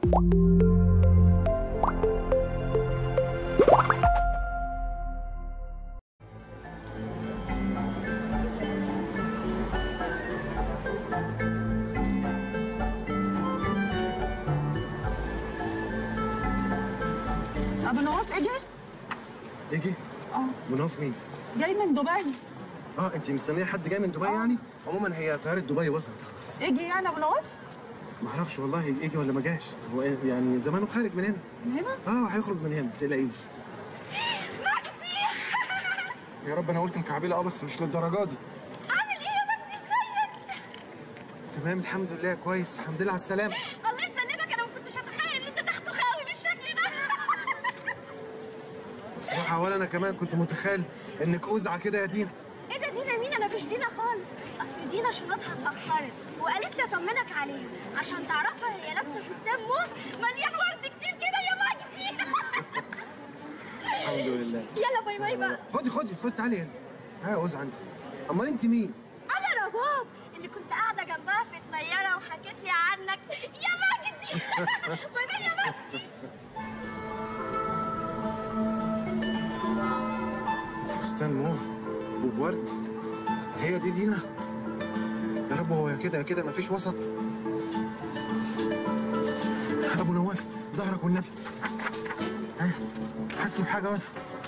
ابو نواف اجى يجي اه منوف مين؟ جاي من دبي اه انت مستنيه حد جاي من دبي يعني؟ عموما هي طياره دبي وصلت خلاص اجي يعني ابو نواف ما اعرفش والله يجي ولا ما جاش هو إيه يعني زمانه خارج من هنا من هنا اه هيخرج من هنا ما تقلقيش يا رب انا قلت مكعبله اه بس مش للدرجه دي عامل ايه يا مجدي ازيك؟ تمام الحمد لله كويس الحمد لله على السلامه الله يسلمك انا ما كنتش اتخيل ان انت تاخده خاوي بالشكل ده بصراحه ولا انا كمان كنت متخيل انك اوزعه كده يا دينا ايه ده دينا مين انا مش دينا خالص اصل دينا شنطها اتاخرت وقالت لي اطمنك عليها عشان تعرفها هي لابسه فستان موف مليان ورد كتير كده يا مجدي الحمد لله يلا باي باي بقى خدي خدي خدي تعالي هنا ها يا اوزعه انت امال انت مين؟ انا رباب اللي كنت قاعده جنبها في الطياره وحكيت لي عنك يا مجدي باي باي يا مجدي فستان موف وبورد هي دي دينا يا رب هو يا كده يا كده مفيش وسط ابو نواف ظهرك والنبي ها هكتب حاجه بس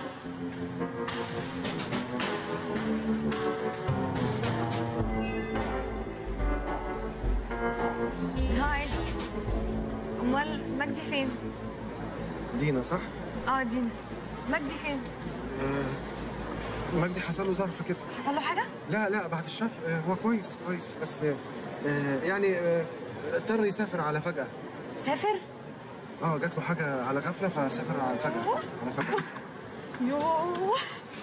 هاي امال مجدي فين دينا صح؟ اه دينا مجدي فين مجدي حصل له ظرف كده حصل له حاجه لا لا بعد الشر آه، هو كويس كويس بس آه، آه، يعني آه، اضطر يسافر على فجأة سافر اه جات له حاجة على غفلة فسافر على فجأة على فجأة يوه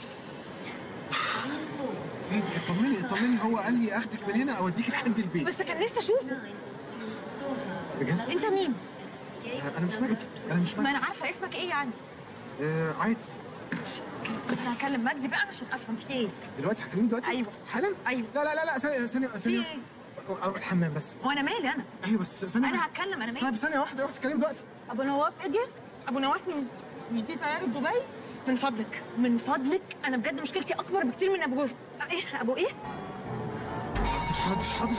ايه دي اطمني اطمني هو قال لي اخدك من هنا اوديك لحد البيت بس كان نفسي اشوفه بجد؟ انت مين آه، انا مش مجدي انا مش ما مجدي انا عارفه اسمك ايه يعني آه عادي بس هكلم مجدي بقى عشان افهم في ايه دلوقتي هتكلمني دلوقتي أيوة. حالا أيوة. لا لا لا لا ثانيه ثانيه في ثانيه ايه اروح الحمام بس وانا مالي انا ايوه بس ثانيه انا واحدة. هتكلم انا طيب مالي ثانيه واحده روح تتكلمي دلوقتي ابو نواف اجى ابو نواف مين مش دي طياره دبي من فضلك من فضلك انا بجد مشكلتي اكبر بكتير من ابو جوز ايه ابو ايه حاضر حاضر حاضر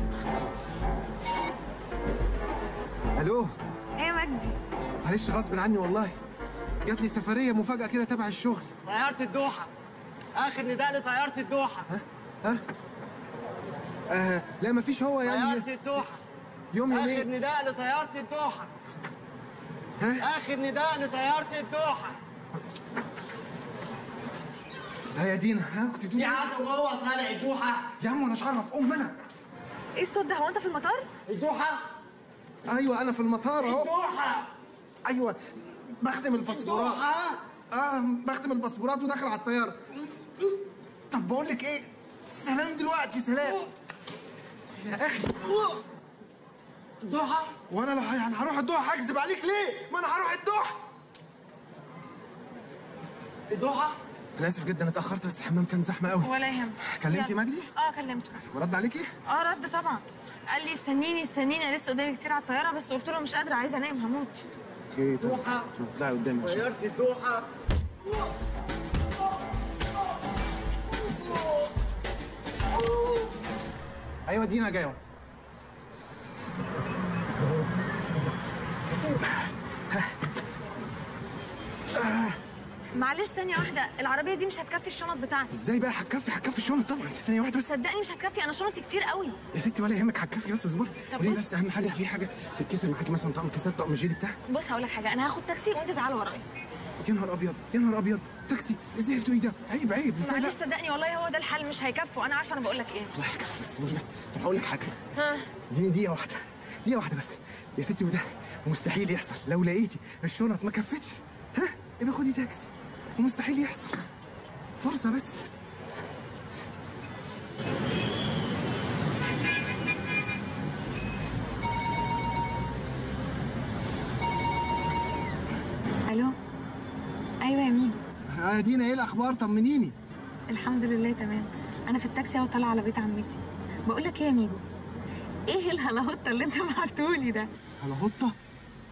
الو ايه يا مجدي معلش غصب عني والله جات لي سفريه مفاجاه كده تبع الشغل طيارة الدوحة آخر نداء لطيارة الدوحة ها آه لا مفيش هو يعني طيارة الدوحة يوم آخر يومين نداء لطيارة الدوحة ها آخر نداء لطيارة الدوحة ها يا دينا ها كنت في بتقولي إيه؟ عدو جوه طالع الدوحة يا عم وانا مش عارف ام انا ايه الصوت ده هو انت في المطار الدوحة ايوه انا في المطار اهو الدوحة ايوه بخدم الباسبورات الدوحة اه بخدم الباسبورات وداخل على الطياره طب بقول لك ايه سلام دلوقتي سلام يا اخي الدوحة وانا لو يعني هروح الدوحه هكذب عليك ليه ما انا هروح الدوحه الدوحة انا اسف جدا اتاخرت بس الحمام كان زحمه قوي ولا يهمك كلمتي يلا. مجدي اه كلمته رد عليكي اه رد طبعا قال لي استنيني استنيني انا لسه قدامي كتير على الطياره بس قلت له مش قادره عايزه انام هموت اوكي طب دوحة. طب اطلعي قدامي عشان طيارة الدوحة ايوه دينا جايه معلش ثانيه واحده العربيه دي مش هتكفي الشنط بتاعتي ازاي بقى هتكفي هتكفي الشنط طبعا ثانيه واحده بس صدقني مش هتكفي انا شنطي كتير قوي يا ستي ولا يهمك هتكفي بس اصبري طب قولي بص. بس اهم حاجه في حاجه تتكسر معاكي مثلا طقم كاسات طقم جيلي بتاع بص هقول لك حاجه انا هاخد تاكسي وانت تعال ورايا يا نهار ابيض يا نهار ابيض تاكسي ازاي بتقولي ده عيب عيب ازاي معلش بقى صدقني والله هو ده الحل مش هيكفوا انا عارفه انا بقول لك ايه والله هيكفي بس اصبري بس طب هقول لك حاجه ها اديني دقيقه واحده دقيقه واحده بس يا ستي وده مستحيل يحصل لو لقيتي الشنط ما كفتش ها يبقى خدي تاكسي ومستحيل يحصل فرصه بس الو ايوه يا ميجو يا دينا ايه الاخبار طمنيني الحمد لله تمام انا في التاكسي اهو طالعه على بيت عمتي بقول لك ايه يا ميجو ايه الهلاهوطه اللي انت بعتهولي ده على هطه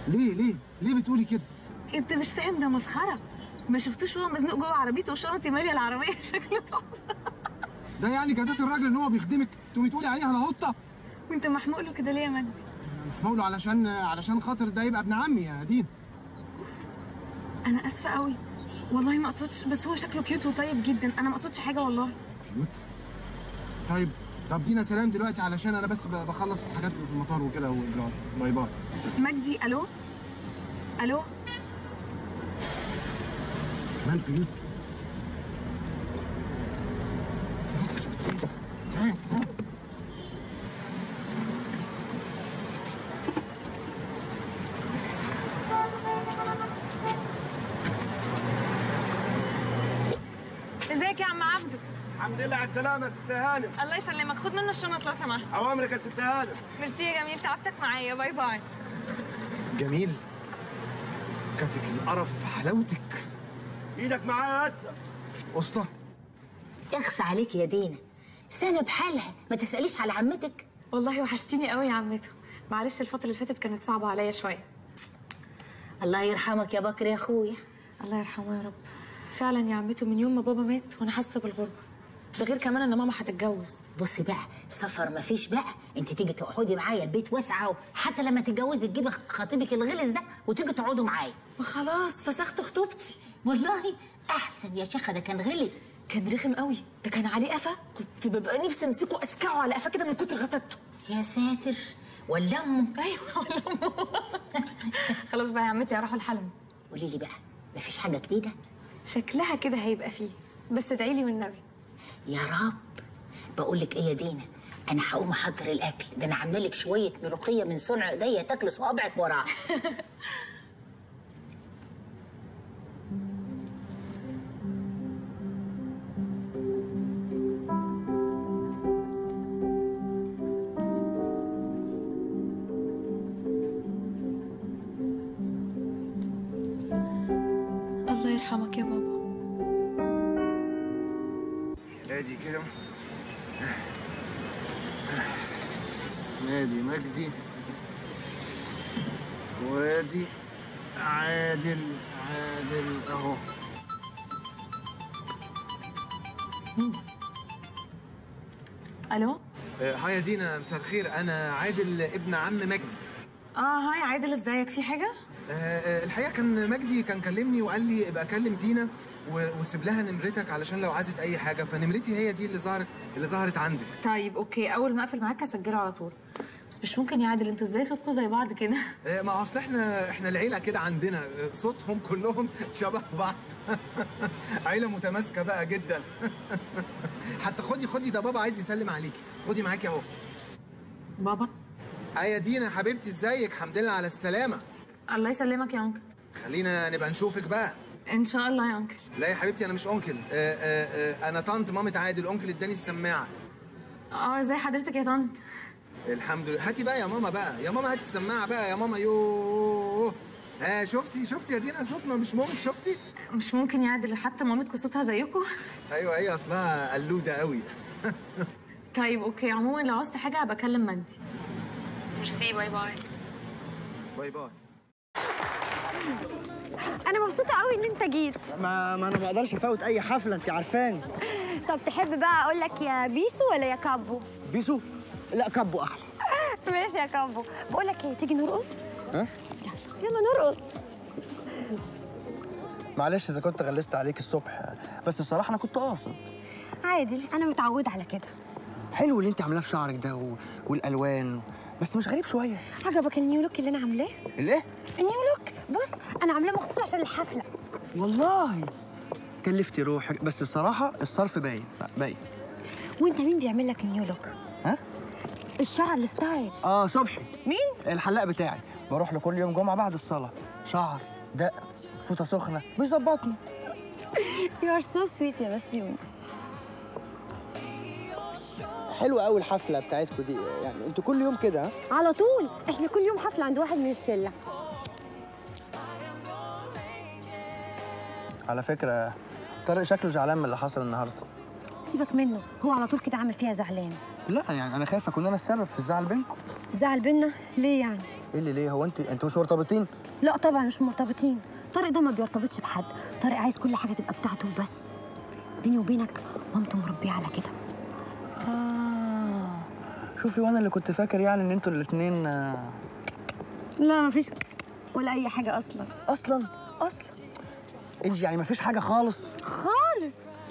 ليه ليه ليه بتقولي كده انت مش فاهم ده مسخره ما شفتوش وهو مزنوق جوه عربيته وشنطي ماليه العربيه شكله تحفه ده يعني جزات الراجل ان هو بيخدمك تقومي تقولي عليها لهوطه وانت محموق له كده ليه يا مجدي محموله علشان علشان خاطر ده يبقى ابن عمي يا دين انا اسفه قوي والله ما اقصدش بس هو شكله كيوت وطيب جدا انا ما اقصدش حاجه والله كيوت طيب طب دينا سلام دلوقتي علشان انا بس ب- بخلص الحاجات اللي في المطار وكده واجراءات باي باي مجدي الو الو كمان كيوت ازيك يا عم عبده الحمد لله على السلامة يا ست هانم الله يسلمك خد منه الشنط لو سمحت أوامرك يا ست هانم ميرسي يا جميل تعبتك معايا باي باي جميل كاتك القرف في حلاوتك إيدك معايا يا أسطى اسطى اخس عليك يا دينا سنة بحالها ما تسأليش على عمتك والله وحشتيني قوي يا عمته معلش الفتره اللي فاتت كانت صعبه عليا شويه الله يرحمك يا بكر يا اخويا الله يرحمه يا رب فعلا يا عمته من يوم ما بابا مات وانا حاسه بالغربه ده غير كمان ان ماما هتتجوز بصي بقى سفر ما فيش بقى انت تيجي تقعدي معايا البيت واسع اهو حتى لما تتجوزي تجيبي خطيبك الغلس ده وتيجي تقعدوا معايا ما خلاص فسخت خطوبتي والله احسن يا شيخه ده كان غلس كان رخم قوي ده كان عليه قفا كنت ببقى نفسي امسكه اسكعه على قفا كده من كتر غتته يا ساتر ولا امه ايوه خلاص بقى يا عمتي هروح الحلم قولي لي بقى ما فيش حاجه جديده شكلها كده هيبقى فيه بس ادعي لي والنبي يا رب بقول لك ايه يا دينا انا هقوم احضر الاكل ده انا عامله لك شويه ملوخيه من صنع ايديا تاكل صوابعك وراها الله يرحمك يا بابا ادي كده نادي مجدي وادي عادل عادل اهو الو هاي يا دينا مساء الخير انا عادل ابن عم مجدي اه هاي عادل ازيك في حاجه آه، آه، الحقيقه كان مجدي كان كلمني وقال لي ابقى كلم دينا و- وسيب لها نمرتك علشان لو عايزت اي حاجه فنمرتي هي دي اللي ظهرت اللي ظهرت عندك طيب اوكي اول ما اقفل معاك هسجله على طول بس مش ممكن يا عادل انتوا ازاي صوتكم زي بعض كده آه، ما اصل احنا احنا العيله كده عندنا آه، صوتهم كلهم شبه بعض عيله متماسكه بقى جدا حتى خدي خدي ده بابا عايز يسلم عليكي خدي معاكي اهو بابا اه يا دينا حبيبتي ازيك الحمد لله على السلامه الله يسلمك يا انكل خلينا نبقى نشوفك بقى ان شاء الله يا انكل لا يا حبيبتي انا مش انكل آه آه آه انا طنط مامة عادل انكل اداني السماعه اه ازي حضرتك يا طنط الحمد لله هاتي بقى يا ماما بقى يا ماما هاتي السماعه بقى يا ماما يوه آه شفتي شفتي يا دينا صوتنا مش ممكن شفتي مش ممكن يا عادل حتى مامتكم صوتها زيكم ايوه هي اصلها قلوده قوي طيب اوكي عموما لو عوزت حاجه هبقى اكلم مجدي ميرسي باي باي باي باي انا مبسوطه قوي ان انت جيت ما ما انا ما اقدرش افوت اي حفله انت عارفاني طب تحب بقى اقول لك يا بيسو ولا يا كابو بيسو لا كبو احلى ماشي يا كابو بقول لك ايه تيجي نرقص ها يلا يلا نرقص معلش اذا كنت غلست عليك الصبح بس الصراحه انا كنت قاصد عادي انا متعوده على كده حلو اللي انت عاملاه في شعرك ده و... والالوان بس مش غريب شويه عجبك النيو لوك اللي انا عاملاه الايه النيو لوك بص انا عاملاه مخصوص عشان الحفله والله كلفتي روحك بس الصراحه الصرف باين لا باين وانت مين بيعمل لك النيو لوك ها الشعر الستايل اه صبحي مين الحلاق بتاعي بروح له كل يوم جمعه بعد الصلاه شعر دق فوطه سخنه بيظبطني يو ار سو سويت يا بسيون حلوه قوي الحفله بتاعتكم دي يعني انتوا كل يوم كده ها على طول احنا كل يوم حفله عند واحد من الشله على فكره طارق شكله زعلان من اللي حصل النهارده سيبك منه هو على طول كده عامل فيها زعلان لا يعني انا خايف اكون انا السبب في الزعل بينكم زعل بينا ليه يعني ايه اللي ليه هو انت انتوا مش مرتبطين لا طبعا مش مرتبطين طارق ده ما بيرتبطش بحد طارق عايز كل حاجه تبقى بتاعته وبس بيني وبينك مامته مربيه على كده آه. شوفي وانا اللي كنت فاكر يعني ان انتوا الاتنين آه، لا مفيش ولا اي حاجه اصلا اصلا اصلا انجي يعني مفيش حاجه خالص خالص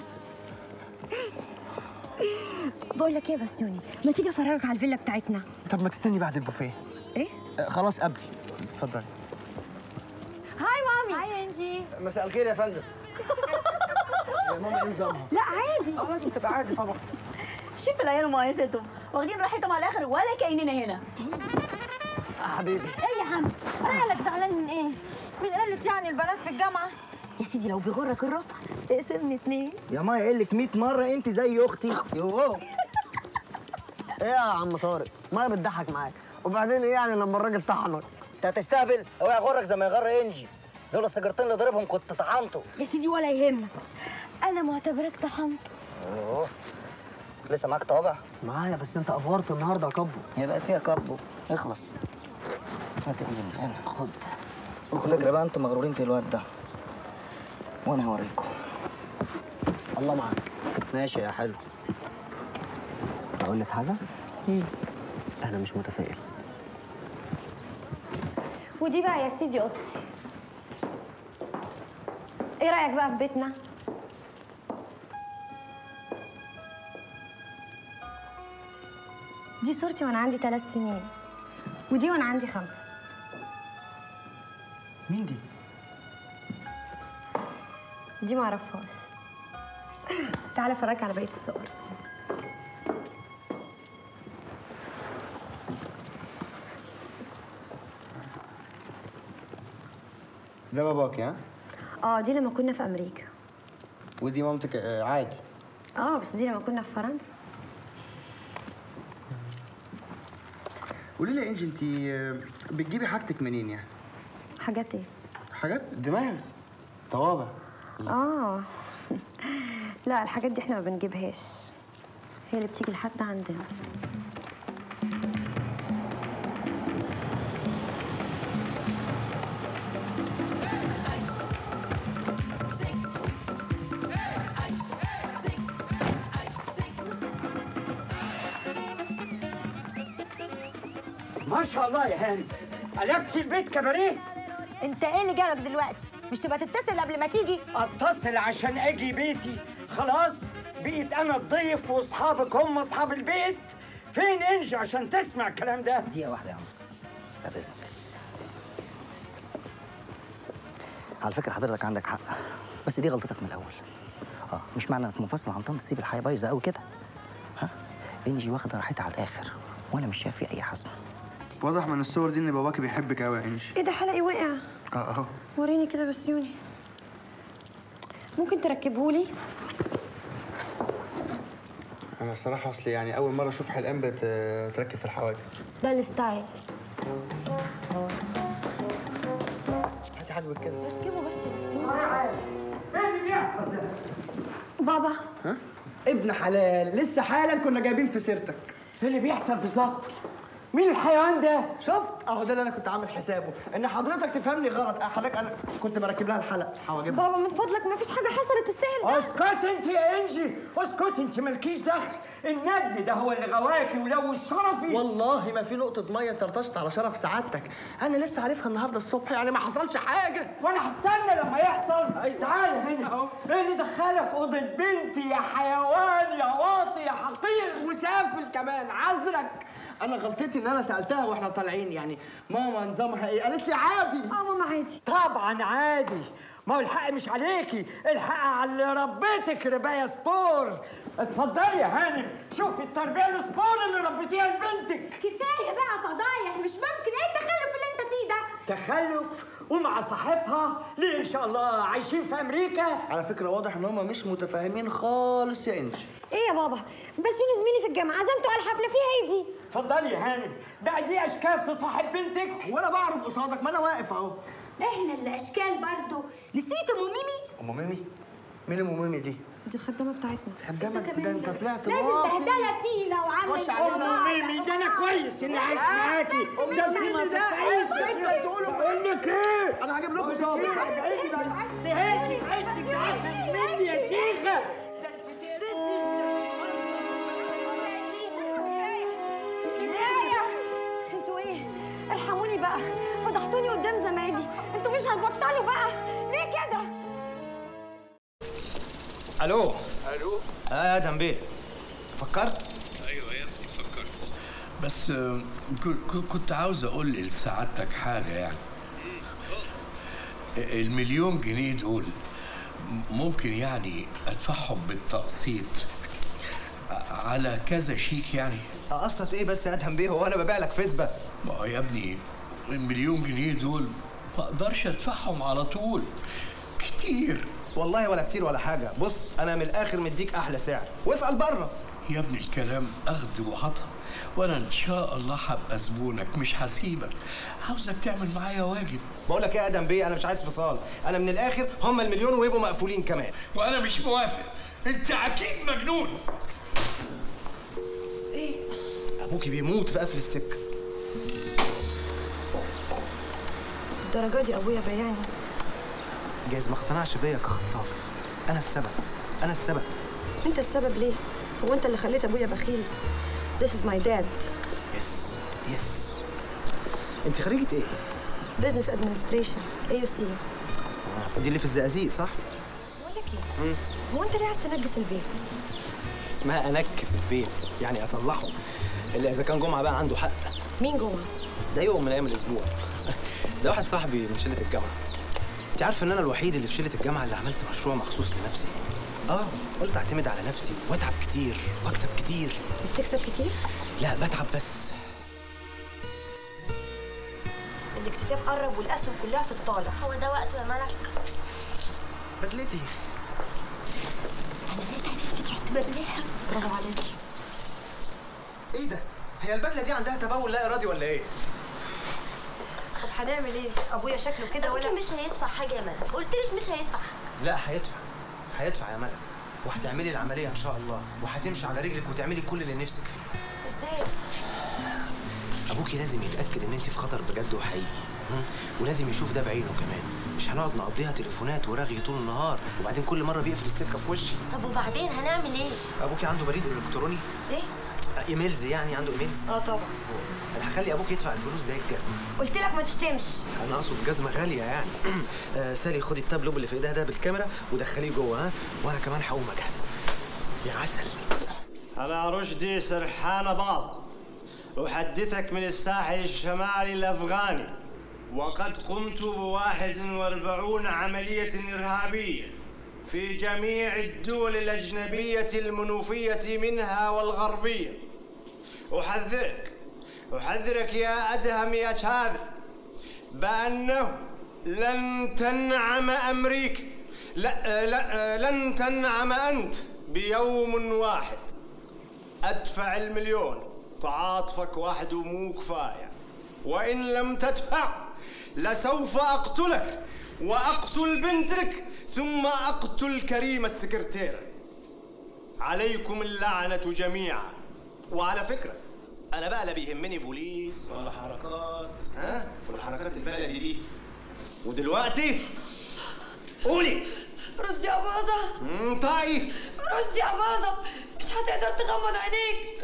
بقول لك ايه بس يوني ما تيجي افرجك على الفيلا بتاعتنا طب ما تستني بعد البوفيه ايه آه، خلاص قبل اتفضلي هاي مامي هاي انجي مساء الخير يا فندم يا ماما ايه نظامها؟ لا عادي اه لازم تبقى عادي طبعا شوف العيال ومقايستهم واخدين راحتهم على الاخر ولا كاننا هنا آه حبيبي ايه يا عم مالك زعلان من ايه من قله يعني البنات في الجامعه يا سيدي لو بيغرك الرفع اقسمني اتنين يا مايا قايل لك 100 مره انت زي اختي يوه ايه يا عم طارق مايا بتضحك معاك وبعدين ايه يعني لما الراجل طحنك انت هتستهبل هو يغرك زي ما يغر انجي لولا السيجارتين اللي ضربهم كنت طحنته يا سيدي ولا يهمك انا معتبرك طحنت اوه لسه معاك طابع معايا بس انت افورت النهارده يا كبو هي بقت فيها كبو اخلص فاتق يلا خد خد اجري بقى انتوا مغرورين في الواد ده وانا هوريكم الله معاك ماشي يا حلو اقول لك حاجه انا مش متفائل ودي بقى يا سيدي اوضتي ايه رايك بقى في بيتنا دي صورتي وانا عندي ثلاث سنين ودي وانا عندي خمسه مين دي دي ما اعرفهاش تعالى افرجك على بقيه الصور ده باباك ها اه دي لما كنا في امريكا ودي مامتك آه، عادي اه بس دي لما كنا في فرنسا قولي لي يا انجي انت بتجيبي حاجتك منين يعني حاجات ايه حاجات دماغ طوابع اه لا الحاجات دي احنا ما بنجيبهاش هي اللي بتيجي لحد عندنا ما شاء الله يا هاني قلبتي البيت كباريه انت ايه اللي جابك دلوقتي مش تبقى تتصل قبل ما تيجي اتصل عشان اجي بيتي خلاص بقيت انا الضيف واصحابك هم اصحاب البيت فين انجي عشان تسمع الكلام ده دقيقة واحدة يا عم بعد إذنك على فكرة حضرتك عندك حق بس دي غلطتك من الأول اه مش معنى انك منفصل عن طنط تسيب الحياة بايظة قوي كده ها انجي واخدة راحتها على الآخر وأنا مش شايف فيه أي حزم واضح من الصور دي ان باباكي بيحبك قوي يا انجي ايه ده حلقي وقع اه اهو وريني كده بس يوني ممكن تركبهولي انا الصراحه اصلي يعني اول مره اشوف حلقان بتركب في الحواجب ده الستايل هاتي حاجبك كده ركبه بس فين اللي بيحصل ده بابا ابن حلال لسه حالا كنا جايبين في سيرتك ايه اللي بيحصل بالظبط مين الحيوان ده شفت اهو ده اللي انا كنت عامل حسابه ان حضرتك تفهمني غلط أه، حضرتك انا كنت مركب لها الحلق حواجبها بابا من فضلك ما فيش حاجه حصلت تستاهل ده اسكت انت يا انجي اسكت انت مالكيش دخل الندل ده هو اللي غواكي ولو شرفي والله ما في نقطة مية طرطشت على شرف سعادتك، أنا لسه عارفها النهاردة الصبح يعني ما حصلش حاجة. وانا هستنى لما يحصل أيوة. تعال هنا أهو. ايه اللي دخلك اوضه بنتي يا حيوان يا واطي يا حقير وسافل كمان عذرك. أنا غلطتي إن أنا سألتها وإحنا طالعين يعني ماما نظامها إيه؟ قالت لي عادي. اه ماما عادي طبعا عادي ما هو الحق مش عليكي الحق على اللي ربيتك رباية سبور اتفضلي يا هانم شوفي التربية السبور اللي ربيتيها لبنتك كفايه بقى فضايح مش ممكن ايه التخلف اللي انت فيه ده تخلف ومع صاحبها ليه ان شاء الله عايشين في امريكا على فكرة واضح إن هما مش متفاهمين خالص يا إنجي. ايه يا بابا بس يوني زميلي في الجامعه عزمته على الحفله فيها ايه دي اتفضلي يا هانم بقى دي اشكال تصاحب بنتك وأنا بعرف قصادك ما أنا واقف أهو. احنا اللي اشكال برضو نسيت ام ميمي أم ميمي؟ مين أم ميمي دي؟ دي الخدامه بتاعتنا خدامك ده أنت طلعت لازم واطي. بهدله فينا وعامل خش علينا ام ميمي ده انا كويس اني عايش معاكي ده انت ما تفتحيش بقول لك ايه انا هجيب لكم ظابط زهقت عشتك عشان مني يا شيخه ده انت انتوا ايه ارحموني بقى فضحتوني قدام زمايلي انتوا مش هتبطلوا بقى ليه كده الو الو اه يا ادهم بيه فكرت ايوه يا ابني فكرت بس آه، ك- ك- كنت عاوز اقول لسعادتك حاجه يعني المليون جنيه دول ممكن يعني ادفعهم بالتقسيط ع- على كذا شيك يعني قصة ايه بس يا ادهم بيه هو انا ببيع لك فسبة ما هو يا ابني المليون جنيه دول ما اقدرش ادفعهم على طول كتير والله ولا كتير ولا حاجة بص انا من الاخر مديك احلى سعر واسأل بره يا ابني الكلام اخد وعطا وانا ان شاء الله هبقى زبونك مش هسيبك عاوزك تعمل معايا واجب بقول لك ايه يا ادهم بيه انا مش عايز فصال انا من الاخر هم المليون ويبقوا مقفولين كمان وانا مش موافق انت اكيد مجنون ابوكي بيموت في قفل السكة الدرجة دي ابويا بياني جايز ما اقتنعش بيا كخطاف انا السبب انا السبب انت السبب ليه هو انت اللي خليت ابويا بخيل This is my dad يس يس انت خريجة ايه؟ business administration AUC دي اللي في الزقازيق صح؟ بقول لك ايه هو انت ليه عايز تنجس البيت اسمها انكس البيت يعني اصلحه الا اذا كان جمعه بقى عنده حق مين جوه ده يوم من ايام الاسبوع ده واحد صاحبي من شله الجامعه انت عارف ان انا الوحيد اللي في شله الجامعه اللي عملت مشروع مخصوص لنفسي اه قلت اعتمد على نفسي واتعب كتير واكسب كتير بتكسب كتير لا بتعب بس الاكتتاب قرب والاسهم كلها في الطالع هو ده وقته يا ملك بدلتي انا لقيت عريس فكرة تبريها برافو عليكي ايه ده هي البدله دي عندها تبول لا ارادي ولا ايه طب هنعمل ايه ابويا شكله كده ابوكي ولا مش هيدفع حاجة يا ملك قلت لك مش هيدفع لا هيدفع هيدفع يا ملك وهتعملي العمليه ان شاء الله وهتمشي على رجلك وتعملي كل اللي نفسك فيه ازاي ابوكي لازم يتاكد ان انت في خطر بجد وحقيقي مم؟ ولازم يشوف ده بعينه كمان مش هنقعد نقضيها تليفونات ورغي طول النهار وبعدين كل مره بيقفل السكه في وشي طب وبعدين هنعمل ايه ابوكي عنده بريد الكتروني ايه ايميلز يعني عنده ايميلز اه طبعا انا هخلي ابوك يدفع الفلوس زي الجزمه قلت لك ما تشتمش انا اقصد جزمه غاليه يعني آه سالي خدي التابلوب اللي في ايديها ده بالكاميرا ودخليه جوه ها وانا كمان هقوم اجهز يا عسل أنا رشدي سرحان باظة أحدثك من الساحل الشمالي الأفغاني وقد قمت بواحد واربعون عملية إرهابية في جميع الدول الأجنبية المنوفية منها والغربية أحذرك أحذرك يا أدهم يا شاذر بأنه لن تنعم أمريكا لا, لا لن تنعم أنت بيوم واحد أدفع المليون تعاطفك وحده مو كفاية وإن لم تدفع لسوف أقتلك وأقتل بنتك ثم أقتل كريم السكرتيرة عليكم اللعنة جميعا وعلى فكرة أنا بقى لا بيهمني بوليس ولا حركات ها والحركات البلدي دي ودلوقتي قولي رشدي يا باظة انطقي رشدي يا باظة مش هتقدر تغمض عينيك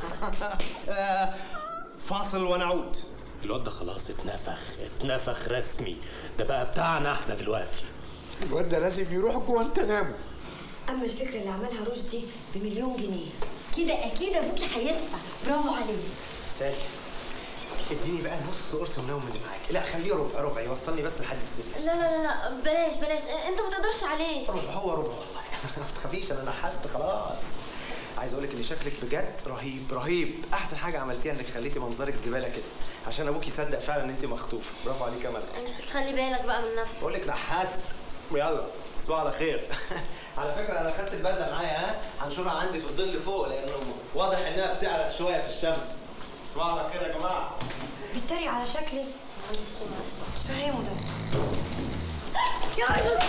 آه، فاصل ونعود الواد ده خلاص اتنفخ اتنفخ رسمي ده بقى بتاعنا احنا دلوقتي الواد ده لازم يروح جوانتنامو اما الفكرة اللي عملها رشدي بمليون جنيه كده اكيد ابوكي هيدفع برافو عليك سالي اديني بقى نص قرص النوم اللي معاك لا خليه ربع ربع يوصلني بس لحد السرير لا لا لا لا بلاش بلاش انت ما تقدرش عليه ربع هو ربع والله ما تخافيش انا نحست خلاص عايز اقول لك ان شكلك بجد رهيب رهيب احسن حاجه عملتيها انك خليتي منظرك زباله كده عشان ابوك يصدق فعلا ان انت مخطوفه برافو عليك يا ملك بس خلي بالك بقى من نفسك بقول لك نحست يلا تصبحوا على خير على فكره انا خدت البدله معايا ها هنشرها عندي في الظل فوق لانه واضح انها بتعرق شويه في الشمس تصبحوا على خير يا جماعه بيتريق على شكلي معلش معلش مش فاهمه ده يا رجل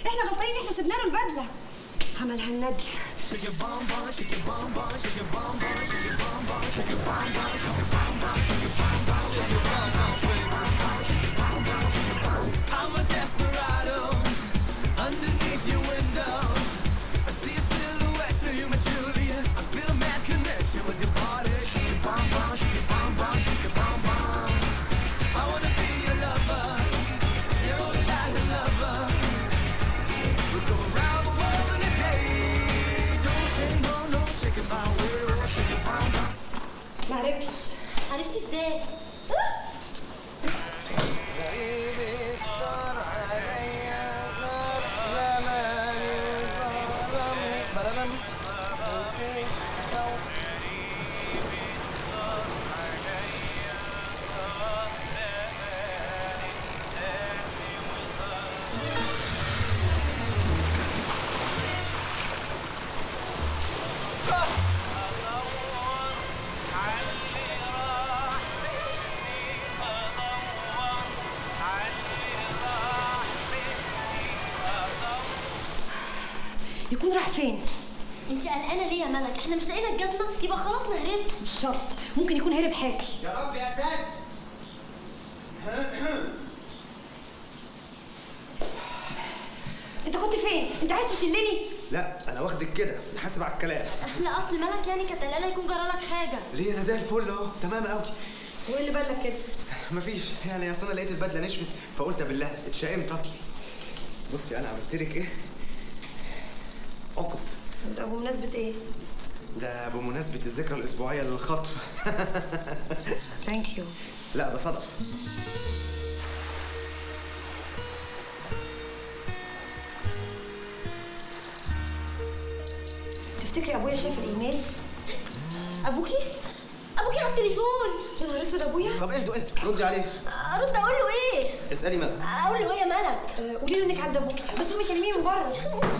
احنا غلطانين احنا سيبنا له البدله عملها الندل I'm a desperado underneath your window. I see a silhouette of you, my Julia. I feel a mad connection with your body. Shake it, bomb, bomb, shake it, bomb, bomb, shake it, bomb, bomb. I wanna be your lover, your only light lover. We'll go around the world in a day. Don't shake, no, no, shake it my way, oh, shake it, bomb, bomb. ما عرفتش عرفتي ازاي؟ يكون راح فين انت قلقانه ليه يا ملك؟ احنا مش لقينا الجزمه يبقى خلاص ما هربش مش شرط ممكن يكون هرب حافي يا رب يا ساتر انت كنت فين انت عايز تشلني لا انا واخدك كده نحاسب على الكلام لا اصل ملك يعني كانت قلقانه يكون جرالك حاجه ليه انا زي الفل اهو تمام قوي وايه اللي بالك كده مفيش يعني اصل انا لقيت البدله نشفت فقلت بالله اتشائمت اصلي بصي انا عملت لك ايه عقد ده بمناسبه ايه ده بمناسبه الذكرى الاسبوعيه للخطف ثانك يو لا ده صدف تفتكري ابويا شاف الايميل ابوكي ابوكي على التليفون يا نهار اسود ابويا طب اهدوا اهدوا ردي عليه ارد اقول له ايه اسالي مالك اقول له ايه يا ملك آه، قولي له انك عند ابوكي بس قومي كلميه من بره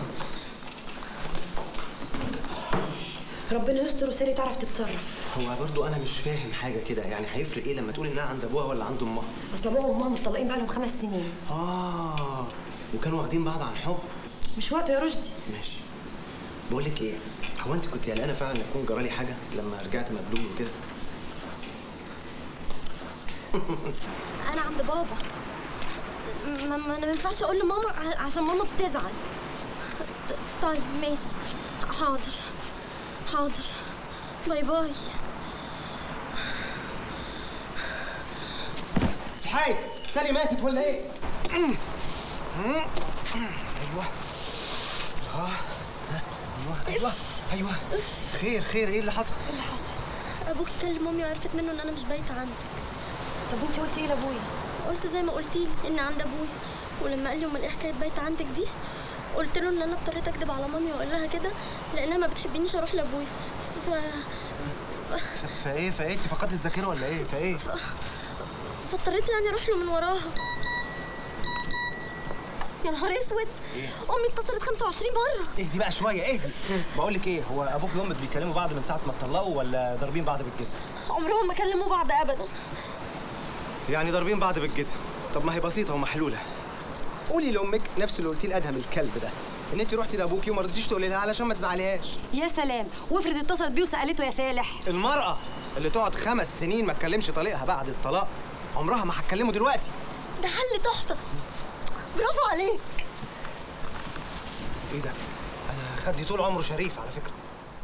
ربنا يستر وساري تعرف تتصرف هو برضو انا مش فاهم حاجه كده يعني هيفرق ايه لما تقول انها عند ابوها ولا عند امها اصل ابوها وامها متطلقين بقالهم خمس سنين اه وكانوا واخدين بعض عن حب مش وقته يا رشدي ماشي بقول لك ايه هو انت كنت قلقانه فعلا ان يكون جرالي حاجه لما رجعت مبلول وكده انا عند بابا ما ما انا ما ينفعش اقول لماما ع- عشان ماما بتزعل ط- طيب ماشي حاضر حاضر باي باي في حاجه سالي ماتت ولا ايه ايوه اه ايوه ايوه ايوه خير خير ايه اللي حصل اللي حصل ابوكي كلم مامي وعرفت منه ان انا مش بايته عنده طب وانت قلتي ايه لابويا قلت زي ما قلتي لي ان عند ابويا ولما قال لي امال ايه حكايه بايته عندك دي قلت له ان انا اضطريت اكدب على مامي واقول لها كده لانها ما بتحبنيش اروح لابويا ف... ف- فايه فايه انت فقدت الذاكره ولا ايه فايه فاضطريت يعني اروح له من وراها يا نهار اسود امي اتصلت 25 مره اهدي بقى شويه اهدي بقول لك ايه هو ابوك وامك بيكلموا بعض من ساعه ما اتطلقوا ولا ضاربين بعض بالجزم عمرهم ما كلموا بعض ابدا يعني ضاربين بعض بالجزم طب ما هي بسيطه ومحلوله قولي لامك نفس اللي قلتيه لادهم الكلب ده ان انت رحتي لابوكي وما رضيتيش تقولي لها علشان ما تزعليهاش يا سلام وافرض اتصلت بيه وسالته يا فالح المراه اللي تقعد خمس سنين ما تكلمش طليقها بعد الطلاق عمرها ما هتكلمه دلوقتي ده حل تحفه برافو عليك ايه ده انا خدي طول عمره شريف على فكره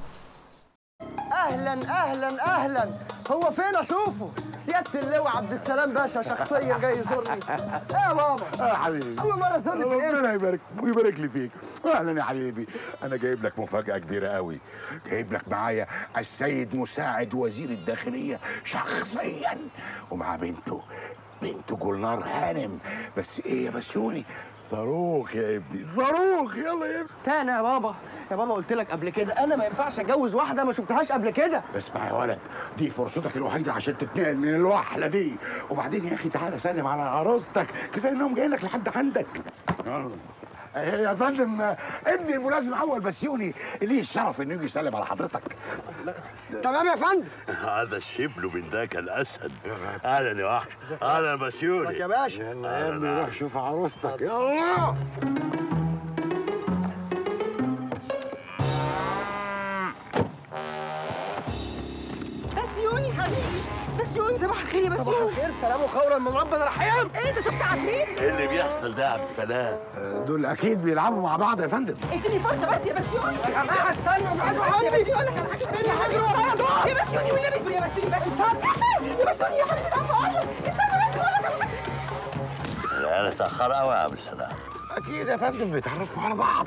اهلا اهلا اهلا هو فين اشوفه سياده اللواء عبد السلام باشا شخصيا جاي يزورني ايه يا بابا يا حبيبي اول مره تزورني في الاسم ربنا يبارك ويبارك لي فيك اهلا يا حبيبي انا جايب لك مفاجاه كبيره قوي جايب لك معايا السيد مساعد وزير الداخليه شخصيا ومع بنته بنته جولنار هانم بس ايه يا بسيوني صاروخ يا ابني صاروخ يلا يا ابني تاني يا بابا يا بابا قلت لك قبل كده انا ما ينفعش اتجوز واحده ما شفتهاش قبل كده اسمع يا ولد دي فرصتك الوحيده عشان تتنقل من الوحله دي وبعدين يا اخي تعالى سلم على عروستك كفايه انهم جايين لك لحد عندك آه، يا فندم آه، ابني الملازم اول بسيوني ليه الشرف انه يجي يسلم على حضرتك تمام يا فندم هذا الشبل من ذاك الاسد اهلا يا وحش اهلا بسيوني ازيك يا باشا يلا يا ابني روح شوف عروستك يلا بسيوني صباح الخير يا صباح بسيوني الخير سلام وقولا من ربنا رحيم ايه ده شفت عفريت ايه اللي بيحصل ده يا عبد السلام دول اكيد بيلعبوا مع بعض يا فندم اديني فرصه بس يا بسيوني يا جماعه استنوا ابعدوا يا عني بسيوني اقول لك على حاجه تانية حاجه ورايا دول يا بسيوني والنبي اسمي يا بسيوني بس يا بسيوني يا حبيبي تعال اقول لك استنى بس اقول لك على حاجه العيال اتاخر قوي يا عبد السلام اكيد يا فندم بيتعرفوا على بعض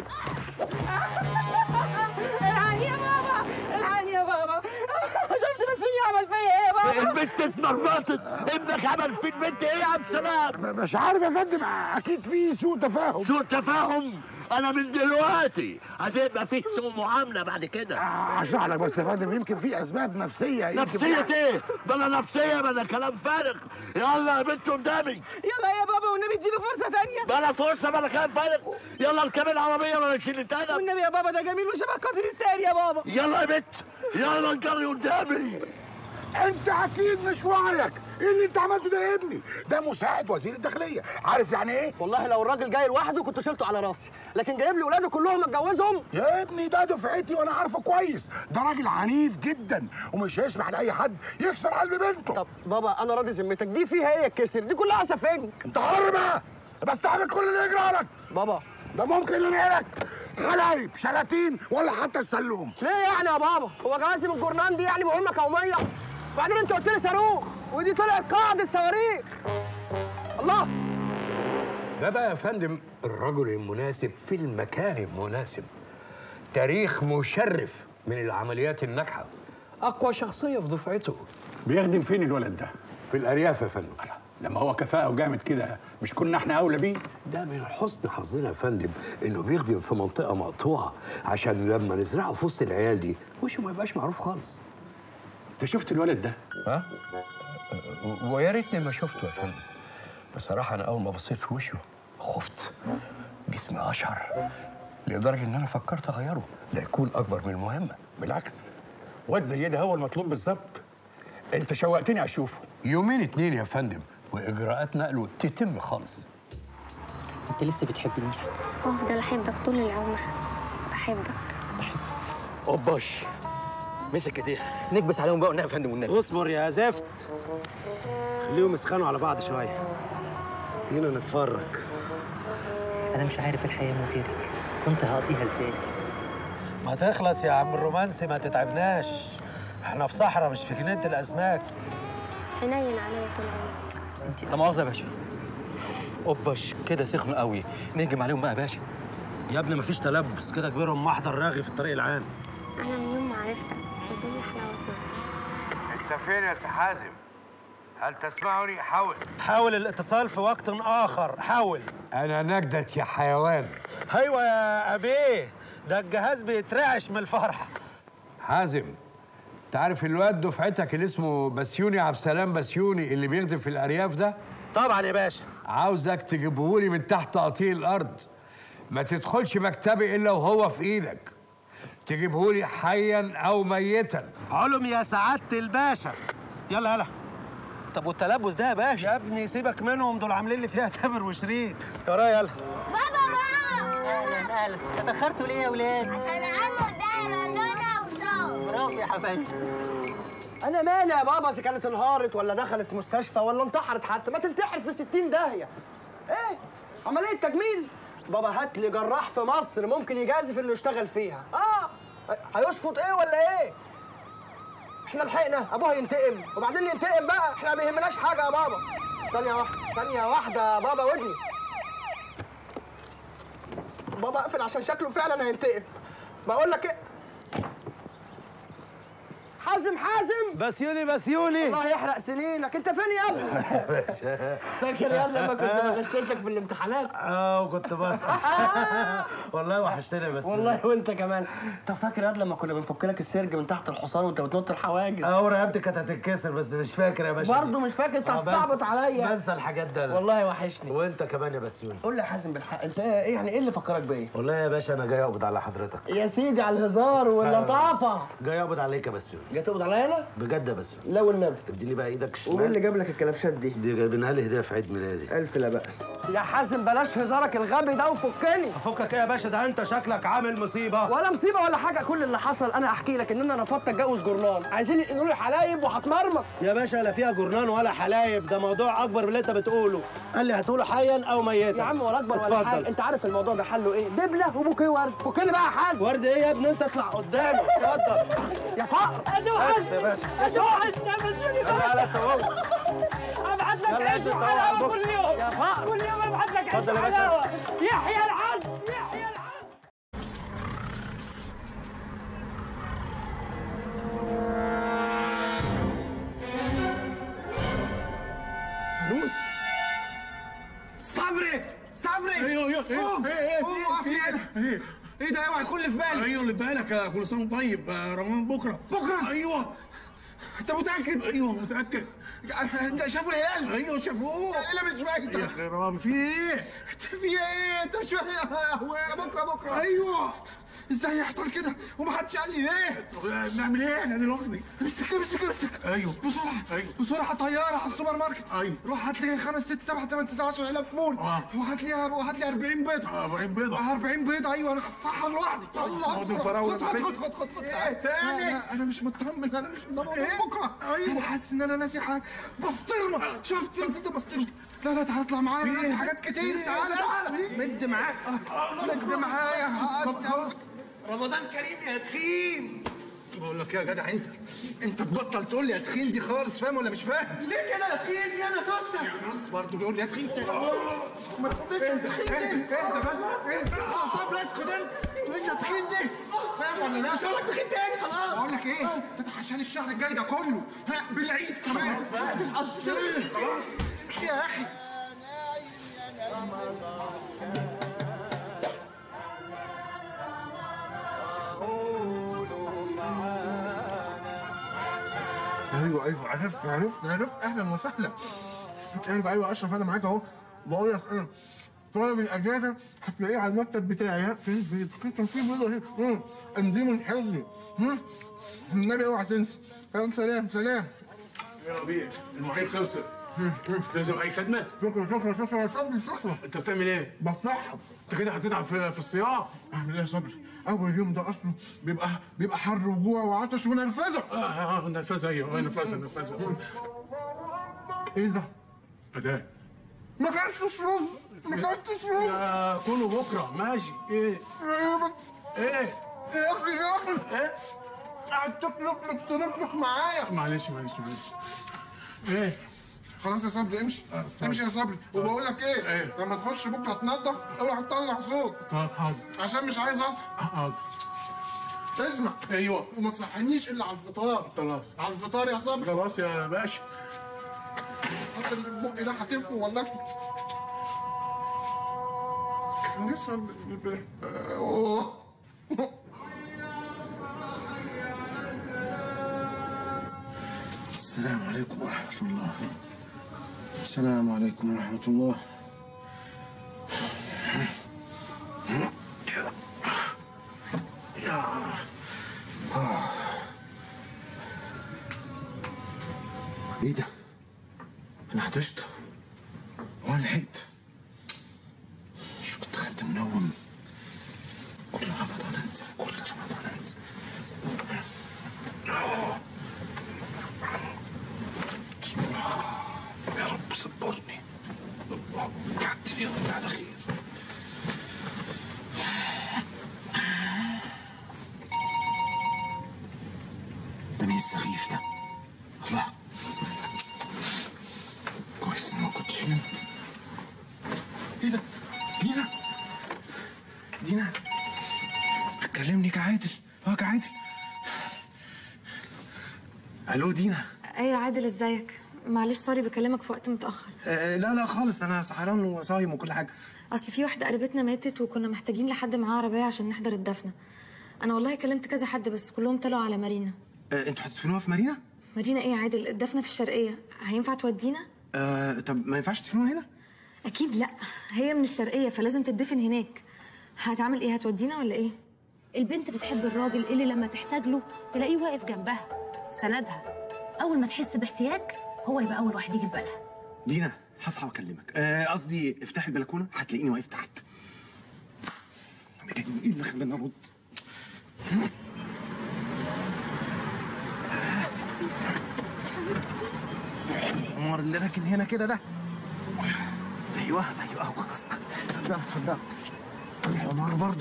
الحقني يا بابا الحقني يا بابا شفت بسيوني عمل فيا ايه يا بابا البنت اتمرمطت ابنك عمل في البنت ايه يا عبد السلام مش عارف يا فندم اكيد في سوء تفاهم سوء تفاهم انا من دلوقتي هتبقى في سوء معامله بعد كده اشرح لك بس يا فندم يمكن في اسباب نفسيه يمكن نفسية ايه؟ بلا نفسية بلا كلام فارغ يلا يا بنت قدامي يلا يا بابا والنبي اديله فرصه تانية بلا فرصة بلا كلام فارغ يلا اركبي العربية ولا نشيل التاني والنبي يا بابا ده جميل وشبه قاسم الساري يا بابا يلا يا بنت يلا نجري قدامي انت اكيد مش وعيك ايه اللي انت عملته ده يا ابني ده مساعد وزير الداخليه عارف يعني ايه والله لو الراجل جاي لوحده كنت شلته على راسي لكن جايب لي ولاده كلهم اتجوزهم يا ابني ده دفعتي وانا عارفه كويس ده راجل عنيف جدا ومش هيسمح لاي حد يكسر قلب بنته طب بابا انا راضي ذمتك دي فيها ايه الكسر دي كلها سفنج انت حر بقى بستحمل كل اللي يجرى لك بابا ده ممكن ينقلك خلايب شلاتين ولا حتى السلوم ليه يعني يا بابا هو جوازي من الجورنان دي يعني مهمه قوميه وبعدين انت قلت لي صاروخ ودي طلعت قاعده صواريخ الله ده بقى يا فندم الرجل المناسب في المكان المناسب تاريخ مشرف من العمليات الناجحة أقوى شخصية في دفعته بيخدم فين الولد ده؟ في الأرياف يا فندم لما هو كفاءة وجامد كده مش كنا احنا أولى بيه؟ ده من حسن حظنا يا فندم إنه بيخدم في منطقة مقطوعة عشان لما نزرعه في وسط العيال دي وشه ما يبقاش معروف خالص أنت شفت الولد ده؟ ها؟ ويا ريتني ما شفته يا فندم بصراحة أنا أول ما بصيت في وشه خفت جسمي أشعر لدرجة إن أنا فكرت أغيره لا يكون أكبر من المهمة بالعكس واد زي ده هو المطلوب بالظبط أنت شوقتني أشوفه يومين اتنين يا فندم وإجراءات نقله تتم خالص انت لسه بتحبني وافضل احبك طول العمر بحبك اوباش مسك ايديها نكبس عليهم بقى والنبي يا فندم والنبي اصبر يا زفت خليهم يسخنوا على بعض شويه هنا نتفرج انا مش عارف الحياه من غيرك كنت هقضيها ازاي ما تخلص يا عم الرومانسي ما تتعبناش احنا في صحراء مش في جنينه الاسماك حنين عليا طول عمرك لا مؤاخذه يا باشا اوباش كده سخنوا قوي نهجم عليهم بقى يا باشا يا ابني مفيش تلبس كده كبيرهم محضر راغي في الطريق العام انا من يوم ما عرفتك الدنيا حلاوتنا أنت فين يا أستاذ حازم؟ هل تسمعني؟ حاول حاول الاتصال في وقت اخر حاول أنا نجدت يا حيوان ايوه يا ابيه ده الجهاز بيترعش من الفرح حازم انت عارف الواد دفعتك اللي اسمه بسيوني عبد السلام بسيوني اللي بيخدم في الارياف ده طبعا يا باشا عاوزك تجيبهولي من تحت قطيع الارض ما تدخلش مكتبي الا وهو في ايدك تجيبهولي حيا او ميتا علم يا سعاده الباشا يلا يلا طب والتلبس ده يا باشا يا ابني سيبك منهم دول عاملين لي فيها تامر وشيرين ورايا يلا اهلا اهلا اتاخرتوا ليه يا ولاد؟ عشان عمو ده لولا وصوت برافو يا حبايبي انا مالي يا بابا اذا كانت انهارت ولا دخلت مستشفى ولا انتحرت حتى ما تنتحر في 60 داهيه ايه عمليه تجميل بابا هات لي جراح في مصر ممكن يجازف انه يشتغل فيها اه هيشفط ايه ولا ايه احنا لحقنا ابوها ينتقم وبعدين ينتقم بقى احنا ما بيهمناش حاجه يا بابا ثانيه واحده ثانيه واحده يا بابا ودني بابا اقفل عشان شكله فعلا هينتقم بقول لك ايه حازم حازم بسيوني بسيوني الله يحرق سنينك انت فين يا ابني فاكر يلا لما كنت بغششك في الامتحانات اه وكنت بسقط والله وحشتني بس والله وانت كمان طب فاكر يا لما كنا بنفك لك السرج من تحت الحصان وانت بتنط الحواجز اه رقبتي كانت هتتكسر بس مش فاكر يا باشا برضه مش فاكر انت آه، هتصعبط بنسى- عليا بنسى الحاجات ده أنا. والله وحشني وانت كمان يا بسيوني قول لي يا حازم بالحق انت ايه يعني ايه اللي فكرك بيا والله يا باشا انا جاي اقبض على حضرتك يا سيدي على الهزار واللطافه جاي اقبض عليك يا بسيوني جت تقبض عليا انا بجد بس لا والنبي اديني بقى ايدك الشمال ومين اللي جاب لك الكلبشات دي دي جايبينها لي هديه في عيد ميلادي الف لا باس يا حازم بلاش هزارك الغبي ده وفكني افكك ايه يا باشا ده انت شكلك عامل مصيبه ولا مصيبه ولا حاجه كل اللي حصل انا احكي لك ان انا رفضت اتجوز جورنان عايزين ينقلوا لي حلايب وهتمرمط يا باشا لا فيها جرنان ولا حلايب ده موضوع اكبر من اللي انت بتقوله قال لي هتقوله حيا او ميتا يا عم ولا اكبر ولا اتفضل. حاجه انت عارف الموضوع ده حله ايه دبله وبوكيه ورد فكني بقى يا حازم ورد ايه يا ابني انت اطلع قدامي اتفضل يا فقر بس يا باشا تعالى انت اهو ابعت لك يلا عيش انت وحلاوه على كل البوكس. يوم يا فقر. كل يوم ابعت لك عيش اتفضل يا باشا. وحلاوه يحيى العدل يحيى العدل فانوس صبري صبري ايوه ايوه قوم ايه ايه قوم اقف لي هنا ايه ايه ده اوعى يكون اللي في بالي ايوه اللي في بالك يا كل سنه وأنت طيب آه، رمضان بكره بكره ايوه انت متاكد ايوه متاكد انت شافوا الهلال ايوه شافوه ايه اللي مش فاكر يا خرابي في ايه في ايه انت مش فاهم بكره بكره ايوه ازاي يحصل كده ومحدش قال لي ليه طب نعمل ايه احنا دلوقتي امسك امسك امسك ايوه بسرعه ايوه بسرعه طياره على السوبر ماركت ايوه روح هات لي 5 6 7 8 9 10 علب فول اه. وهات لي وهات لي 40 بيضه 40 بيضه 40 بيضه ايوه انا هسحر لوحدي يلا خد بسرعة. الفراولة خد خد بتاعتك. خد خد خد ايه تاني؟ انا انا مش مطمن انا مش ده موضوع ايه؟ بكره ايوه. انا حاسس ان انا ناسي حاجه بسطرمه شفت نسيت البسطرمه لا لا تعالى اطلع معايا انا في ناسي ايه؟ حاجات كتير في ايه؟ تعالى بس تعالى في مد معاك مد معايا رمضان كريم يا تخين بقول لك إيه يا جدع انت انت تبطل تقول لي يا تخين دي خالص فاهم ولا مش فاهم؟ ليه كده يا تخين في انا سوسته بص برضه بيقول لي يا تخين تاني ما تقوليش يا تخين دي اهدى بس بس يا صبري اسكت انت تقوليش يا تخين دي فاهم ولا لا؟ مش هقول لك تخين تاني خلاص بقول لك ايه تتحشاني الشهر الجاي ده كله ها بالعيد كمان خلاص بقى، دي الحظ. إيه؟ خلاص امشي يا اخي ايوه ايوه عرفت عرفت عرفت اهلا وسهلا ايوه ايوه اشرف انا معاك اهو بقول لك انا طالب الاجازه هتلاقيه على المكتب بتاعي ها فين البيض في كان في بيضه اهي مم. انزيم الحفظي مم. النبي اوعى تنسى سلام سلام سلام يا ربيع المواعيد خلصت تلزم اي خدمه شكرا شكرا شكرا يا صبري شكرا انت بتعمل ايه بصحب انت كده هتتعب في, في الصياعه اعمل ايه يا صبري اول يوم ده اصله بيبقى بيبقى حر وجوع وعطش ونرفزه اه اه نرفزه ايوه نرفزه نرفزه ايه ده؟ ده ما كلتش رز ما كلتش رز يا كله بكره ماشي ايه ايه يا اخي يا اخي ايه قاعد تطلب لك تنفخ معايا معلش معلش معلش ايه خلاص يا صبري امشي امشي يا صبري وبقول لك ايه إيه؟ لما تخش بكره تنظف اوعى تطلع صوت طب حاضر عشان مش عايز اصحى حاضر اسمع ايوه وما تصحينيش الا على الفطار خلاص على الفطار يا صبري خلاص يا باشا حط اللي في بقي ده هتفه ولا اكله لسه ال- ال- أوه. السلام عليكم ورحمة الله السلام عليكم ورحمة الله آه. ايه ده؟ انا عطشت وانا لحقت شو كنت خدت منوم كل رمضان انسى كل رمضان انسى آه. يا رب صبرني حتى اليوم على خير ده مين السخيف ده؟ الله كويس اني ما كنتش نمت ايه ده؟ دينا دينا كلمني كعادل اه كعادل الو دينا ايوه عادل ازيك معلش سوري بكلمك في وقت متاخر آه لا لا خالص انا سهران وصايم وكل حاجه اصل في واحده قريبتنا ماتت وكنا محتاجين لحد معاه عربيه عشان نحضر الدفنه انا والله كلمت كذا حد بس كلهم طلعوا على مارينا آه انتوا هتدفنوها في مارينا؟ مارينا ايه يا عادل الدفنه في الشرقيه هينفع تودينا آه طب ما ينفعش تدفنوها هنا؟ اكيد لا هي من الشرقيه فلازم تدفن هناك هتعمل ايه هتودينا ولا ايه البنت بتحب الراجل اللي لما تحتاج له تلاقيه واقف جنبها سندها اول ما تحس باحتياج هو يبقى اول واحد يجي في بالها دينا هصحى واكلمك آه، قصدي افتحي البلكونه هتلاقيني واقف تحت انا جاي من ايه اللي خلاني ارد الحمار اللي راكن هنا كده ده ايوه ايوه اهو خلاص اتفضل اتفضل الحمار برضه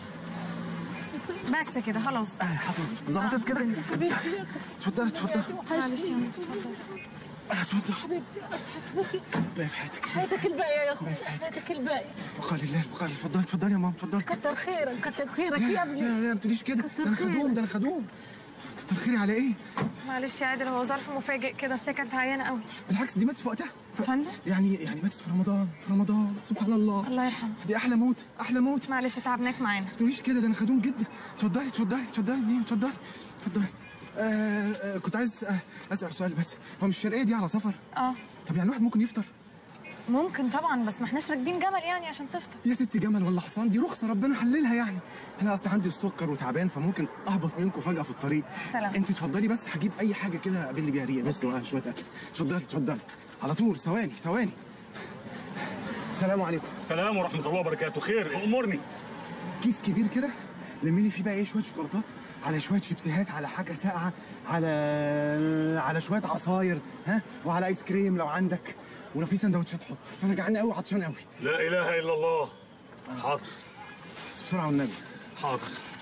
بس كده خلاص ظبطت كده حبيبتي اتفضل اتفضل معلش يا ماما اتفضل اتفضل حبيبتي اضحك باقي في حياتك حياتك الباقية يا اخوي حياتك الباقية بقى لله بقى اتفضلي اتفضلي يا ماما اتفضلي كتر خيرك كتر خيرك لا يا ابني لا لا ما تقوليش كده كتر ده انا خدوم خيرك. ده انا خدوم كتر خيري على ايه؟ معلش يا عادل هو ظرف مفاجئ كده اصل هي كانت عيانه قوي بالعكس دي ماتت في وقتها ف... يعني يعني ماتت في رمضان في رمضان سبحان الله الله يرحمه دي احلى موت احلى موت معلش تعبناك معانا ما تقوليش كده ده انا خدوم جدا اتفضلي اتفضلي اتفضلي دي اتفضلي اتفضلي آه آه كنت عايز آه اسال سؤال بس هو مش الشرقيه دي على سفر؟ اه طب يعني الواحد ممكن يفطر؟ ممكن طبعا بس ما احناش راكبين جمل يعني عشان تفطر يا ست جمل ولا حصان دي رخصه ربنا حللها يعني انا اصل عندي السكر وتعبان فممكن اهبط منكم فجاه في الطريق سلام. انت اتفضلي بس هجيب اي حاجه كده اقابل بيها ريق بس وشويه اكل اتفضلي اتفضلي على طول ثواني ثواني السلام عليكم سلام ورحمه الله وبركاته خير امرني كيس كبير كده لمي لي فيه بقى ايه شويه شوكولاتات على شويه شيبسيهات على حاجه ساقعه على على شويه عصاير ها وعلى ايس كريم لو عندك ولو في سندوتشات حط بس انا جعان قوي عطشان قوي لا اله الا الله حاضر بس بسرعه والنبي حاضر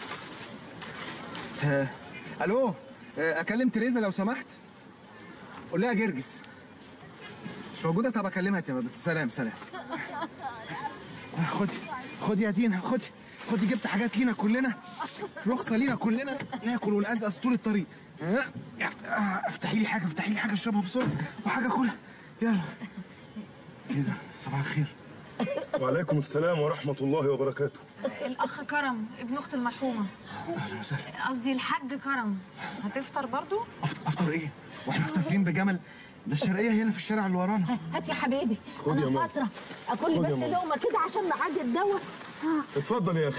آه. الو آه، اكلم تريزا لو سمحت قول لها جرجس مش موجوده طب اكلمها تمام سلام سلام آه، خدي خدي يا دينا خدي خدي جبت حاجات لينا كلنا رخصه لينا كلنا ناكل ونقزقز طول الطريق آه، آه، افتحي لي حاجه افتحي لي حاجه اشربها بسرعه وحاجه كلها يلا ايه ده صباح الخير وعليكم السلام ورحمه الله وبركاته الاخ كرم ابن اخت المرحومه اهلا وسهلا قصدي الحاج كرم هتفطر برضو افطر ايه واحنا مسافرين بجمل ده الشرقيه هنا في الشارع اللي ورانا هات يا حبيبي خد يا انا ماما. فترة اكل خد لي يا بس ماما. لقمة كده عشان معدي الدواء آه. اتفضل يا اخي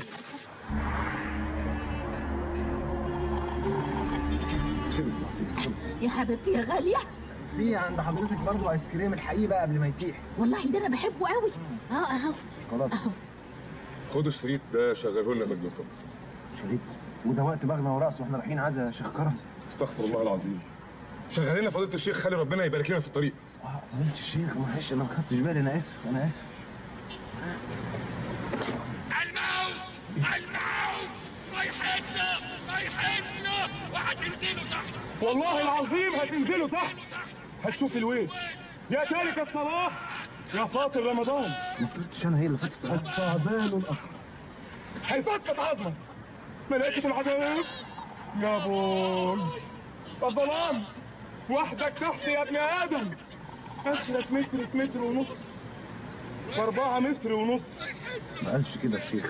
خلص العصير خلص يا حبيبتي يا غالية في عند حضرتك برضو ايس كريم الحقيقي بقى قبل ما يسيح والله ده انا بحبه قوي اه اهو شوكولاته خد الشريط ده شغله لنا مجنون فضل شريط وده وقت بغنى ورقص واحنا رايحين عزا يا شيخ كرم استغفر الله العظيم شغل لنا فضيله الشيخ خلي ربنا يبارك لنا في الطريق فضيله الشيخ معلش انا ما خدتش بالي انا اسف انا اسف رايحيننا رايحيننا وهتنزلوا تحت والله العظيم هتنزلوا تحت هتشوف الويل يا تارك الصلاة يا فاطر رمضان ما فطرتش انا هي اللي فطرت التعبان الأقرب هيفتفت عظمك ملائكة العذاب يا بوي الظلام وحدك تحت يا ابن آدم آخرك متر في متر ونص في أربعة متر ونص ما قالش كده الشيخ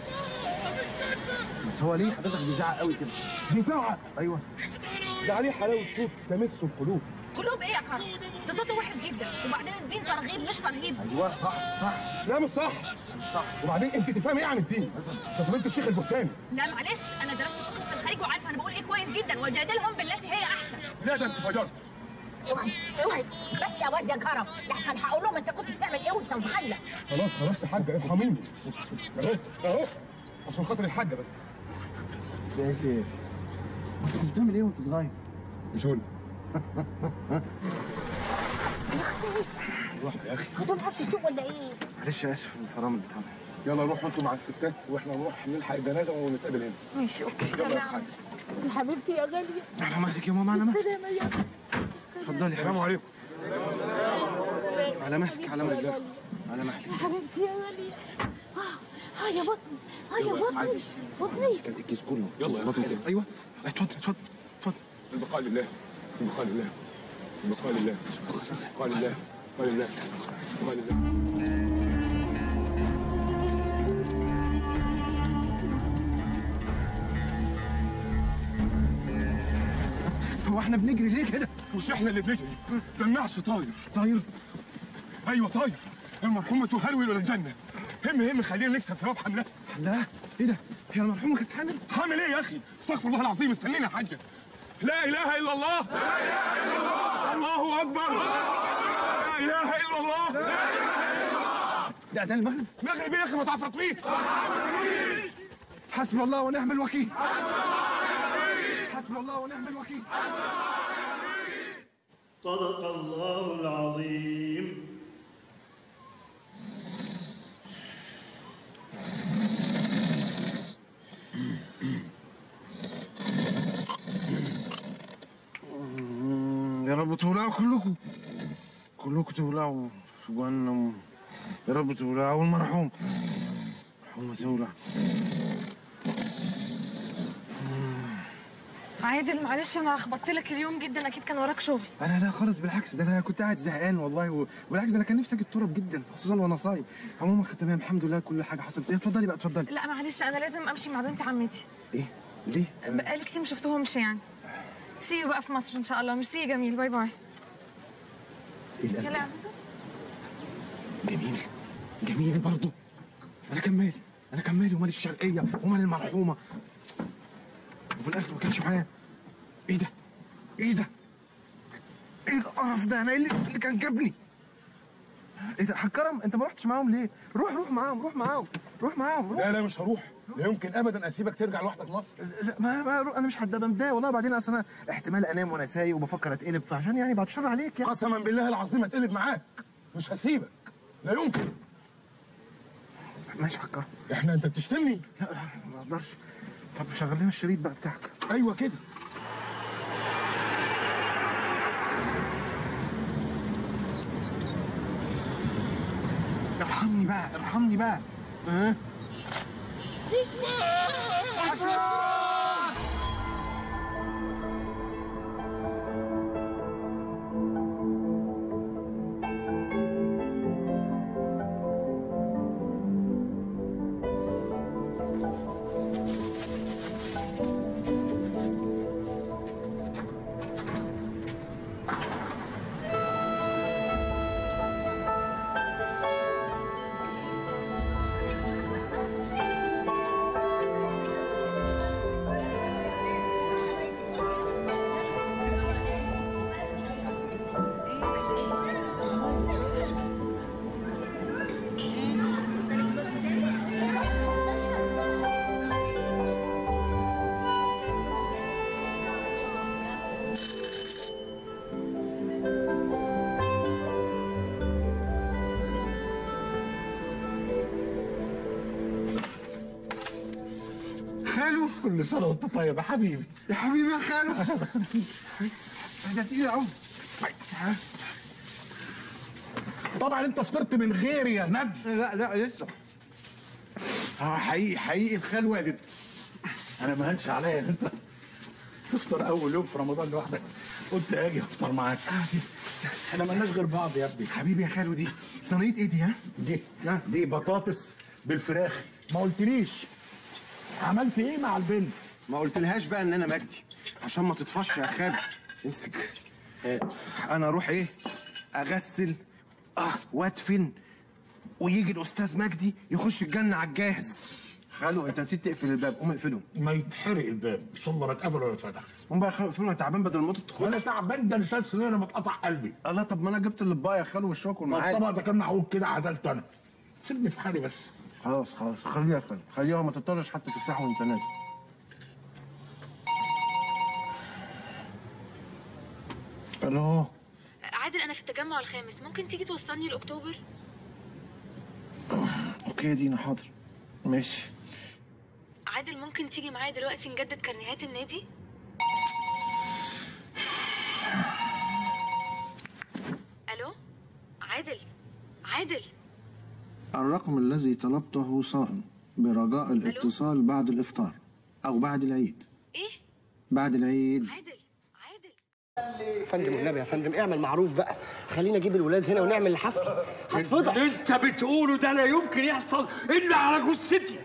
بس هو ليه حضرتك بيزعق قوي كده بيزعق ايوه ده عليه حلاوة صوت تمس القلوب قلوب ايه يا كرم؟ ده صوته وحش جدا وبعدين الدين ترغيب مش ترهيب ايوه صح صح لا مش صح صح وبعدين انت تفهم ايه عن الدين ده فضيله الشيخ البهتاني لا معلش انا درست فقه في الخارج وعارفه انا بقول ايه كويس جدا وجادلهم بالتي هي احسن لا ده انت فجرت اوعي اوعي بس يا واد يا كرم لحسن هقول لهم انت كنت بتعمل ايه وانت صغير خلاص خلاص يا حاجه ارحميني اهو اهو عشان خاطر الحاجه بس يا شيخ انت كنت بتعمل ايه وانت صغير؟ مش هقول روح يا اخي انت عارف تسوق ولا ايه؟ معلش اسف الفرامل بتاعنا يلا روحوا انتوا مع الستات واحنا نروح نلحق الجنازه ونتقابل هنا ماشي اوكي يلا يا حاج يا حبيبتي يا غالية على مهلك يا ماما على مهلك سلامة يا اتفضلي يا السلام عليكم على مهلك على مهلك على مهلك يا حبيبتي يا غالية اه اه يا بطني اه يا بطني بطني كاس الكيس كله يلا. بطني كده ايوه اتفضل اتفضل اتفضل البقاء لله البقاء لله البقاء لله البقاء لله البقاء لله البقاء لله هو احنا بنجري ليه كده؟ مش احنا اللي بنجري ده النعش طاير طاير ايوه طاير المرحومه تهرول الى الجنه هم هم خلينا نكسب ثواب حملها لا ايه ده؟ هي المرحومه كانت حامل؟ حامل ايه يا اخي؟ استغفر الله العظيم استنينا يا حاجه لا اله الا الله لا اله الا الله الله اكبر لا اله الا الله لا اله الا الله ده ده المغرب مغرب يا اخي ما تعصبنيش حسبي الله ونعم الوكيل حسبي الله ونعم الوكيل صدق الله العظيم يا رب تولعوا كلكم كلكم تولعوا في جهنم يا رب تولعوا والمرحوم مرحوم تولع عادل معلش انا خبطت لك اليوم جدا اكيد كان وراك شغل انا لا خالص بالعكس ده انا كنت قاعد زهقان والله و- وبالعكس ده انا كان نفسي اجي التراب جدا خصوصا وانا صايم عموما تمام الحمد لله كل حاجه حصلت إيه، اتفضلي بقى اتفضلي لا معلش انا لازم امشي مع بنت عمتي ايه ليه بقالي كتير ما شفتهمش يعني سيو بقى في مصر ان شاء الله ميرسي يا جميل باي باي ايه القلب يلا ده؟ جميل جميل برضه انا كان مالي انا كان مالي ومال الشرقيه ومال المرحومه وفي الاخر ما كانش معايا ايه ده ايه ده ايه القرف ده انا ايه اللي اللي كان جابني ايه ده حاج كرم انت ما رحتش معاهم ليه روح روح معاهم روح معاهم روح معاهم روح لا لا مش هروح لا يمكن ابدا اسيبك ترجع لوحدك مصر لا ما, ما انا مش هبقى متضايق والله بعدين اصل انا احتمال انام وانا سايق وبفكر اتقلب فعشان يعني بعد الشر عليك يعني قسما بالله العظيم هتقلب معاك مش هسيبك لا يمكن ماشي حكر احنا انت بتشتمني لا لا ما اقدرش طب شغل لنا الشريط بقى بتاعك ايوه كده ارحمني بقى ارحمني بقى ها خالو كل سنه وانت طيب يا حبيبي يا حبيبي يا خالو ده تقيل قوي طبعا انت فطرت من غيري يا نجم لا لا لسه اه حقيقي حقيقي الخال والد انا ما هنش عليا إن انت تفطر اول يوم في رمضان لوحدك قلت اجي افطر معاك احنا مالناش غير بعض يا ابني حبيبي يا خالو دي صينيه ايه دي ها دي دي بطاطس بالفراخ ما قلتليش عملت ايه مع البنت ما قلتلهاش بقى ان انا مجدي عشان ما تطفش يا خالو امسك آه، انا اروح ايه اغسل اه وادفن ويجي الاستاذ مجدي يخش الجنه على الجاهز خالو انت نسيت تقفل الباب قوم اقفله ما يتحرق الباب ان شاء الله ما اتقفل ولا اتفتح قوم بقى اقفله انا تعبان بدل ما تدخل انا تعبان ده لسان سنين ما اتقطع قلبي الله طب ما انا جبت الاطباق يا خالو والشوك ما والمعاد الطبق ده كان معوج كده عدلته انا سيبني في حالي بس خلاص خلاص خليها يا خالو خليها ما تضطرش حتى تفتحه وانت نازل الو عادل انا في التجمع الخامس ممكن تيجي توصلني لاكتوبر اوكي يا دينا حاضر ماشي عادل ممكن تيجي معايا دلوقتي نجدد كارنيهات النادي الو عادل عادل الرقم الذي طلبته صائم برجاء الاتصال بعد الافطار او بعد العيد ايه بعد العيد يا فندم والنبي يا فندم اعمل معروف بقى خلينا اجيب الولاد هنا ونعمل الحفله هتفضح اللي انت بتقوله ده لا يمكن يحصل الا على جثتي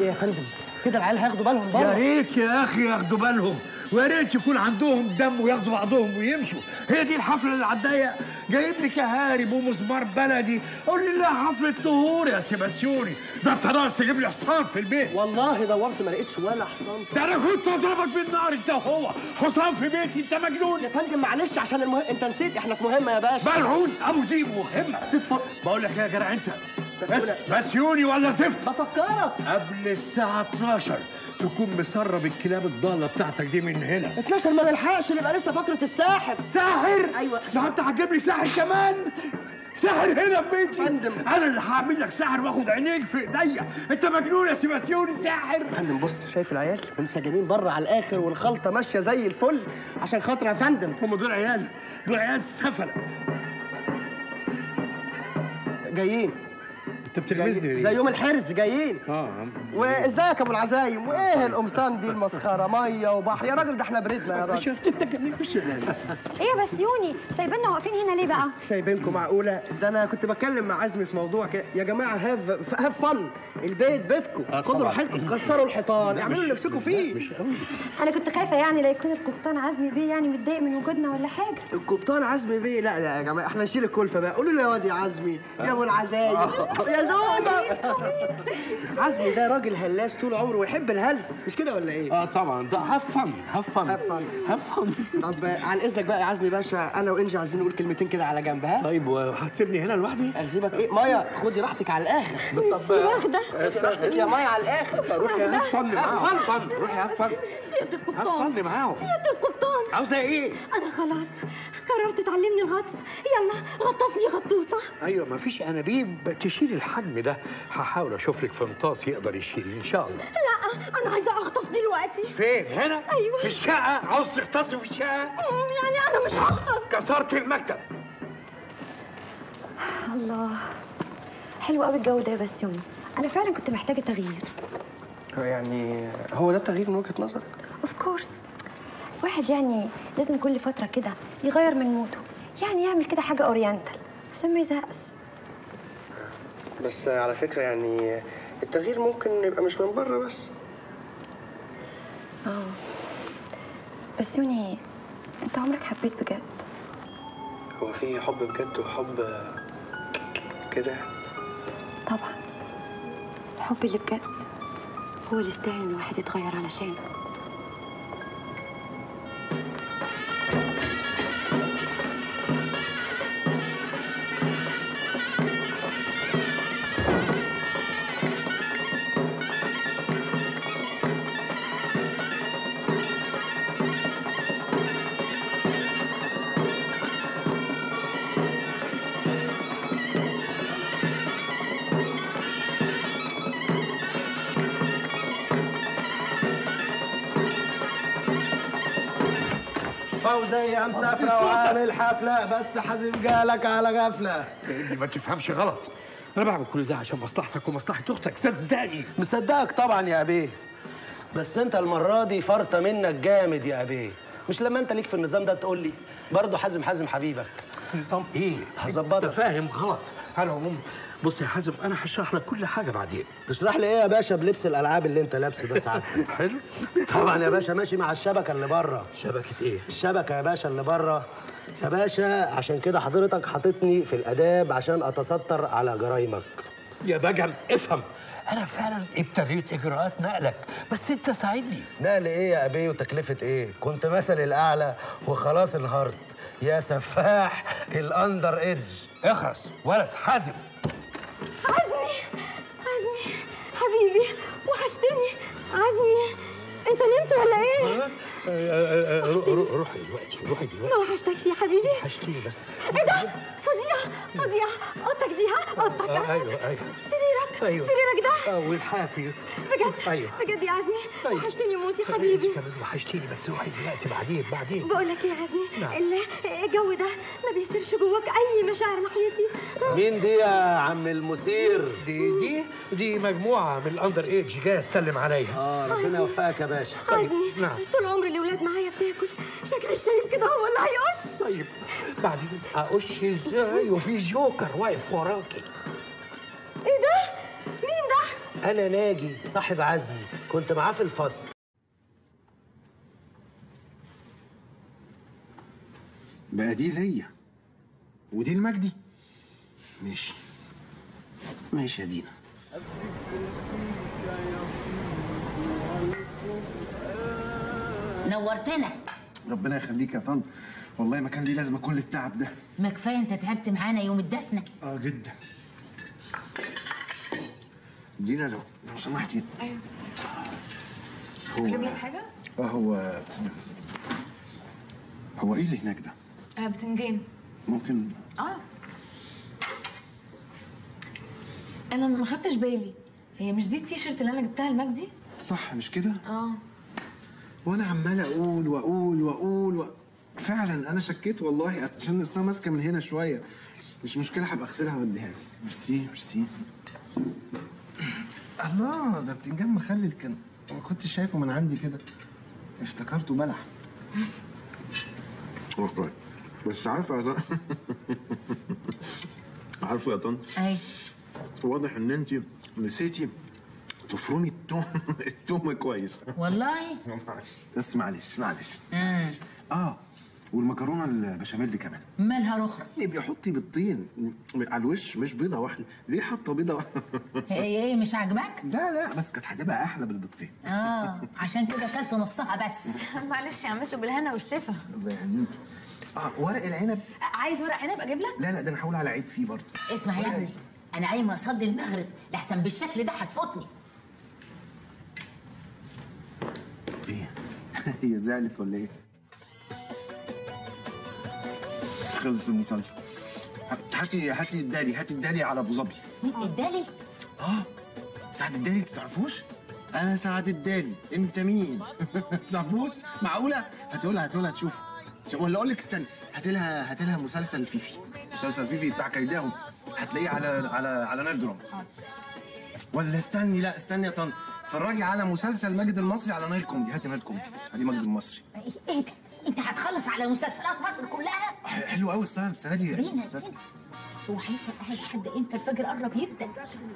ايه يا فندم كده العيال هياخدوا بالهم بره يا ريت يا اخي ياخدوا بالهم ويا ريت يكون عندهم دم وياخدوا بعضهم ويمشوا هي دي الحفله اللي على الضيق جايب لي كهارب ومزمار بلدي قول لي لا حفله طهور يا سيباسيوني ده انت ناقص تجيب لي حصان في البيت والله دورت ما لقيتش ولا حصان ده انا كنت اضربك بالنار انت وهو حصان في بيتي انت مجنون يا فندم معلش عشان المهم انت نسيت احنا في مهمه يا باشا ملعون ابو زيب مهمه بقول لك إيه يا جدع انت بس بسيوني ولا زفت بفكرك قبل الساعه 12 تكون مسرب الكلاب الضاله بتاعتك دي من هنا 12 ما نلحقش نبقى لسه فقره الساحر ساحر ايوه ده انت هتجيب لي ساحر كمان ساحر هنا في بيتي انا اللي هعمل لك ساحر واخد عينيك في ايديا انت مجنون يا سيباسيوني ساحر فندم بص شايف العيال منسجمين بره على الاخر والخلطه ماشيه زي الفل عشان خاطر يا فندم هم دول عيال دول عيال سفله جايين انت بتلمسني ليه؟ زي يوم الحرز جايين اه وازيك يا ابو العزايم وايه القمصان دي المسخره ميه وبحر يا راجل ده احنا بردنا يا راجل انت جميل مش ايه يا بسيوني سايبيننا واقفين هنا ليه بقى سايبينكم معقوله ده انا كنت بتكلم مع عزمي في موضوع كده يا جماعه هاف هاف فن البيت بيتكم آه خدوا طبعاً. راحتكم كسروا الحيطان اعملوا اللي نفسكم فيه انا كنت خايفه يعني لا يكون القبطان عزمي بيه يعني متضايق من وجودنا ولا حاجه القبطان عزمي بيه لا لا يا جماعه احنا نشيل الكلفه بقى قولوا له يا واد يا عزمي يا ابو العزايم يا زوجة عزمي ده راجل هلاس طول عمره ويحب الهلس مش كده ولا ايه؟ اه طبعا ده هاف فن هاف فن هاف فن هاف فن طب عن اذنك بقى يا عزمي باشا انا وانجي عايزين نقول كلمتين كده على جنب ها؟ طيب وهتسيبني هنا لوحدي؟ اسيبك ايه؟ مايا خدي راحتك على الاخر طب واخده خدي راحتك يا مايا على الاخر روحي يا هاف فن معاهم هاف فن روحي هاف فن سيادة القبطان هاف فن معاهم سيادة القبطان عاوزه ايه؟ انا خلاص قررت تعلمني الغطس يلا غطسني غطوسه ايوه مفيش انابيب تشيل الحجم ده هحاول اشوف لك فنطاس يقدر يشيل ان شاء الله لا انا عايزه اغطس دلوقتي فين هنا ايوه في الشقه عاوز تغطسي في الشقه أمم، يعني انا مش هغطس كسرت المكتب الله حلو قوي الجو ده يا بسيوني انا فعلا كنت محتاجه تغيير يعني هو ده التغيير من وجهه نظرك؟ اوف كورس واحد يعني لازم كل فتره كده يغير من موده يعني يعمل كده حاجه اورينتال عشان ما يزهقش بس على فكره يعني التغيير ممكن يبقى مش من بره بس اه بسيوني انت عمرك حبيت بجد هو في حب بجد وحب كده طبعا الحب اللي بجد هو اللي يستاهل ان الواحد يتغير علشانه فوزية مسافرة وعامل حفلة بس حازم جالك على غفلة اللي ما تفهمش غلط انا بعمل كل ده عشان مصلحتك ومصلحه اختك صدقني مصدقك طبعا يا أبيه بس أنت المرة دي فرطة منك جامد يا أبيه مش لما أنت ليك في النظام ده تقول لي برضه حازم حازم حبيبك نظام ايه؟ هظبطك انت فاهم غلط على العموم بص يا حازم انا هشرح لك كل حاجه بعدين تشرح لي ايه يا باشا بلبس الالعاب اللي انت لابسه ده ساعات حلو طبعا يا باشا ماشي مع الشبكه اللي بره شبكه ايه الشبكه يا باشا اللي بره يا باشا عشان كده حضرتك حاططني في الاداب عشان اتستر على جرايمك يا بجم افهم انا فعلا ابتديت اجراءات نقلك بس انت ساعدني نقل ايه يا ابيه وتكلفه ايه كنت مثل الاعلى وخلاص انهارت يا سفاح الاندر ايدج اخرس ولد حازم عزمي عزمي حبيبي وحشتني عزمي انت نمت ولا ايه؟ روحي دلوقتي روحي دلوقتي ما وحشتكش يا حبيبي وحشتيني بس ايه ده؟ فظيع فظيع اوضتك دي ها اوضتك آه، ايوه ايوه سريرك ايوه سريرك ده آه، والحافي بجد ايوه بجد يا عزمي أيوة. وحشتني موت يا انت حبيبي كمان وحشتيني بس روحي دلوقتي بعدين بعدين بقول لك ايه يا عزمي نعم. ال- الجو ده ما بيصيرش جواك اي مشاعر ناحيتي مين دي يا عم المثير دي دي دي مجموعه من الاندر ايدج جايه تسلم عليا اه ربنا يوفقك يا باشا عزمي نعم. طول عمري الاولاد معايا بتاكل شكل الشايب كده هو اللي هيقش طيب بعدين اقش ازاي وفي جوكر واقف وراكي ايه ده؟ مين ده؟ انا ناجي صاحب عزمي كنت معاه في الفصل بقى دي ليا ودي المجدي ماشي ماشي يا دينا نورتنا ربنا يخليك يا طنط والله ما كان لي لازمه كل التعب ده ما كفايه انت تعبت معانا يوم الدفنه اه جدا دينا لو لو سمحتي ايوه هو اجيب لك حاجه اه هو هو ايه اللي هناك ده آه بتنجان ممكن اه انا ما خدتش بالي هي مش دي التيشيرت اللي انا جبتها لمجدي صح مش كده اه وانا عمال اقول واقول واقول و... فعلا انا شكيت والله عشان اصلا ماسكه من هنا شويه مش مشكله هبقى اغسلها واديها له ميرسي ميرسي الله ده بتنجان مخلل كان ما كنتش شايفه من عندي كده افتكرته بلح والله بس عارفه يا طن عارفه يا طن اي واضح ان انت نسيتي تفرمي التوم التوم كويس والله بس معلش معلش مم. اه والمكرونه البشاميل دي كمان مالها رخرة يبقى حطي بيضتين على الوش مش بيضه واحده ليه حاطه بيضه واحده هي ايه مش عاجباك لا لا بس كانت هتبقى احلى بالبيضتين اه عشان كده اكلت نصها بس معلش يا عمته بالهنا والشفا الله يهنيكي اه ورق العنب عايز ورق عنب اجيب لك لا لا ده انا هقول على عيب فيه برضه اسمع يا ابني انا قايمه اصلي المغرب لحسن بالشكل ده هتفوتني ايه هي زعلت ولا ايه خلص المسلسل هاتي هاتي الدالي هاتي الدالي على ابو ظبي مين ادالي اه سعد الدالي انتوا تعرفوش انا سعد الدالي انت مين تعرفوش معقوله هتقولها هتقولها تشوف ولا اقول لك استنى هات لها هات لها مسلسل فيفي مسلسل فيفي بتاع كيداهم هتلاقيه على على على نايل دراما ولا استني لا استني يا طن اتفرجي على مسلسل ماجد المصري على نايل كوميدي هاتي نايل كوميدي هاتي ماجد المصري ايه ده انت هتخلص على مسلسلات مصر كلها حلو قوي السنه السنه دي دينا دينا هو هيفضل قاعد لحد امتى الفجر قرب يبدا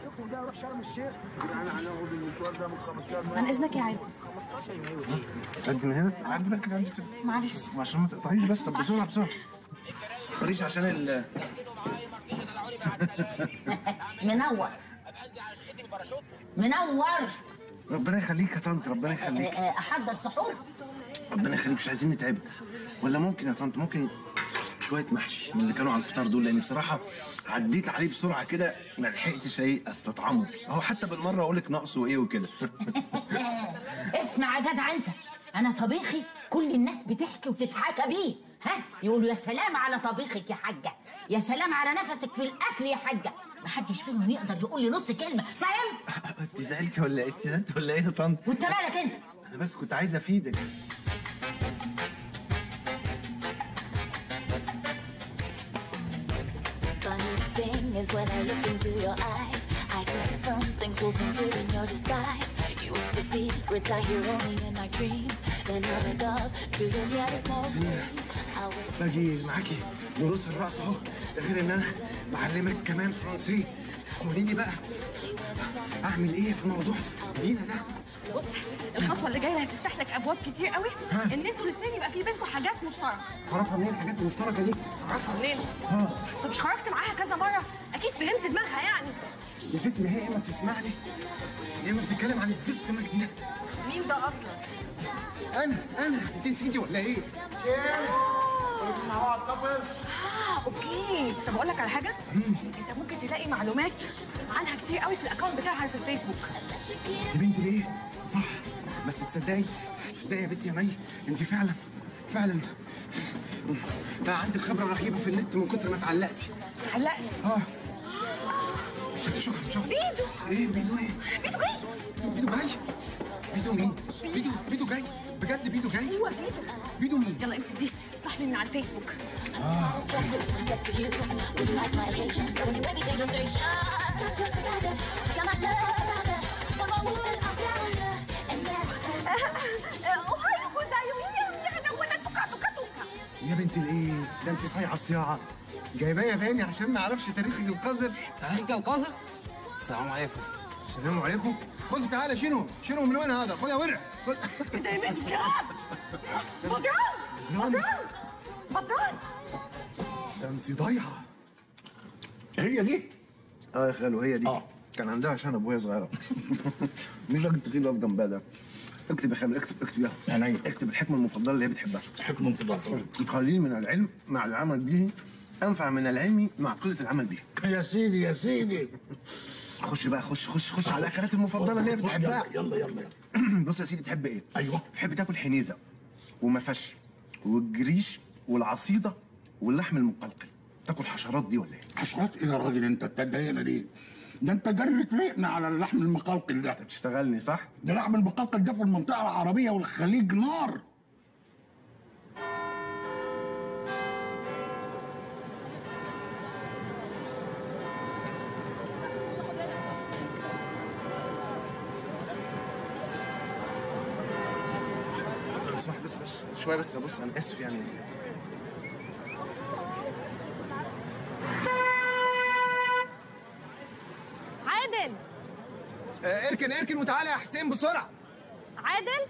عن اذنك يا عادل عندي من هنا عندي بقى كده عندي كده معلش عشان ما تقطعيش بس طب بسرعه بسرعه ما تخسريش عشان ال منور منور ربنا يخليك يا طنط ربنا آه، يخليك آه، احضر سحور ربنا يخليك مش عايزين نتعبك ولا ممكن يا طنط ممكن شويه محشي من اللي كانوا على الفطار دول لان بصراحه عديت عليه بسرعه كده ما لحقتش ايه استطعمه اهو حتى بالمره اقول لك ناقصه ايه وكده اسمع يا جدع انت انا طبيخي كل الناس بتحكي وتتحاكى بيه ها يقولوا يا سلام على طبيخك يا حاجه يا سلام على نفسك في الاكل يا حاجه محدش فيهم يقدر يقول لي نص كلمه فاهم انت زعلتي ولا ايه انت زعلتي ولا ايه يا طنط وانت مالك انت انا بس كنت عايز افيدك Funny thing is when I look into your eyes, I sense something so sincere in your disguise. You whisper secrets I hear only in my dreams. Then I wake up to your daddy's small scream. I wake باجي معاكي دروس الرقص اهو ده غير ان انا بعلمك كمان فرنسي قولي لي بقى اعمل ايه في موضوع دينا ده بص الخطوه اللي جايه هتفتح لك ابواب كتير قوي ان انتوا الاثنين يبقى في بينكم حاجات مشتركه اعرفها منين الحاجات المشتركه دي عارفه منين اه طب مش خرجت معاها كذا مره اكيد فهمت دماغها يعني يا ستي ما هي يا اما بتسمعني يا اما بتتكلم عن الزفت مجدي ده مين ده اصلا انا انا انت نسيتي ولا ايه آه، اوكي طب اقول لك على حاجه انت ممكن تلاقي معلومات عنها كتير قوي في الاكونت بتاعها في الفيسبوك يا بنتي ليه صح بس تصدقي تصدقي يا بنتي يا مي انت فعلا فعلا بقى عندك خبره رهيبه في النت من كتر ما اتعلقتي علقت اه شكرا شكرا شكرا بيدو ايه بيدو ايه بيدو جاي بيدو جاي بيدو مين بيدو بيدو جاي بجد بيدو جاي ايوه بيدو بيدو مين يلا امسك دي صاحبي من على الفيسبوك اه Step to you, would you like my occasion? When you make me change your station, stop your together. Got my love, one more woman, I'm down And اوهايو جوزايو يا دوت بكاتو كاتوكا يا بنت الايه ده انت صايعه الصياعه جايباه ياباني عشان ما اعرفش تاريخك القذر تاريخك القذر السلام عليكم السلام عليكم خذ تعالى شنو شنو من وين هذا خذ يا ورع خذ ده يا بنتي بطران بطران بطران ده انت ضايعه هي دي اه يا خالو هي دي اه كان عندها شنب وهي صغيره مش راجل تخيل واقف جنبها ده اكتب يا خالو اكتب اكتب يا يعني اكتب الحكمه المفضله اللي هي بتحبها حكمه مفضله القليل من العلم مع العمل به انفع من العلم مع قله العمل به يا سيدي يا سيدي خش بقى خش خش خش على الاكلات المفضله اللي هي بتحبها يلا يلا يلا بص يا سيدي بتحب ايه؟ ايوه بتحب تاكل حنيزه ومفش والجريش والعصيده واللحم المقلقل تاكل حشرات دي ولا ايه؟ حشرات ايه يا راجل انت تضايقنا ليه؟ ده انت جرت ريقنا على اللحم المقلقل ده بتشتغلني صح؟ ده اللحم المقلقل ده في المنطقه العربيه والخليج نار صح بس بس شويه بس بص انا اسف يعني عادل آه، اركن اركن وتعالى يا حسين بسرعه عادل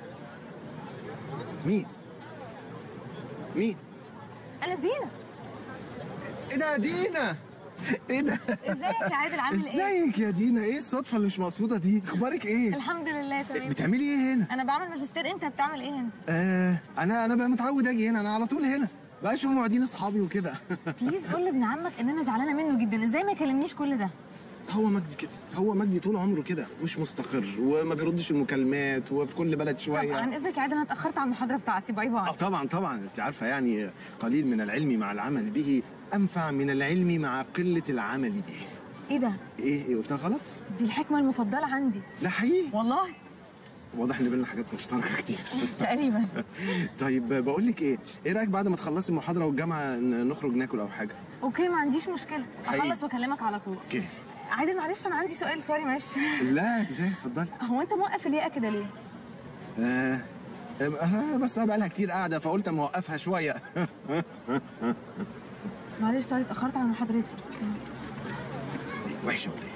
مين؟ مين؟ انا دينا ايه ده يا دينا؟ ايه ده؟ ازيك يا عادل عامل ايه؟ ازيك يا دينا؟ ايه الصدفه اللي مش مقصوده دي؟ اخبارك ايه؟ الحمد لله تمام بتعملي ايه هنا؟ انا بعمل ماجستير انت بتعمل ايه هنا؟ آه انا انا بقى متعود اجي هنا انا على طول هنا بقاش هم قاعدين اصحابي وكده بليز قول لابن عمك ان انا زعلانه منه جدا ازاي ما يكلمنيش كل ده؟ هو مجدي كده هو مجدي طول عمره كده مش مستقر وما بيردش المكالمات وفي كل بلد طب شويه عن اذنك يا عادل انا اتاخرت على المحاضره بتاعتي باي باي آه طبعا طبعا انت عارفه يعني قليل من العلم مع العمل به انفع من العلم مع قله العمل به ايه ده؟ ايه ايه قلتها غلط دي الحكمه المفضله عندي لا حقيقي والله واضح ان بينا حاجات مشتركه كتير تقريبا طيب بقول لك ايه ايه رايك بعد ما تخلصي المحاضره والجامعه ن- نخرج ناكل او حاجه اوكي ما عنديش مشكله حقيقي. اخلص واكلمك على طول اوكي عادل معلش انا عندي سؤال سوري معلش لا ازاي اتفضلي هو انت موقف الياقه كده ليه؟ آه آه بس انا بقالها كتير قاعده فقلت اما اوقفها شويه معلش سوري اتاخرت على محاضرتي وحشه ولا ايه؟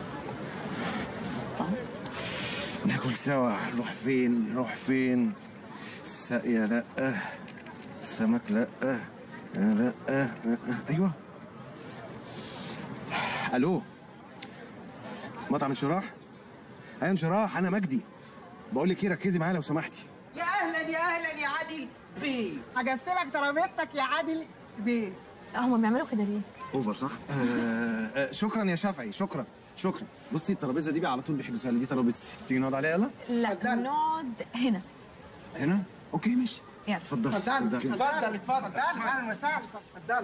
ناكل سوا نروح فين نروح فين الساقية لا السمك لا لا ايوه الو مطعم انشراح ايوه انشراح انا مجدي بقول لك ايه ركزي معايا لو سمحتي يا اهلا يا اهلا يا عادل بيه هجسلك ترابيزتك يا عادل بيه هما بيعملوا كده ليه؟ اوفر صح؟ آه آه شكرا يا شافعي شكرا شكرا بصي الترابيزه دي بقى على طول بيحجزوها لي دي ترابيزتي تيجي نقعد عليها يلا لا نقعد هنا هنا اوكي ماشي يلا اتفضل اتفضل اتفضل اتفضل اهلا وسهلا اتفضل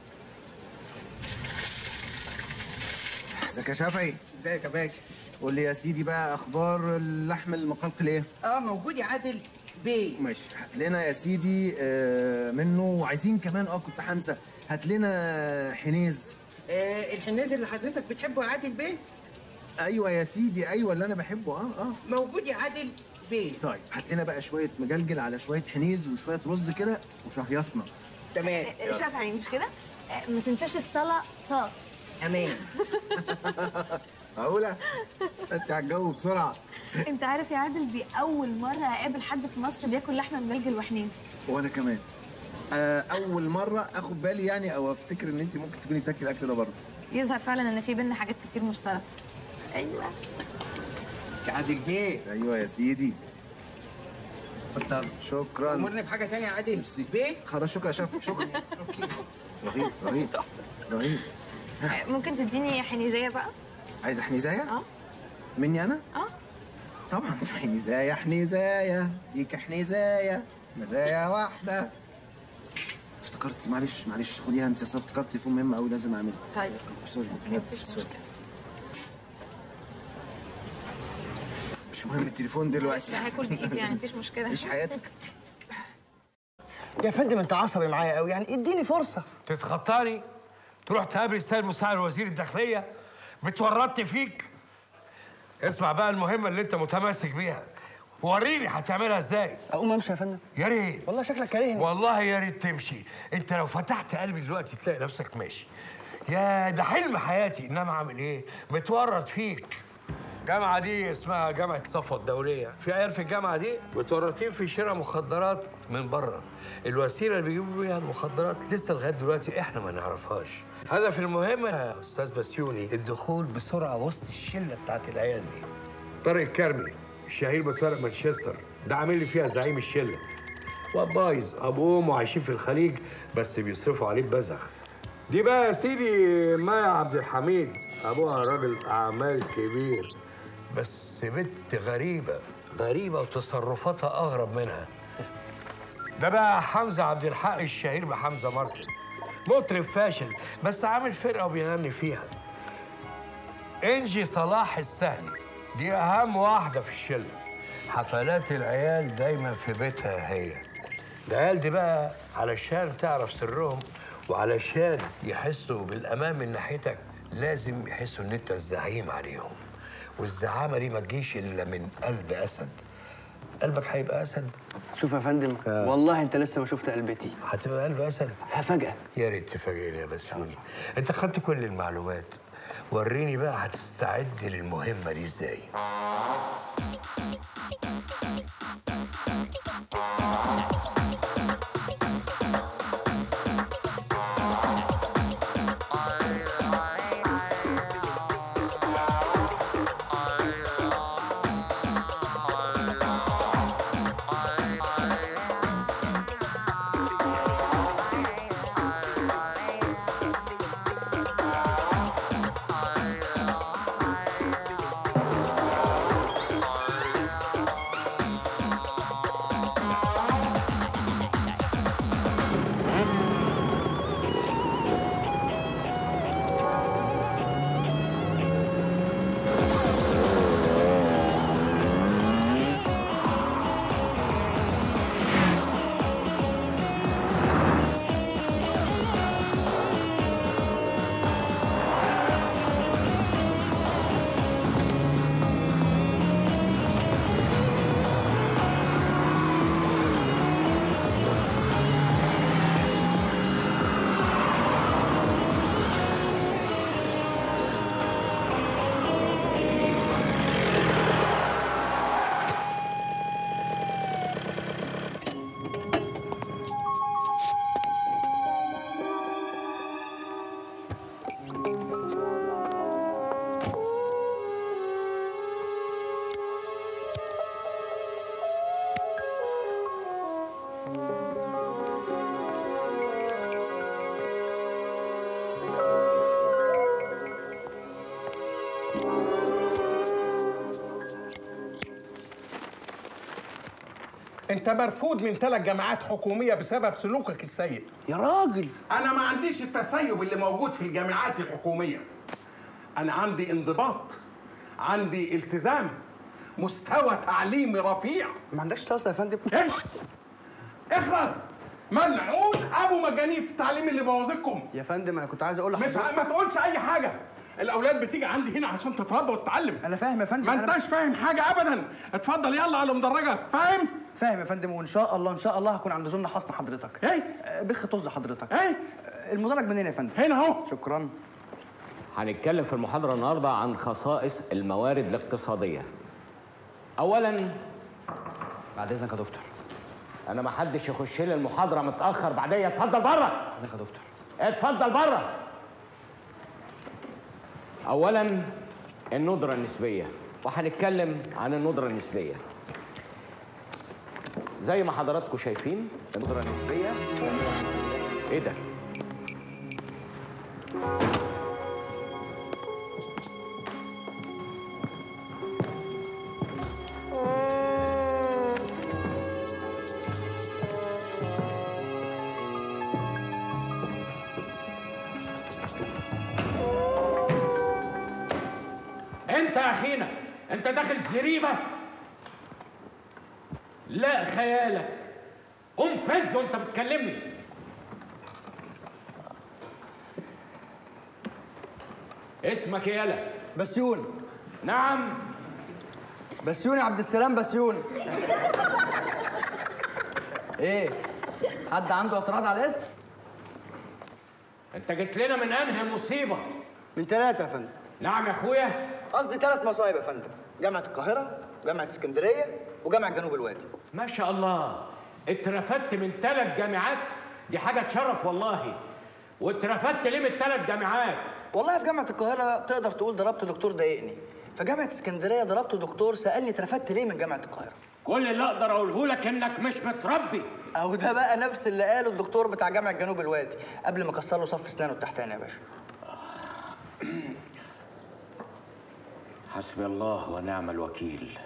ازيك يا شافعي ازيك يا باشا قول لي يا سيدي بقى اخبار اللحم المقلقل ايه؟ اه موجود يا عادل بيه ماشي هات لنا يا سيدي آه منه وعايزين كمان اه كنت هنسى هات لنا حنيز آه الحناز اللي حضرتك بتحبه يا عادل بيه ايوه يا سيدي ايوه اللي انا بحبه اه اه موجود يا عادل بيه طيب هات لنا بقى شويه مجلجل على شويه حنيز وشويه رز كده وشهيصنا تمام شافعي مش كده؟ آه، ما تنساش السلطات امان معقوله انت على الجو بسرعه انت عارف يا عادل دي اول مره اقابل حد في مصر بياكل لحمه مجلجل وحنيز وانا كمان آه اول مره اخد بالي يعني او افتكر ان انت ممكن تكوني بتاكلي الاكل ده برضه يظهر فعلا ان في بينا حاجات كتير مشتركه ايوه يا عادل بيه ايوه يا سيدي اتفضل شكرا امرني بحاجه تانية يا عادل بيه خلاص شكرا يا شاف شكرا رهيب رهيب رهيب آه، ممكن تديني حنيزيه بقى؟ عايزه حنيزايه؟ اه مني انا؟ اه طبعا حنيزايه حنيزايه ديك حنيزايه مزايا واحده افتكرت معلش معلش خديها انت اصل افتكرت تليفون مهم قوي لازم اعمله طيب سوري سوري مش مهم التليفون دلوقتي معلش هاكل بايدي يعني مفيش مشكله عيش حياتك يا فندم انت عصبي معايا قوي يعني اديني فرصه تتخطاني تروح تقابل السيد مساعد وزير الداخليه بتورطني فيك اسمع بقى المهمه اللي انت متمسك بيها وريني هتعملها ازاي اقوم امشي يا فندم يا ريت والله شكلك كارهني والله يا ريت تمشي انت لو فتحت قلبي دلوقتي تلاقي نفسك ماشي يا ده حلم حياتي انما عامل ايه متورط فيك الجامعة دي اسمها جامعة صفوة الدولية، في عيال في الجامعة دي متورطين في شراء مخدرات من بره. الوسيلة اللي بيجيبوا بيها المخدرات لسه لغاية دلوقتي احنا ما نعرفهاش. هدف المهم يا أستاذ بسيوني الدخول بسرعة وسط الشلة بتاعت العيال دي. طارق الكرمي الشهير بطارق مانشستر ده عامل لي فيها زعيم الشلة. واد بايظ ابوه وامه عايشين في الخليج بس بيصرفوا عليه ببذخ. دي بقى يا سيدي مايا عبد الحميد ابوها راجل اعمال كبير بس بنت غريبه غريبه وتصرفاتها اغرب منها ده بقى حمزه عبد الحق الشهير بحمزه مارتن مطرب فاشل بس عامل فرقه وبيغني فيها انجي صلاح السهلي دي اهم واحده في الشله حفلات العيال دايما في بيتها هي العيال دي بقى علشان تعرف سرهم وعلشان يحسوا بالامان من ناحيتك لازم يحسوا ان انت الزعيم عليهم والزعامه دي ما تجيش الا من قلب اسد قلبك هيبقى اسد شوف يا فندم والله انت لسه ما شفت قلبتي هتبقى قلب اسد هفاجئك يا ريت تفاجئني يا بسيوني انت خدت كل المعلومات وريني بقى هتستعد للمهمه دي ازاي انت مرفوض من ثلاث جامعات حكوميه بسبب سلوكك السيء يا راجل انا ما عنديش التسيب اللي موجود في الجامعات الحكوميه انا عندي انضباط عندي التزام مستوى تعليمي رفيع ما عندكش طاسه يا فندم امشي اخلص ملعون ابو مجانيه التعليم اللي بوظكم يا فندم انا كنت عايز اقول مش لحضرتك ما تقولش اي حاجه الاولاد بتيجي عندي هنا عشان تتربى وتتعلم انا فاهم يا فندم ما أنا- انتش فاهم حاجه ابدا اتفضل يلا على المدرجه فاهم فاهم يا فندم وان شاء الله ان شاء الله هكون عند زمن حصن حضرتك ايه بخ طز حضرتك ايه المدرج منين يا فندم هنا اهو شكرا هنتكلم في المحاضرة النهاردة عن خصائص الموارد الاقتصادية. أولاً بعد اذنك يا دكتور أنا ما حدش يخش لي المحاضرة متأخر بعدية، اتفضل بره. اذنك يا دكتور اتفضل بره. أولاً الندرة النسبية، وهنتكلم عن الندرة النسبية. زي ما حضراتكم شايفين الندرة النسبية إيه ده؟ انت يا اخينا انت داخل زريبه لا خيالك قوم فز وانت بتكلمني اسمك ايه يالا بسيون نعم بسيون يا عبد السلام بسيون ايه حد عنده اعتراض على الاسم انت جيت لنا من انهي مصيبه من ثلاثة يا فندم نعم يا اخويا قصدي ثلاث مصايب يا فندم جامعه القاهره جامعه اسكندريه وجامعه جنوب الوادي ما شاء الله اترفدت من ثلاث جامعات دي حاجه تشرف والله واترفدت ليه من ثلاث جامعات والله في جامعه القاهره تقدر تقول ضربت دكتور ضايقني في جامعه اسكندريه ضربت دكتور سالني اترفدت ليه من جامعه القاهره كل اللي اقدر اقوله لك انك مش متربي او ده بقى نفس اللي قاله الدكتور بتاع جامعه جنوب الوادي قبل ما كسر له صف اسنانه التحتاني يا باشا حسبي الله ونعم الوكيل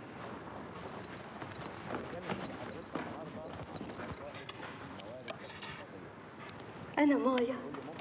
أنا مايا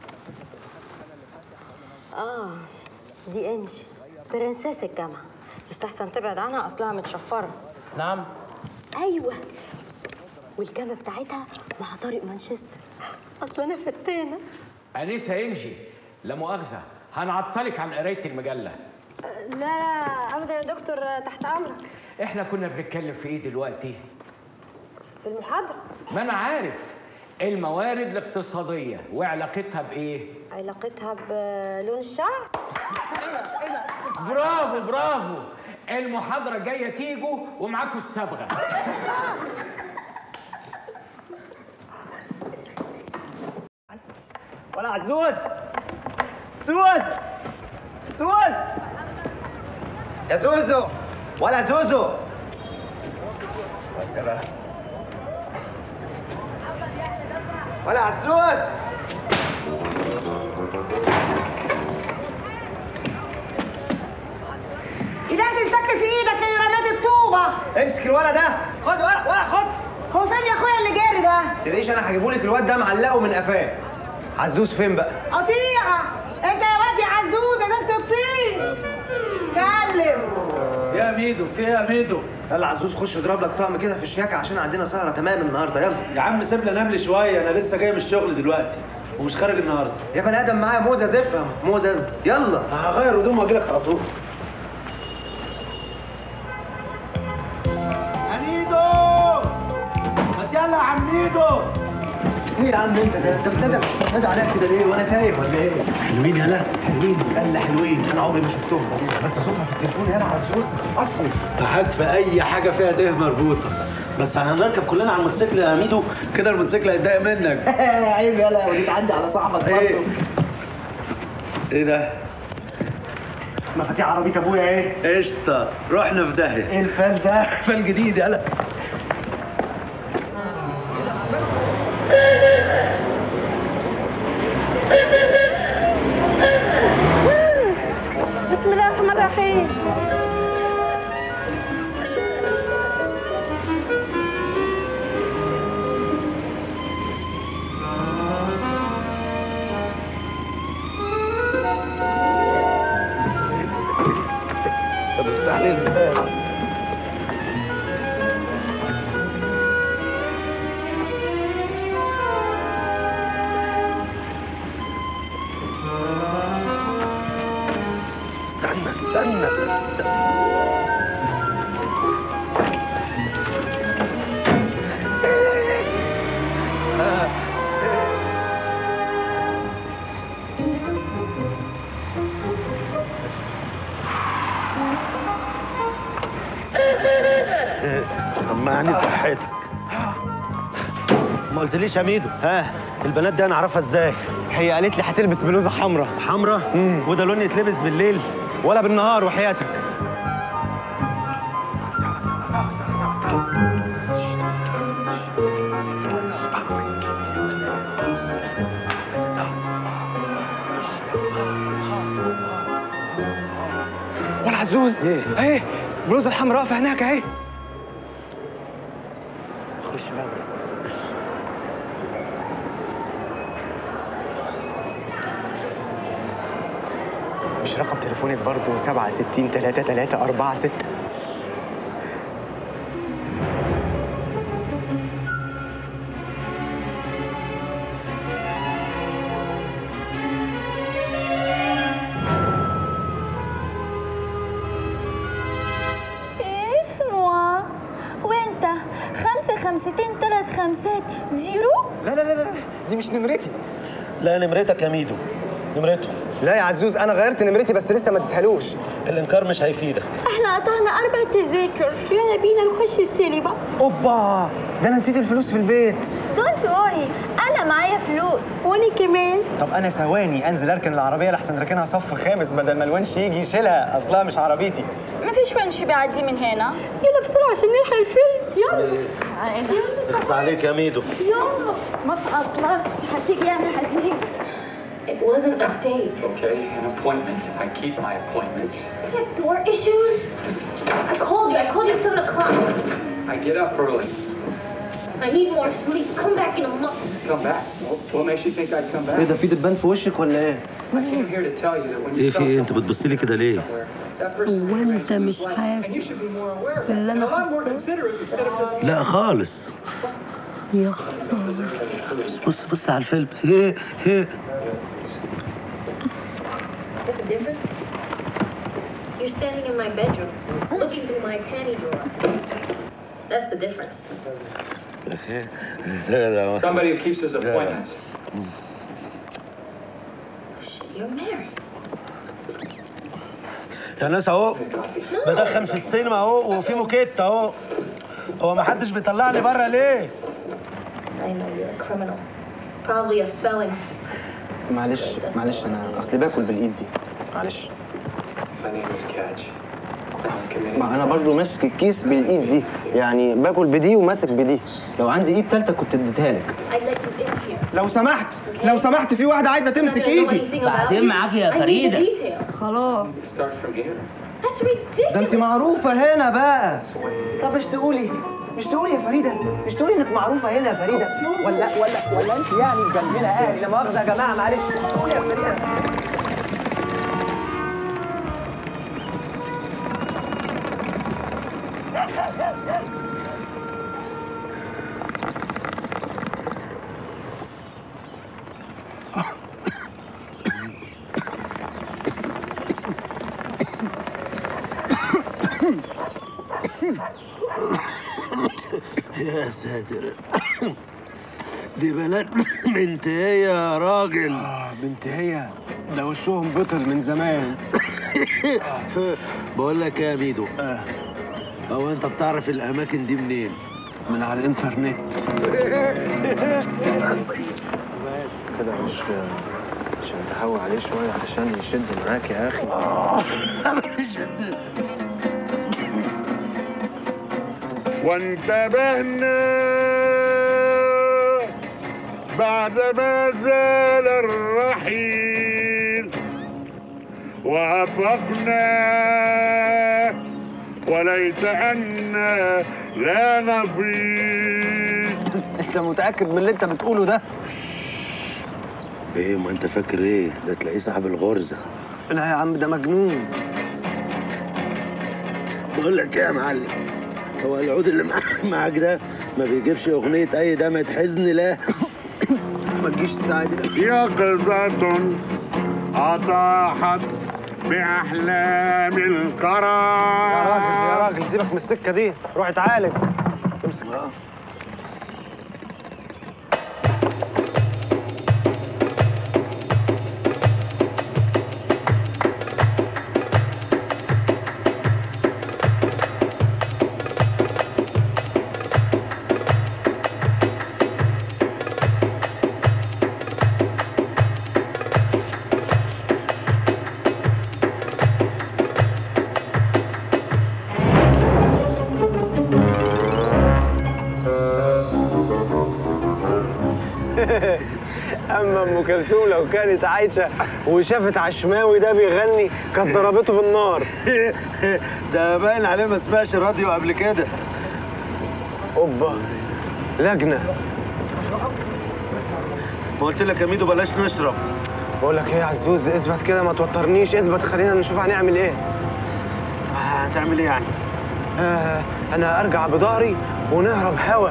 آه دي إنجي برنسيس الجامعة يستحسن تبعد عنها أصلها متشفرة نعم أيوة والجامعة بتاعتها مع طارق مانشستر أصل أنا فتانة انسه انجي لا مؤاخذه هنعطلك عن قرايه المجله لا لا أبدا يا دكتور تحت أمرك احنا كنا بنتكلم في ايه دلوقتي في المحاضرة ما انا عارف الموارد الاقتصاديه وعلاقتها بايه علاقتها بلون الشعر برافو برافو المحاضره الجايه تيجوا ومعاكم الصبغه ولا عزوز زوز زوز يا زوزو ولا زوزو ولا عزوز ايدك تشك في ايدك اللي رميت الطوبه امسك الولد ده خد ولا ولا خد هو فين يا اخويا اللي جاري ده تلاقيش انا هجيبهولك الواد ده معلقه من قفاه عزوز فين بقى قطيعه انت يا واد يا عزوزه ده انت تطير كلم يا ميدو في ايه يا ميدو يلا عزوز خش اضرب لك طقم كده في الشياكه عشان عندنا سهره تمام النهارده يلا يا عم سيب لي انام لي شويه انا لسه جاي من الشغل دلوقتي ومش خارج النهارده يا بني ادم معايا موزز افهم موزز يلا هغير هدوم واجي لك على طول يا ميدو ما يلا يا عم ميدو ايه يا عم انت ده انت بتنادى بتنادى عليا كده ليه وانا تايه ولا ايه حلوين يلا حلوين يلا حلوين انا عمري ما شفتهم بس صوتها في التليفون يالا عزوز اصلي معاك في اي حاجه فيها ته مربوطه بس هنركب كلنا على الموتوسيكل يا ميدو كده الموتوسيكل هيتضايق منك عيب يلا وديك عندي على صاحبك ايه برضه ايه ده مفاتيح عربيه ابويا ايه قشطه رحنا في داهيه ايه الفال ده فال جديد يلا بسم الله الرحمن الرحيم طب افتح لي الباب استنى استنى سمعني بصحتك ما قلتليش يا ميدو ها البنات دي انا اعرفها ازاي هي قالت لي هتلبس بلوزه حمراء حمرا وده لون يتلبس بالليل ولا بالنهار وحياتك ولا عزوز ايه اهي البلوزه الحمراء واقفه هناك اهي خش بقى بس مش رقم تليفونك برضه 67 3 3 4 6 اسمه وانت خمسة خمستين تلات خمسات زيرو لا لا لا لا دي مش نمرتي لا نمرتك يا ميدو نمرته لا يا عزوز انا غيرت نمرتي بس لسه ما اديتهالوش الانكار مش هيفيدك احنا قطعنا اربع تذاكر يلا بينا نخش السينما اوبا ده انا نسيت الفلوس في البيت دونت وري انا معايا فلوس وانا كمان طب انا ثواني انزل اركن العربيه لحسن راكنها صف خامس بدل ما الونش يجي يشيلها اصلها مش عربيتي مفيش ونش بيعدي من هنا يلا بسرعه عشان نلحق الفيلم يلا بس عليك يا ميدو يلا ما تقطعش هتيجي يعني هتيجي It wasn't a date. Okay, an appointment. I keep my appointments. You have door issues? I called you. I called you at 7 o'clock. I get up early. I need more sleep. Come back in a month. Come back. What, what makes you think I'd come back? ايه ده في دبان في وشك ولا ايه؟ I came here to tell you that when you ايه في tell ايه انت بتبص لي كده ليه that person وانت مش حاسس and you should be more aware of باللي that. انا And a lot more حاساه considerate instead of just لا خالص يا خساره بص بص على الفيلم هي هي What's the difference? You're standing in my bedroom, looking through my panty drawer. That's the difference. somebody who keeps his appointments. You're married. يا ناس اهو بدخن في السينما اهو وفي موكيت اهو هو ما حدش بيطلعني بره ليه I know you're a criminal. Probably a felon. معلش معلش انا اصلي باكل بالايد دي معلش My name is Catch. I'm committed. ما انا برضو ماسك الكيس بالايد دي يعني باكل بدي وماسك بدي لو عندي ايد تالتة كنت اديتها لك I'd let you in here. لو سمحت لو سمحت في واحدة عايزة تمسك ايدي بعدين معاك يا فريدة خلاص Start from here. That's ridiculous. ده انت معروفة هنا بقى طب مش تقولي مش تقولي يا فريدة مش تقولي انك معروفة هنا يا فريدة ولا ولا ولا انت يعني مجملة اهلي لا مؤاخذة يا جماعة معلش قولي يا فريدة يا ساتر دي بنات بنت هي يا راجل بنت هي ده وشهم بطل من زمان بقول لك إيه يا ميدو هو انت بتعرف الاماكن دي منين من على الانترنت كده مش مش متهوى عليه شوية عشان يشد معاك يا أخي وانتبهنا بعد ما زال الرحيل وأفقنا وليت أنا لا نفيد أنت متأكد من اللي أنت بتقوله ده؟ ايه ما انت فاكر ايه ده تلاقيه صاحب الغرزه لا يا عم ده مجنون بقول لك ايه يا معلم هو العود اللي معاك معاك ده ما بيجيبش اغنيه اي دمعه حزن لا ما تجيش الساعه دي يقظة أطاحت بأحلام الكرى يا راجل يا راجل سيبك من السكة دي روح اتعالج امسك اما ام كلثوم لو كانت عايشه وشافت عشماوي ده بيغني كانت ضربته بالنار ده باين عليه ما سمعش راديو قبل كده اوبا لجنه ما قلت لك يا ميدو بلاش نشرب بقول لك ايه يا عزوز اثبت كده ما توترنيش اثبت خلينا نشوف هنعمل ايه هتعمل ايه يعني آه انا ارجع بضهري ونهرب هوا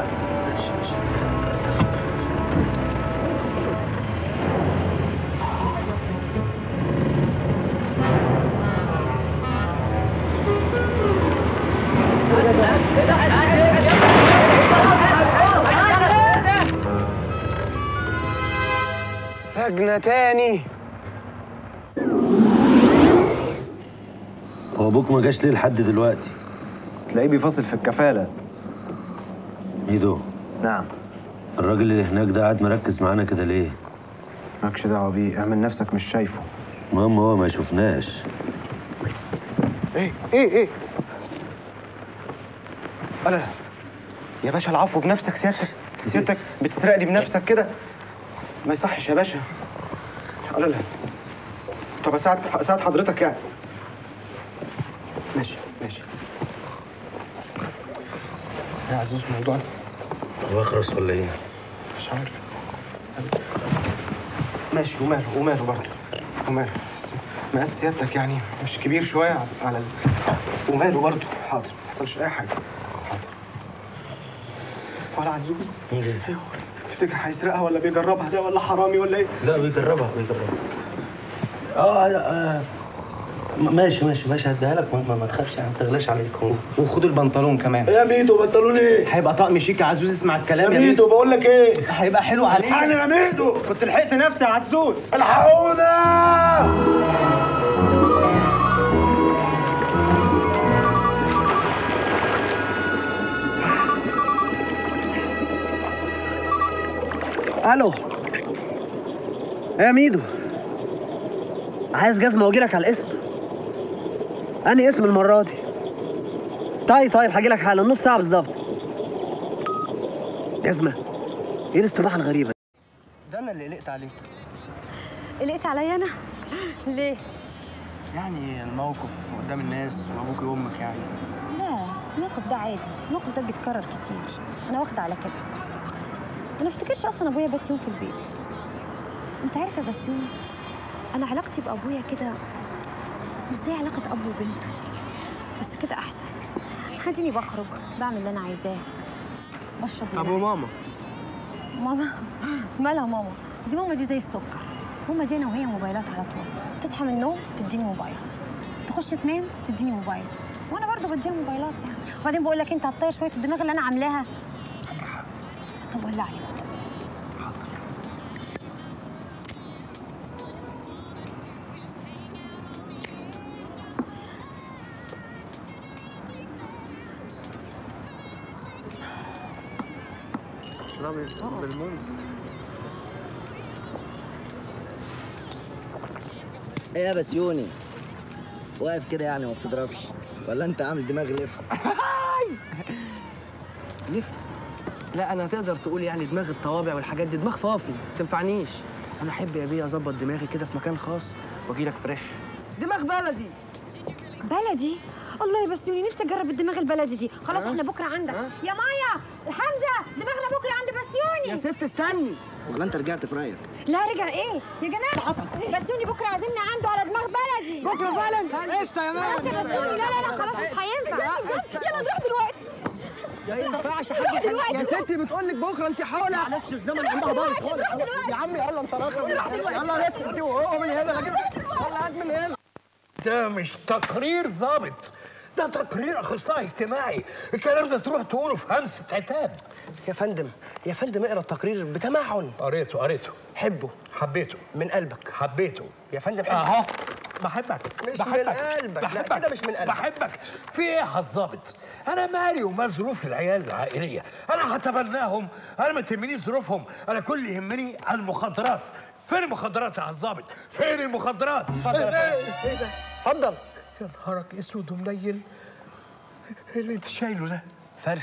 لجنه تاني هو ابوك ما جاش ليه لحد دلوقتي تلاقيه بيفاصل في الكفاله ميدو نعم الراجل اللي هناك ده قاعد مركز معانا كده ليه مالكش دعوه بيه اعمل نفسك مش شايفه المهم هو ما شفناش ايه ايه ايه انا يا باشا العفو بنفسك سيادتك سيادتك بتسرقني بنفسك كده ما يصحش يا باشا لا لا طب اساعد اساعد حضرتك يعني ماشي ماشي يا عزوز موضوع واخرس ولا ايه مش عارف ماشي وماله وماله برضه وماله مقاس سيادتك يعني مش كبير شويه على ال... وماله برضه حاضر ما حصلش اي حاجه حاضر ولا عزوز تفتكر هيسرقها ولا بيجربها ده ولا حرامي ولا ايه؟ لا بيجربها بيجربها اه آه، ماشي ماشي ماشي هديها لك ما, ما تخافش يعني ما تغلاش عليك وخد البنطلون كمان يا ميدو بنطلون ايه؟ هيبقى طقم شيك يا عزوز اسمع الكلام يا ميدو بقول لك ايه؟ هيبقى حلو عليك الحقني يا ميدو كنت لحقت نفسي يا عزوز الحقونا الو يا ميدو عايز جزمه واجي لك على الاسم انهي اسم المره دي طيب طيب هاجي لك حالا نص ساعه بالظبط جزمه ايه الاستباحه الغريبه ده انا اللي قلقت عليك قلقت عليا انا ليه يعني الموقف قدام الناس وابوك وامك يعني لا الموقف ده عادي الموقف ده بيتكرر كتير انا واخده على كده انا افتكرش اصلا ابويا بات يوم في البيت انت عارف يا بسيون انا علاقتي بابويا كده مش زي علاقه اب وبنته بس كده احسن خديني بخرج بعمل اللي انا عايزاه بشرب طب اللي وماما ماما مالها ماما دي ماما دي زي السكر ماما دي انا وهي موبايلات على طول تصحى من النوم تديني موبايل تخش تنام تديني موبايل وانا برضو بديها موبايلات يعني وبعدين بقول لك انت هتطير شويه الدماغ اللي انا عاملاها طب ولع لي اشربي بالمون ايه يا بسيوني واقف كده يعني ما بتضربش ولا انت عامل دماغ لفت لفت لا انا تقدر تقول يعني دماغ الطوابع والحاجات دي دماغ فافي ما تنفعنيش انا احب يا بيه اظبط دماغي كده في مكان خاص واجي لك فريش دماغ بلدي بلدي الله يا بسيوني نفسي اجرب الدماغ البلدي دي خلاص احنا بكره عندك يا مايا حمزه دماغنا بكره عند بسيوني يا ست استني ولا انت رجعت في رايك لا رجع ايه يا جماعه حصل بسيوني بكره عازمنا عنده على دماغ بلدي بكرة بلد قشطة يا خلاص يا بسيوني لا لا لا خلاص مش هينفع يلا نروح دلوقتي يا ينفعش روح حد دلوقتي، يا روح. ستي بتقول لك بكره انت حاولة معلش الزمن عندها بايظ خالص يا عم يلا انت راجل يلا يا بنت انت وهو من هنا يلا هات من هنا ده مش تقرير ظابط ده تقرير اخصائي اجتماعي الكلام ده تروح تقوله في همسه عتاب يا فندم يا فندم اقرا التقرير بتمعن قريته قريته حبه حبيته من قلبك حبيته يا فندم حبه اهو بحبك مش بحبك. من قلبك لا بحبك. كده مش من قلبك بحبك في ايه يا الظابط انا مالي وما ظروف العيال العائليه انا هتبناهم انا ما تهمنيش ظروفهم انا كل اللي يهمني المخدرات فين المخدرات يا الظابط فين المخدرات اتفضل يا فندم. ايه ده اتفضل يا نهارك اسود ومنيل ايه اللي انت شايله ده فرش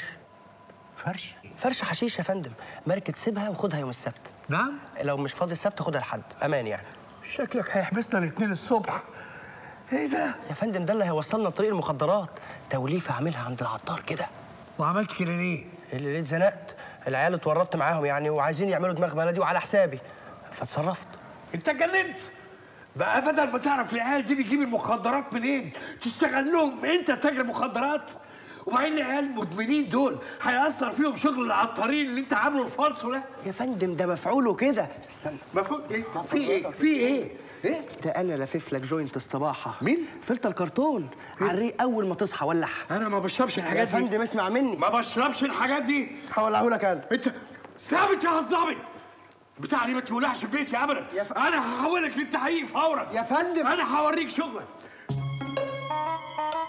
فرش فرش حشيش يا فندم ماركة سيبها وخدها يوم السبت نعم لو مش فاضي السبت خدها لحد امان يعني شكلك هيحبسنا الاثنين الصبح ايه ده يا فندم ده اللي هيوصلنا لطريق المخدرات توليفه عاملها عند العطار كده وعملت كده ليه اللي ليه اتزنقت العيال اتورطت معاهم يعني وعايزين يعملوا دماغ بلدي وعلى حسابي فاتصرفت انت اتجننت بقى بدل ما تعرف العيال دي بيجيب المخدرات منين تشتغل لهم انت تاجر مخدرات وبعدين العيال المدمنين دول هيأثر فيهم شغل العطارين اللي انت عامله الفالصو ده يا فندم ده مفعوله كده استنى مفعول ايه في ايه في ايه ايه ده انا لافف لك جوينت استباحه مين فلتر كرتون على الريق اول ما تصحى ولع انا ما بشربش يا الحاجات دي فندم اسمع مني ما بشربش الحاجات دي هولعه لك انا انت ثابت يا الظابط بتاع دي ما تولعش في بيتي ابدا يا ف... انا هحولك للتحقيق فورا يا فندم انا هوريك شغلك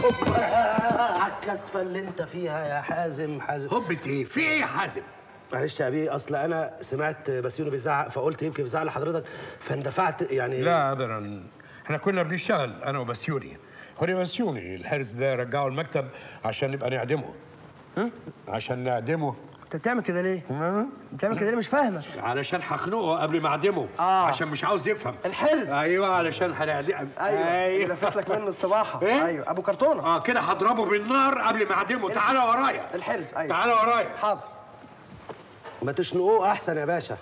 على الكسفه اللي انت فيها يا حازم حازم هبة ايه؟ في ايه يا حازم؟ معلش يا بيه اصل انا سمعت بسيوني بيزعق فقلت يمكن بيزعق لحضرتك فاندفعت يعني لا ابدا احنا كنا بنشتغل انا وبسيوني خدي بسيوني الحارس ده رجعه المكتب عشان نبقى نعدمه ها؟ عشان نعدمه انت بتعمل كده ليه؟ بتعمل كده ليه مش فاهمه علشان هخنقه قبل ما اعدمه آه. عشان مش عاوز يفهم الحرز ايوه علشان هنعدمه ايوه اللي فات لك منه استباحه إيه؟ ايوه ابو كرتونه اه كده هضربه بالنار قبل ما اعدمه تعالى ورايا الحرز ايوه تعالى ورايا حاضر ما تشنقوه احسن يا باشا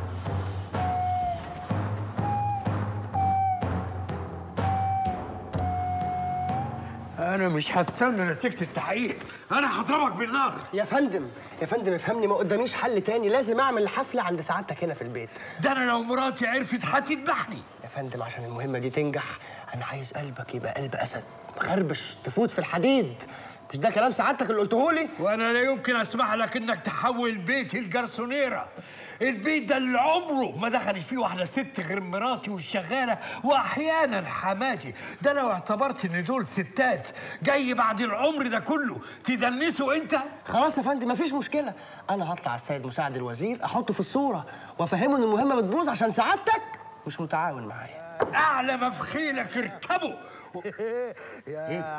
انا مش هستنى نتيجه التحقيق انا هضربك بالنار يا فندم يا فندم افهمني ما قداميش حل تاني لازم اعمل حفله عند سعادتك هنا في البيت ده انا لو مراتي عرفت هتذبحني يا فندم عشان المهمه دي تنجح انا عايز قلبك يبقى قلب اسد مخربش تفوت في الحديد مش ده كلام سعادتك اللي قلته لي وانا لا يمكن اسمح لك انك تحول بيتي الجرسونيره البيت ده اللي عمره ما دخلت فيه واحده ست غير مراتي والشغاله واحيانا حماتي ده لو اعتبرت ان دول ستات جاي بعد العمر ده كله تدنسوا انت خلاص يا فندم مفيش مشكله انا هطلع السيد مساعد الوزير احطه في الصوره وافهمه ان المهمه بتبوظ عشان سعادتك مش متعاون معايا اعلى ما في خيلك اركبه يا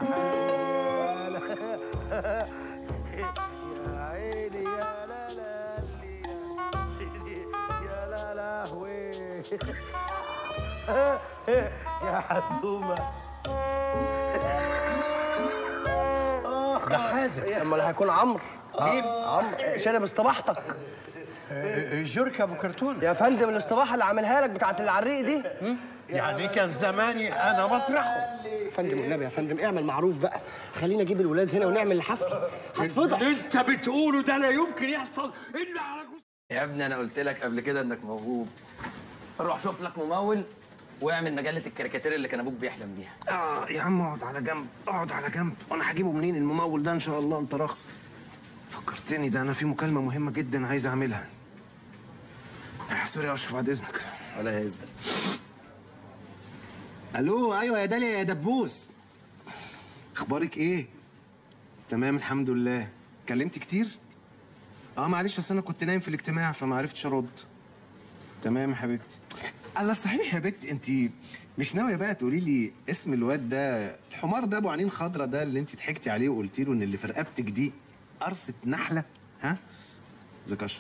عيني يا لا لا يا لا لهوي يا حزومه ده حازم امال هيكون عمرو مين؟ عمرو شرب استباحتك جوركا ابو كرتون يا فندم الاستباحه اللي عاملها لك بتاعت العريق دي يعني كان زماني انا مطرحه يا فندم والنبي يا فندم اعمل معروف بقى خلينا اجيب الولاد هنا ونعمل الحفله هتفضح اللي انت بتقوله ده لا يمكن يحصل الا على يا ابني انا قلت لك قبل كده انك موهوب روح شوف لك ممول واعمل مجله الكاريكاتير اللي كان ابوك بيحلم بيها اه يا عم اقعد على جنب اقعد على جنب وانا هجيبه منين الممول ده ان شاء الله انت راخ فكرتني ده انا في مكالمه مهمه جدا عايز اعملها آه، سوري يا اشرف بعد اذنك ولا يهزك الو ايوه يا داليا يا دبوس اخبارك ايه تمام الحمد لله كلمت كتير اه معلش اصل انا كنت نايم في الاجتماع فما عرفتش ارد تمام يا حبيبتي الله صحيح يا بت انت مش ناويه بقى تقولي لي اسم الواد ده الحمار ده ابو عينين خضرة ده اللي انت ضحكتي عليه وقلتي له ان اللي في رقبتك دي قرصه نحله ها ذكاش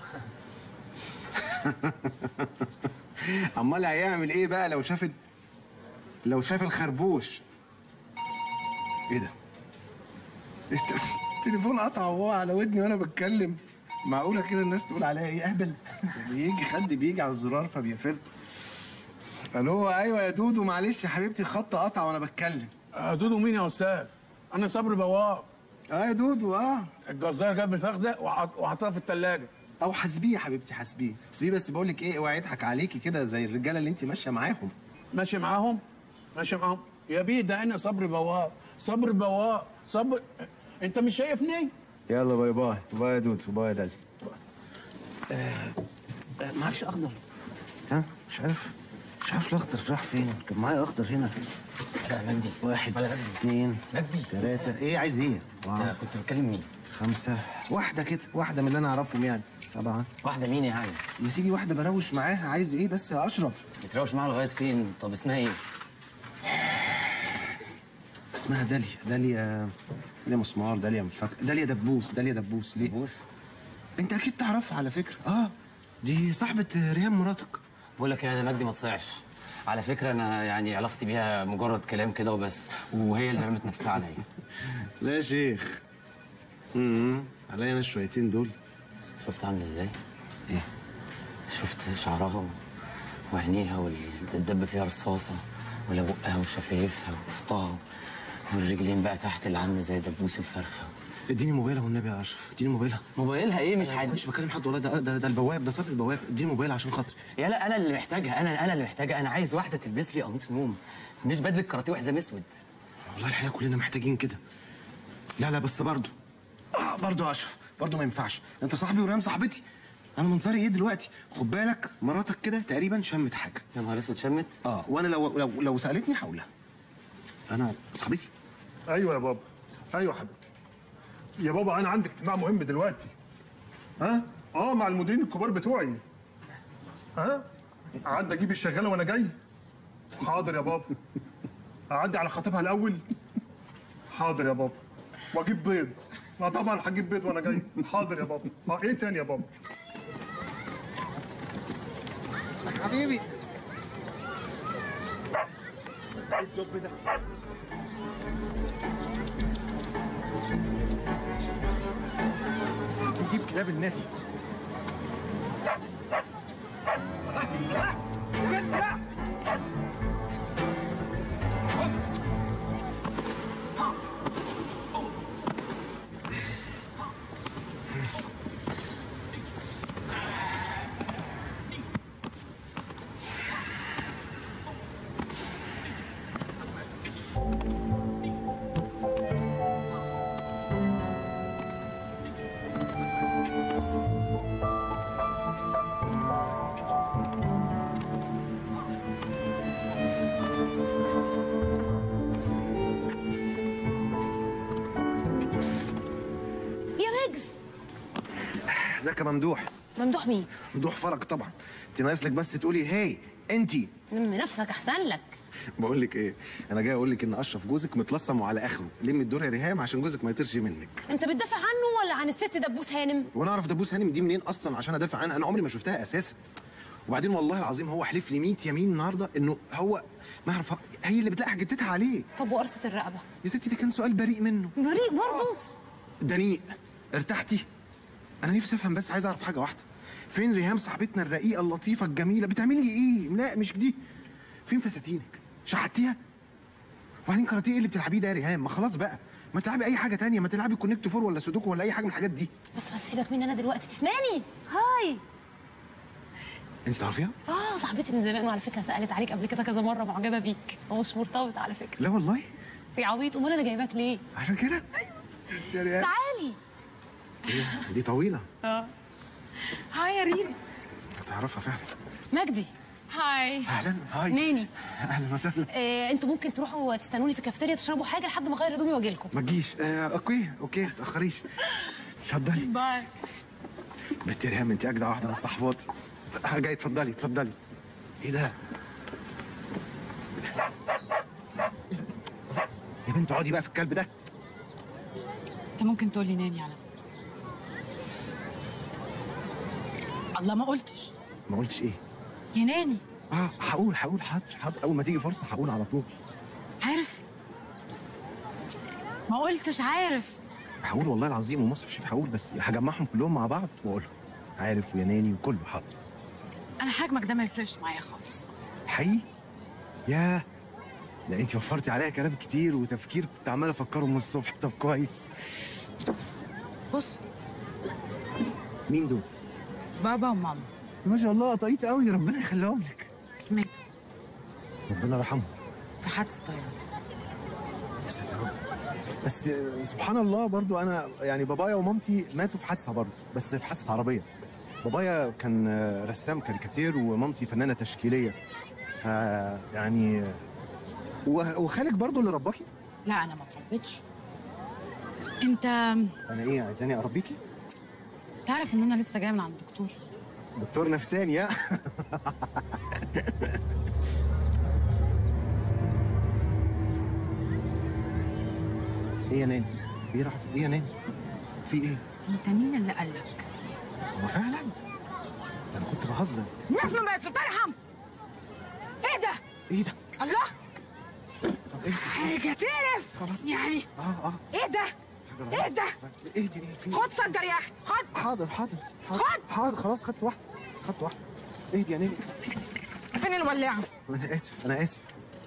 امال هيعمل ايه بقى لو شاف ال- لو شاف الخربوش ايه ده الت- التليفون قطع وهو على ودني وانا بتكلم معقوله كده الناس تقول عليا ايه اهبل بيجي خد بيجي على الزرار فبيقفل الو ايوه يا دودو معلش يا حبيبتي الخط قطع وانا بتكلم آه، دودو مين يا استاذ؟ انا صبري بواب اه يا دودو اه الجزار جاب الفخده وحط- وحطها في الثلاجه او حاسبيه يا حبيبتي حاسبيه حاسبيه بس بقول لك ايه اوعي يضحك عليكي كده زي الرجاله اللي انت ماشيه معاهم ماشي معاهم ماشي معاهم يا بيه ده انا صبري بواب صبري بواب صبر انت مش شايفني يلا باي باي باي يا دودو باي يا دالي معكش اخضر ها مش عارف مش عارف الاخضر راح فين كان معايا اخضر هنا لا مجدي واحد ولا مجدي اثنين مجدي ثلاثة ايه عايز ايه؟ انت كنت بتكلم مين؟ خمسة واحدة كده واحدة من اللي انا اعرفهم يعني سبعة واحدة مين يعني؟ يا سيدي واحدة بروش معاها عايز ايه بس يا اشرف؟ بتروش معاها لغايه فين؟ طب اسمها ايه؟ اسمها داليا داليا داليا مسمار داليا مش فاكر داليا دبوس داليا دبوس ليه؟ دبوس؟ انت اكيد تعرفها على فكرة اه دي صاحبة ريهام مراتك بقول لك يا مجدي ما تصيعش على فكره انا يعني علاقتي بيها مجرد كلام كده وبس وهي اللي رمت نفسها عليا لا يا شيخ امم عليا انا الشويتين دول شفت عامل ازاي؟ ايه؟ شفت شعرها و- وعينيها واللي تدب فيها رصاصه ولا بقها وشفايفها ووسطها والرجلين بقى تحت اللي عامله زي دبوس الفرخه اديني موبايلها والنبي يا اشرف اديني موبايلها موبايلها ايه مش عادي عادي مش بكلم حد والله ده ده, ده البواب ده صاحب البواب اديني موبايلها عشان خاطري يا لا انا اللي محتاجها انا انا اللي محتاجها انا عايز واحده تلبس لي قميص نوم مش بدله كاراتيه وحزام اسود والله الحقيقه كلنا محتاجين كده لا لا بس برضه اه برضه يا اشرف برضه ما ينفعش انت صاحبي وريم صاحبتي انا منظري ايه دلوقتي خد بالك مراتك كده تقريبا شمت حاجه يا نهار اسود شمت اه وانا لو لو, لو سالتني هقول لها انا صاحبتي ايوه يا بابا ايوه حبيبتي يا بابا انا عندي اجتماع مهم دلوقتي ها اه مع المديرين الكبار بتوعي ها اعدي اجيب الشغاله وانا جاي حاضر يا بابا اعدي على خطيبها الاول حاضر يا بابا واجيب بيض لا طبعا هجيب بيض وانا جاي حاضر يا بابا اه ايه تاني يا بابا حبيبي ايه الدب ده نجيب كلاب النادي يا مجز ازيك يا ممدوح ممدوح مين؟ ممدوح فرج طبعا انت ناقص لك بس تقولي هاي انتي لم نفسك احسن لك بقول لك ايه انا جاي اقول لك ان اشرف جوزك متلصم وعلى اخره لم الدور يا ريهام عشان جوزك ما يطيرش منك انت بتدافع عنه ولا عن الست دبوس هانم؟ وانا اعرف دبوس هانم دي منين اصلا عشان ادافع عنها انا عمري ما شفتها اساسا وبعدين والله العظيم هو حلف لي 100 يمين النهارده انه هو ما اعرف هي اللي بتلاقي حجتها عليه طب وقرصة الرقبة؟ يا ستي ده كان سؤال بريء منه بريء برضه؟ دنيء ارتحتي انا نفسي افهم بس عايز اعرف حاجه واحده فين ريهام صاحبتنا الرقيقه اللطيفه الجميله بتعملي ايه لا مش دي فين فساتينك شحتيها وبعدين كاراتيه ايه اللي بتلعبيه ده يا ريهام ما خلاص بقى ما تلعبي اي حاجه تانية ما تلعبي كونكت فور ولا سودوكو ولا اي حاجه من الحاجات دي بس بس سيبك مني انا دلوقتي ناني هاي انت تعرفيها اه صاحبتي من زمان وعلى فكره سالت عليك قبل كده كذا مره معجبه بيك هو مش مرتبط على فكره لا والله يا عبيط امال انا جايباك ليه عشان كده يا ريهام تعالي دي طويله اه هاي يا ريدي تعرفها فعلا مجدي هاي اهلا هاي ناني اهلا وسهلا آه، انتوا ممكن تروحوا تستنوني في الكافتيريا تشربوا حاجه لحد ما اغير هدومي واجي لكم ما تجيش آه اوكي اوكي ما تاخريش اتفضلي باي بنت ريهام انت اجدع واحده من صحباتي جاي اتفضلي اتفضلي ايه ده يا بنت اقعدي بقى في الكلب ده انت ممكن تقول لي ناني على فكره الله ما قلتش ما قلتش ايه يا ناني اه هقول هقول حاضر حاضر اول ما تيجي فرصه هقول على طول عارف ما قلتش عارف هقول والله العظيم ومصحف شريف هقول بس هجمعهم كلهم مع بعض واقولهم عارف ويا ناني وكله حاضر انا حجمك ده ما يفرقش معايا خالص حقيقي ياه لا انت وفرتي عليا كلام كتير وتفكير كنت عمال افكره من الصبح طب كويس بص مين دول بابا وماما ما شاء الله طاقيت قوي ربنا يخليهم لك ماتوا ربنا يرحمهم في حادثه طياره يا ساتر يا رب بس سبحان الله برضو انا يعني بابايا ومامتي ماتوا في حادثه برضو بس في حادثه عربيه بابايا كان رسام كاريكاتير ومامتي فنانه تشكيليه ف يعني و- وخالك برضو اللي رباكي لا انا ما اتربيتش انت انا ايه عايزاني اربيكي تعرف ان انا لسه جايه من عند الدكتور دكتور نفساني يا ايه يا ناني ايه راح ايه يا ناني في ايه انت مين اللي قال لك هو فعلا ده انا كنت بهزر الناس ما بقتش ترحم ايه ده ايه ده الله طب ايه حاجه تقرف خلاص يعني اه اه ايه ده ايه ده ايه دي ايه في خد صدر يا اخي خد حاضر حاضر حاضر حاضر خلاص خدت واحده خدت واحده اهدي يا ناني فين الولاعه انا اسف انا اسف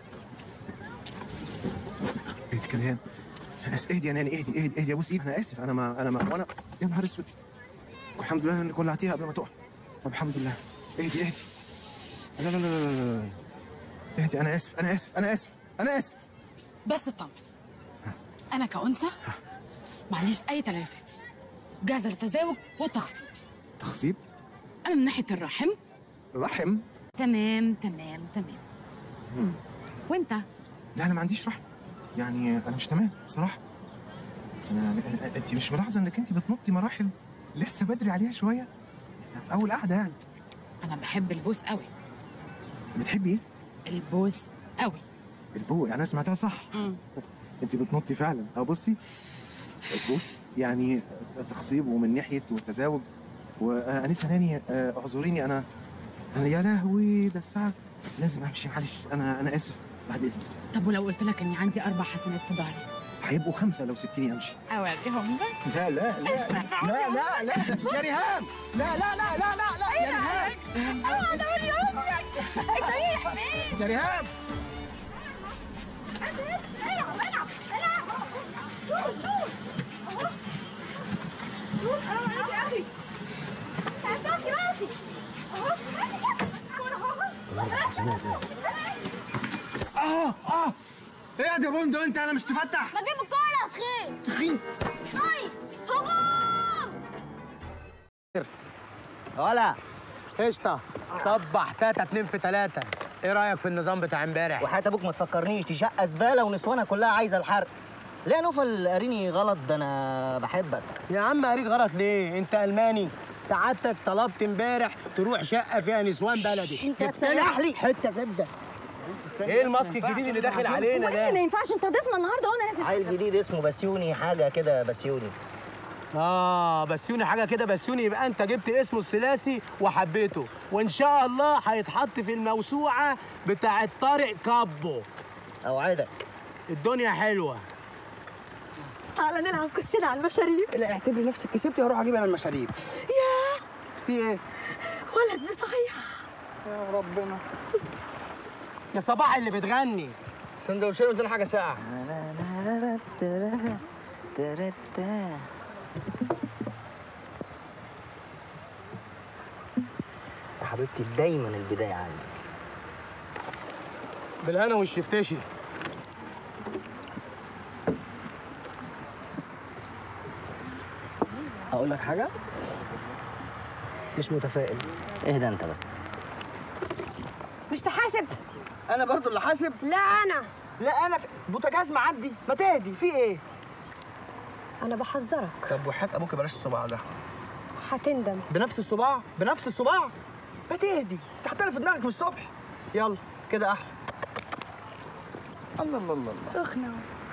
اهدي كريم انا اسف اهدي يا ناني اهدي اهدي اهدي ابوس ايدي انا اسف انا ما انا ما وانا يا نهار اسود الحمد لله انك ولعتيها قبل ما تقع طب الحمد لله اهدي اهدي لا لا لا لا لا لا اهدي انا اسف انا اسف انا اسف انا اسف بس اطمن انا كأنثى ما عنديش اي تليفات جاهزه للتزاوج والتخصيب تخصيب اما من ناحيه الرحم رحم تمام تمام تمام مم. وانت لا انا ما عنديش رحم يعني انا مش تمام بصراحه أنا- انت مش ملاحظه انك انت بتنطي مراحل لسه بدري عليها شويه في اول قعده يعني انا بحب البوس قوي بتحبي ايه البوس قوي البو يعني انا سمعتها صح انت بتنطي فعلا اه بصي البوس يعني تخصيب ومن ناحيه والتزاوج وانسه ناني آه، اعذريني انا انا يا لهوي ده الساعه لازم امشي معلش انا انا اسف بعد اذنك طب ولو قلت لك اني عندي اربع حسنات في ظهري هيبقوا خمسه لو سبتيني امشي اوريهم لك لا لا لا لا لا لا يا ريهام لا لا لا لا لا لا يا ريهام اوعى توريهم لك انت رايح فين؟ يا ريهام العب العب العب شوف شوف اهو شوف حرام عليك يا اخي ماشي ماشي اهو اه اه ايه يا ده بوندو انت انا مش تفتح بجيب الكورة يا اخي تخين طيب هجوم ولا قشطة صبح تاتا اتنين في تلاتة ايه رأيك في النظام بتاع امبارح؟ وحياة ابوك ما تفكرنيش دي شقة زبالة ونسوانها كلها عايزة الحرق ليه يا نوفل قاريني غلط ده انا بحبك يا عم قريت غلط ليه؟ انت الماني سعادتك طلبت امبارح تروح شقة فيها نسوان بلدي انت جبت لي هتسيح لي. حتة زبدة ايه الماسك الجديد اللي داخل علينا وايه ما ده؟ ينفعش انت ضيفنا النهارده وانا لازم عيل جديد اسمه بسيوني حاجة كده بسيوني اه بسيوني حاجة كده بسيوني يبقى انت جبت اسمه الثلاثي وحبيته وان شاء الله هيتحط في الموسوعة بتاعت طارق كابو اوعدك الدنيا حلوة تعالى نلعب كوتشينه على المشاريب لا اعتبري نفسك كسبتي هروح اجيب انا المشاريب ياه في ايه؟ ولد بصحيح يا ربنا يا صباح اللي بتغني سندوتشين وادينا حاجة ساقعة يا حبيبتي دايما البداية عندك بالهنا والشفتشي اقول لك حاجة مش متفائل اهدى انت بس مش تحاسب انا برضو اللي حاسب لا انا لا انا في... بوتاجاز معدي ما تهدي في ايه انا بحذرك طب وحياة ابوك بلاش الصباع ده هتندم بنفس الصباع بنفس الصباع ما تهدي تحترف في دماغك من الصبح يلا كده احلى الله الله الله الله. سخنه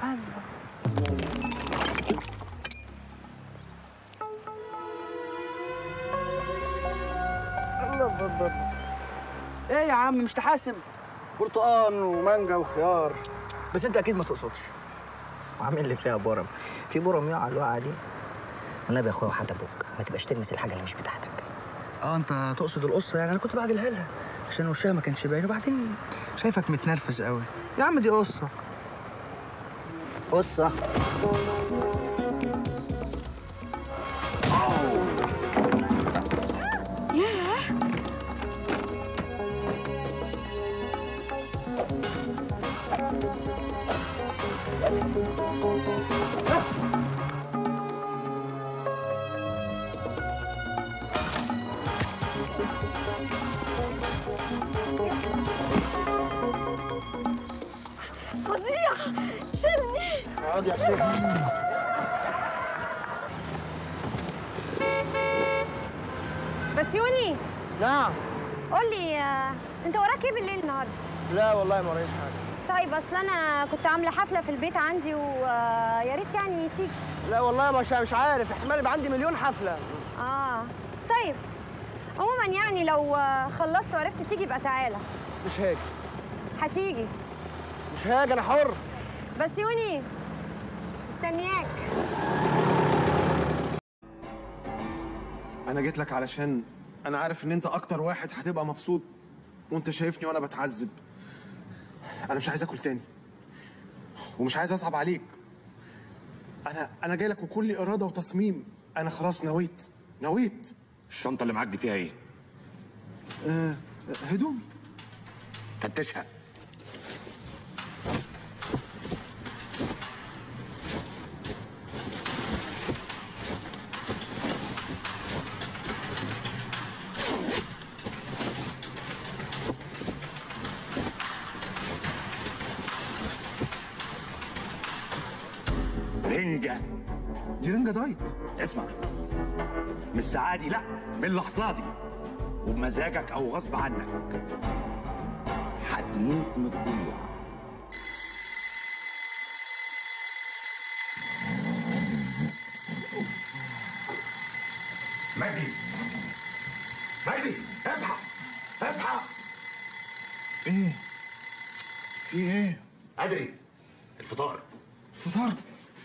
الله الله الله ايه يا عم مش تحاسب برتقان ومانجا وخيار بس انت اكيد ما تقصدش وعامل لي فيها برم في برم يقع الوقعة دي والنبي يا اخويا وحياة ابوك ما تبقاش تلمس الحاجة اللي مش بتاعتك اه انت تقصد القصه يعني انا كنت بعجلها لها عشان وشها ما كانش باين وبعدين شايفك متنرفز قوي يا عم دي قصه قصة ياه فظيع شلني اقعد يا حسين بس يوني نعم قول لي آه، انت وراك ايه بالليل النهارده لا والله ما رأيت حاجه طيب اصل انا كنت عامله حفله في البيت عندي ويا ريت يعني تيجي لا والله مش مش عارف احتمال يبقى عندي مليون حفله اه طيب عموما يعني لو آه، خلصت وعرفت تيجي يبقى تعالى مش هاجي هتيجي مش هاجي انا حر بس يوني مستنياك انا جيت لك علشان انا عارف ان انت اكتر واحد هتبقى مبسوط وانت شايفني وانا بتعذب انا مش عايز اكل تاني ومش عايز اصعب عليك انا انا جاي لك وكل اراده وتصميم انا خلاص نويت نويت الشنطة اللي معاك دي فيها ايه؟ آه هدومي فتشها رنجة دي رنجة دايت اسمع من الساعة دي لا من اللحظة دي وبمزاجك أو غصب عنك هتموت من الجوع مجدي مجدي اصحى اصحى ايه في ايه ادري الفطار فطار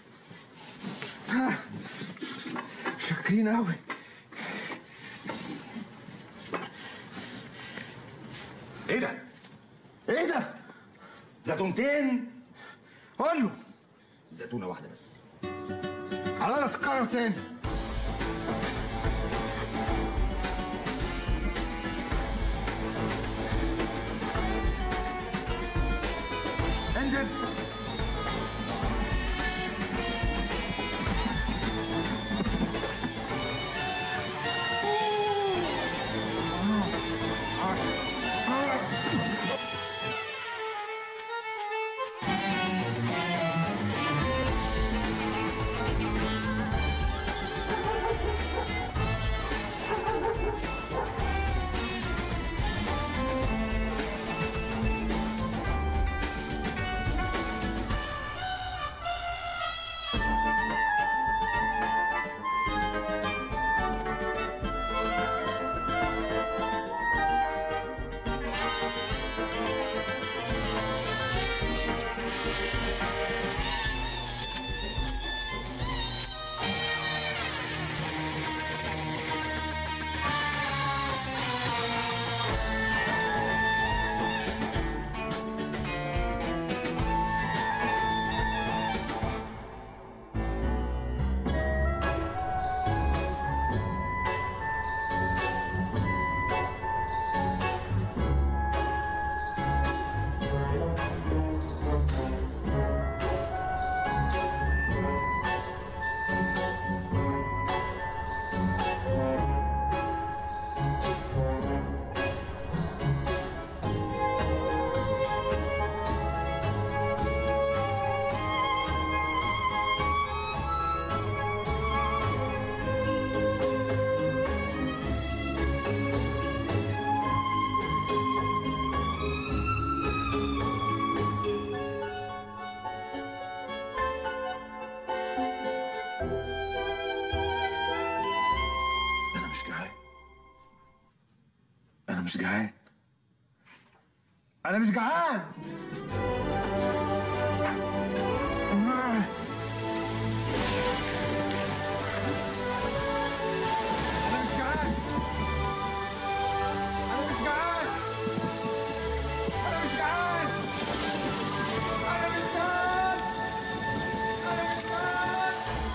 ها. شاكرين قوي ايه ده؟ ايه ده؟ زيتونتين قول له زيتونة واحدة بس على لا تتكرر تاني انزل أنا مش جعان أنا مش جعان انا مش جعان انا مش جعان انا مش جعان انا مش جعان انا مش جعان انا مش جعان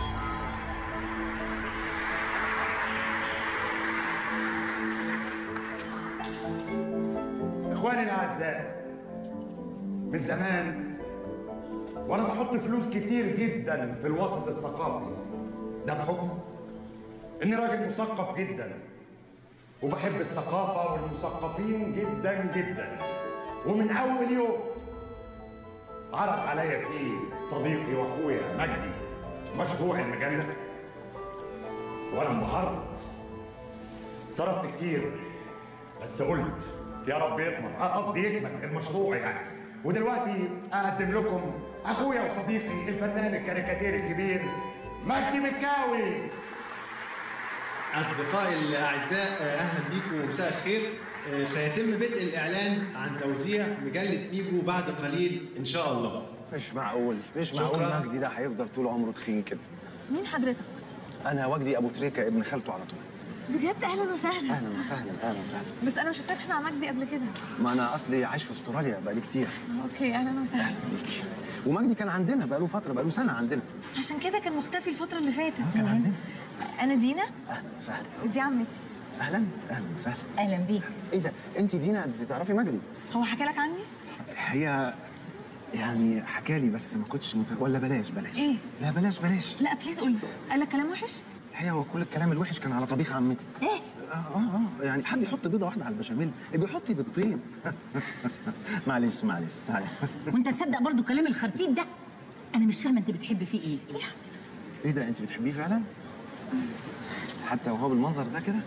إخواني الأعزاء من زمان وأنا بحط فلوس كتير جدا في الوسط الثقافي ده بحكم إني راجل مثقف جدا وبحب الثقافة والمثقفين جدا جدا ومن أول يوم عرض عليا فيه صديقي وأخويا مجدي مشروع المجلة وأنا انبهرت صرفت كتير بس قلت يا رب يكمل آه، قصدي يكمل المشروع يعني ودلوقتي اقدم لكم اخويا وصديقي الفنان الكاريكاتير الكبير مجدي مكاوي أصدقائي الأعزاء أهلا بيكم ومساء الخير آه، سيتم بدء الإعلان عن توزيع مجلة ميجو بعد قليل إن شاء الله مش معقول مش شكراً. معقول مجدي ده هيفضل طول عمره تخين كده مين حضرتك؟ انا وجدي ابو تريكه ابن خالته على طول بجد اهلا وسهلا اهلا وسهلا اهلا وسهلا بس انا ما شفتكش مع مجدي قبل كده ما انا اصلي عايش في استراليا بقالي كتير اوكي اهلا وسهلا ومجدي كان عندنا بقاله فتره بقاله سنه عندنا عشان كده كان مختفي الفتره اللي فاتت كان عندنا انا دينا اهلا وسهلا ودي عمتي اهلا اهلا وسهلا اهلا بيك ايه ده انت دينا انت تعرفي مجدي هو حكى لك عني هي يعني حكالي بس ما كنتش مت... ولا بلاش بلاش ايه لا بلاش بلاش لا بليز قولي قال لك كلام وحش الحقيقه هو كل الكلام الوحش كان على طبيخ عمتك ايه اه اه اه يعني حد يحط بيضه واحده على البشاميل بيحط بالطين معلش معلش معلش وانت تصدق برضو كلام الخرتيت ده انا مش فاهمه انت بتحب فيه ايه ايه ده انت بتحبيه فعلا؟ حتى وهو بالمنظر ده كده؟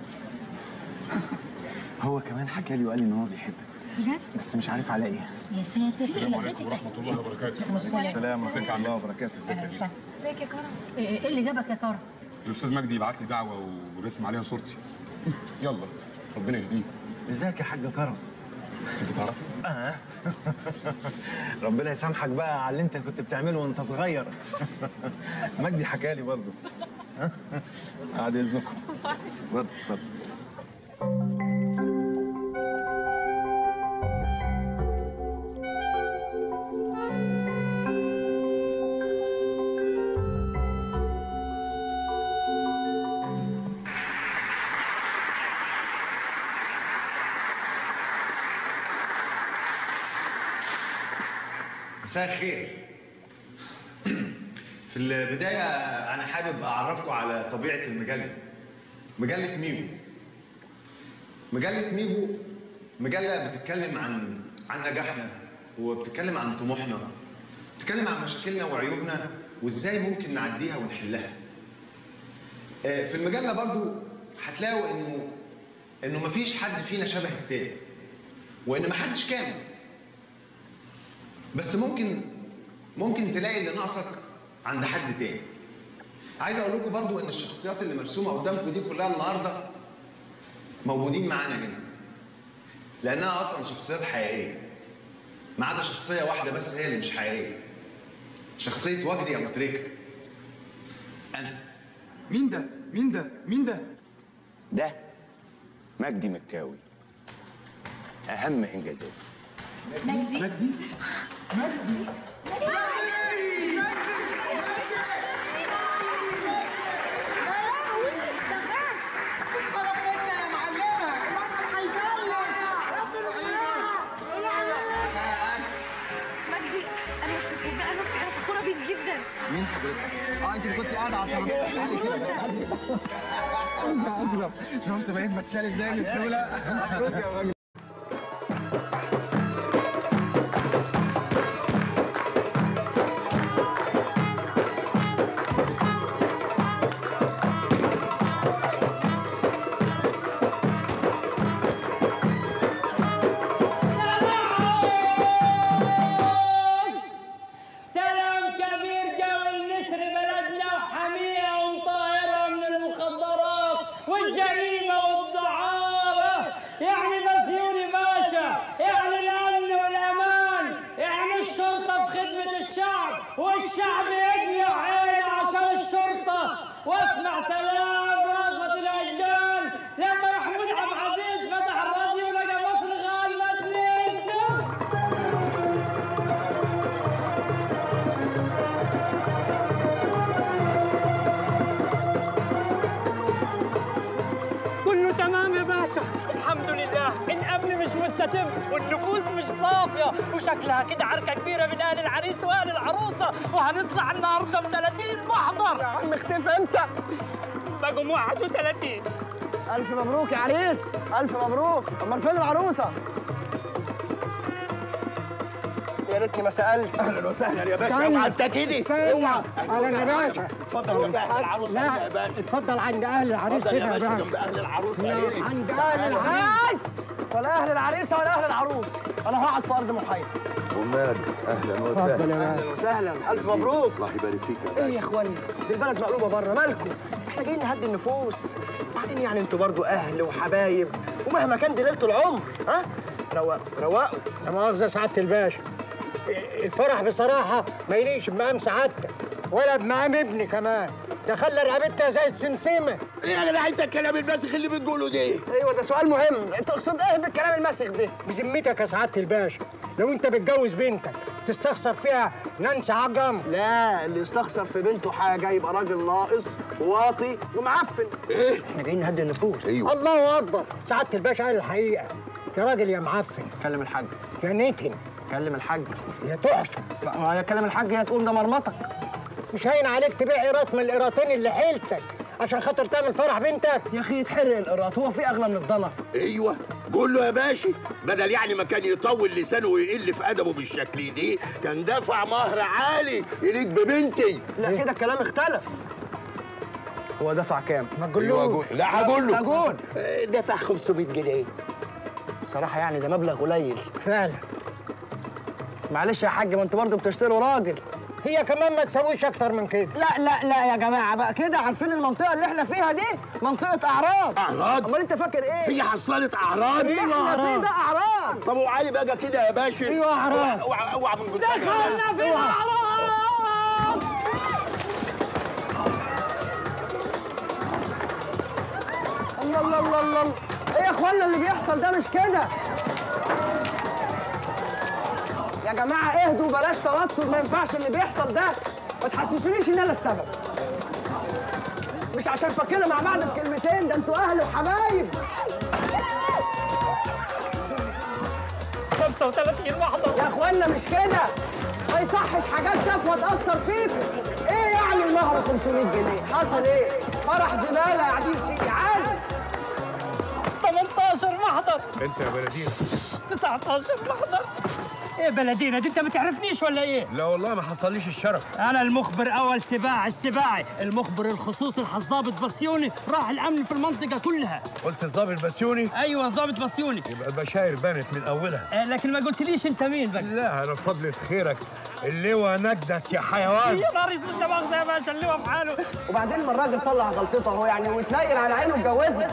هو كمان حكى لي وقال لي ان هو بيحبك بجد؟ بس مش عارف على ايه يا ساتر السلام عليكم ورحمة الله وبركاته السلام ورحمة الله وبركاته ازيك يا بيه؟ ازيك يا كرم ايه اللي جابك يا كرم الاستاذ مجدي يبعت لي دعوه ورسم عليها صورتي يلا ربنا يهديه ازيك يا حاج كرم انت تعرفه اه ربنا يسامحك بقى على اللي انت كنت بتعمله وانت صغير مجدي حكى لي برضه بعد اذنكم اتفضل اتفضل مساء الخير في البداية أنا حابب أعرفكم على طبيعة المجلة مجلة ميجو مجلة ميجو مجلة بتتكلم عن عن نجاحنا وبتتكلم عن طموحنا بتتكلم عن مشاكلنا وعيوبنا وإزاي ممكن نعديها ونحلها آه، في المجلة برضو هتلاقوا إنه إنه مفيش حد فينا شبه التاني وإن محدش كامل بس ممكن ممكن تلاقي اللي ناقصك عند حد تاني عايز اقول لكم برضو ان الشخصيات اللي مرسومه قدامكم دي كلها النهارده موجودين معانا هنا لانها اصلا شخصيات حقيقيه ما عدا شخصيه واحده بس هي اللي مش حقيقيه شخصيه وجدي ابو تريكه انا مين ده؟ مين ده؟ مين ده؟ ده مجدي مكاوي أهم إنجازاتي مجدي مجدي؟ مجدي مجدي انا مش مصدقه نفسي انا فخوره بيك جدا مين حضرتك؟ اه انت اللي كنت قاعده على الترابيزه تعالي كده يا اشرف شفت بقيت بتشال ازاي بسهوله مبروك يا راجل سلام كبير جو النسر بلدنا وحمية ومطهرة من المخدرات والجريمة والدعارة يعني بسيوني باشا يعني الأمن والأمان يعني الشرطة في خدمة الشعب والشعب يجمع عينه عشان الشرطة واسمع سلام رغبة الأجيال لما محمود عبد العزيز فتح الراديو لقى مصر غالبة 2 كله تمام يا باشا الحمد لله الامن مش مستتب والنفوس مش صافيه وشكلها كده عركه كبيره من اهل العريس واهل العروسه وهنطلع النهارده ب 30 محضر يا عم اختفى امتى؟ بقوا 31 ألف مبروك يا عريس ألف مبروك أمال فين العروسة؟ يا ريتني ما سألت أهلا وسهلا يا باشا استنى. اوعى انت كده استنى. اوعى أهلا يا باشا. اتفضل جنب اهل العروسه لا، هنا يا باشا اتفضل عند أهل العريس اتفضل هنا يا يا باشا باشا. جنب اهل العروسه لا، ايه عند أهل العريس ولا أهل العريسة ولا أهل العروس أنا هقعد في أرض محايدة ومال اهلا اتفضل يا وسهلا باشا. وسهلا ألف مبروك الله يبارك فيك يا ايه يا اخواني دي البلد مقلوبه بره مالكم احنا جايين نهدي النفوس بعدين يعني انتوا برضو اهل وحبايب ومهما كان دي ليله العمر ها روقوا روقوا لا مؤاخذة سعادة الباشا الفرح بصراحة ما يليقش بمقام سعادتك ولا بمقام ابني كمان ده خلى رقبتها زي السمسمة ايه يا جدع انت الكلام الماسخ اللي بتقوله ده ايوه ده سؤال مهم انت تقصد ايه بالكلام المسخ ده بذمتك يا سعادة الباشا لو انت بتجوز بنتك تستخسر فيها نانسي عجم لا اللي يستخسر في بنته حاجه يبقى راجل ناقص واطي ومعفن ايه احنا جايين نهدي النفوس ايوه الله اكبر سعادة الباشا قال الحقيقة يا راجل يا معفن كلم الحاج يا نتن كلم الحاج يا تحفة ما هي كلم الحاج هي تقول ده مرمطك مش هين عليك تبيع قيراط من القيراطين اللي حيلتك عشان خاطر تعمل فرح بنتك يا اخي يتحرق القراط هو في اغلى من الضنا ايوه قول له يا باشا بدل يعني ما كان يطول لسانه ويقل في ادبه بالشكل دي كان دفع مهر عالي يليق ببنتي لا كده الكلام اختلف هو دفع كام؟ ما أيوة، أقول. لا، هقول له. هقول دفع 500 جنيه صراحة يعني ده مبلغ قليل فعلا معلش يا حاج ما انتوا برضه بتشتروا راجل هي كمان ما تسويش اكتر من كده لا لا لا يا جماعه بقى كده عارفين المنطقه اللي احنا فيها دي منطقه اعراض أعراض؟ امال انت فاكر ايه هي حصلت اعراض اللي احنا فيه ده اعراض طب وعلي بقى كده يا باشا ايوه أعراض. اوعى اوعى من قدام دخلنا في الاعراض الله الله الله الله ايه يا اخوانا اللي بيحصل ده مش كده يا جماعه اهدوا بلاش توتر ما ينفعش اللي بيحصل ده ما تحسسونيش ان انا السبب مش عشان فاكرنا مع بعض بكلمتين ده انتوا اهل وحبايب 35 محضر يا اخوانا مش كده ما يصحش حاجات تافهه تاثر فيكم ايه يعني المهر 500 جنيه حصل ايه فرح زباله قاعدين فيه عادي 18 محضر انت يا بلدينا 19 محضر ايه بلدينا دي انت ما تعرفنيش ولا ايه؟ لا والله ما حصليش الشرف انا المخبر اول سباع السباعي المخبر الخصوصي الضابط بسيوني راح الامن في المنطقه كلها قلت الظابط بسيوني ايوه ضابط بسيوني يبقى البشاير بانت من اولها آه لكن ما قلتليش انت مين بقى لا انا فضلة خيرك اللواء نجدت يا حيوان يا نهار اسود ده مؤاخذه يا باشا اللواء في حاله وبعدين ما الراجل صلح غلطته اهو يعني واتنيل على عينه اتجوزها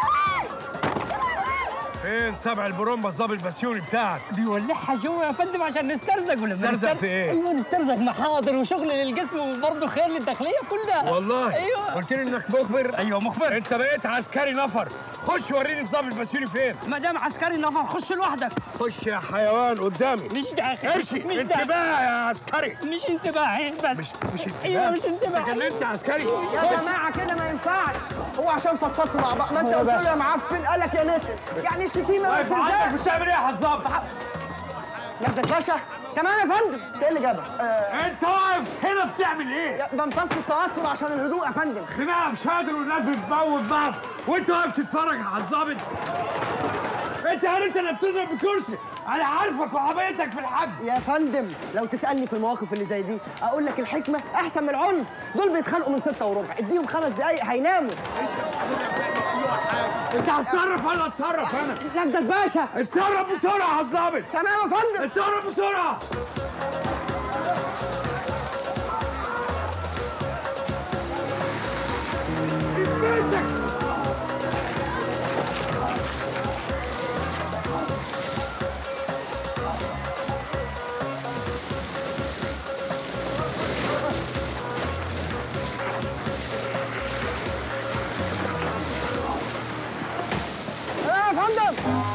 فين سبع البرومبا الظابط بسيوني بتاعك بيولعها جوه يا فندم عشان نسترزق ولا ما نسترزق نستر- في إيه؟ ايوه نسترزق محاضر وشغل للجسم وبرضه خير للداخليه كلها والله ايوه قلت لي انك مخبر ايوه مخبر انت بقيت عسكري نفر خش وريني الظابط بسيوني فين ما دام عسكري نفر خش لوحدك خش يا حيوان قدامي مش داخل امشي مش داخل. انتباه يا عسكري مش انتباهي بس مش مش انتباه ايوه مش انتباه انت كلمت عسكري يا جماعه كده ما ينفعش هو عشان فضفضتوا مع بعض ما انت يا قلت له باشا. يا معفن قال لك يا نتن يعني الشتيمه ما واقف عندك بتلزقش بتعمل ايه يا حزام يا باشا كمان يا فندم انت ايه اللي جابك؟ آه انت واقف هنا بتعمل ايه يا- بمتص التوتر عشان الهدوء يا فندم خناقه مش قادر والناس بتموت بعض وانت واقف تتفرج على الظابط انت هل انت اللي بتضرب بكرسي انا عارفك وحبيتك في الحجز يا فندم لو تسالني في المواقف اللي زي دي اقول لك الحكمه احسن من العنف دول بيتخانقوا من ستة وربع اديهم خمس دقايق هيناموا انت هتصرف ولا اتصرف انا نجدة باشا اتصرف بسرعه يا الظابط تمام يا فندم اتصرف بسرعه يا فندم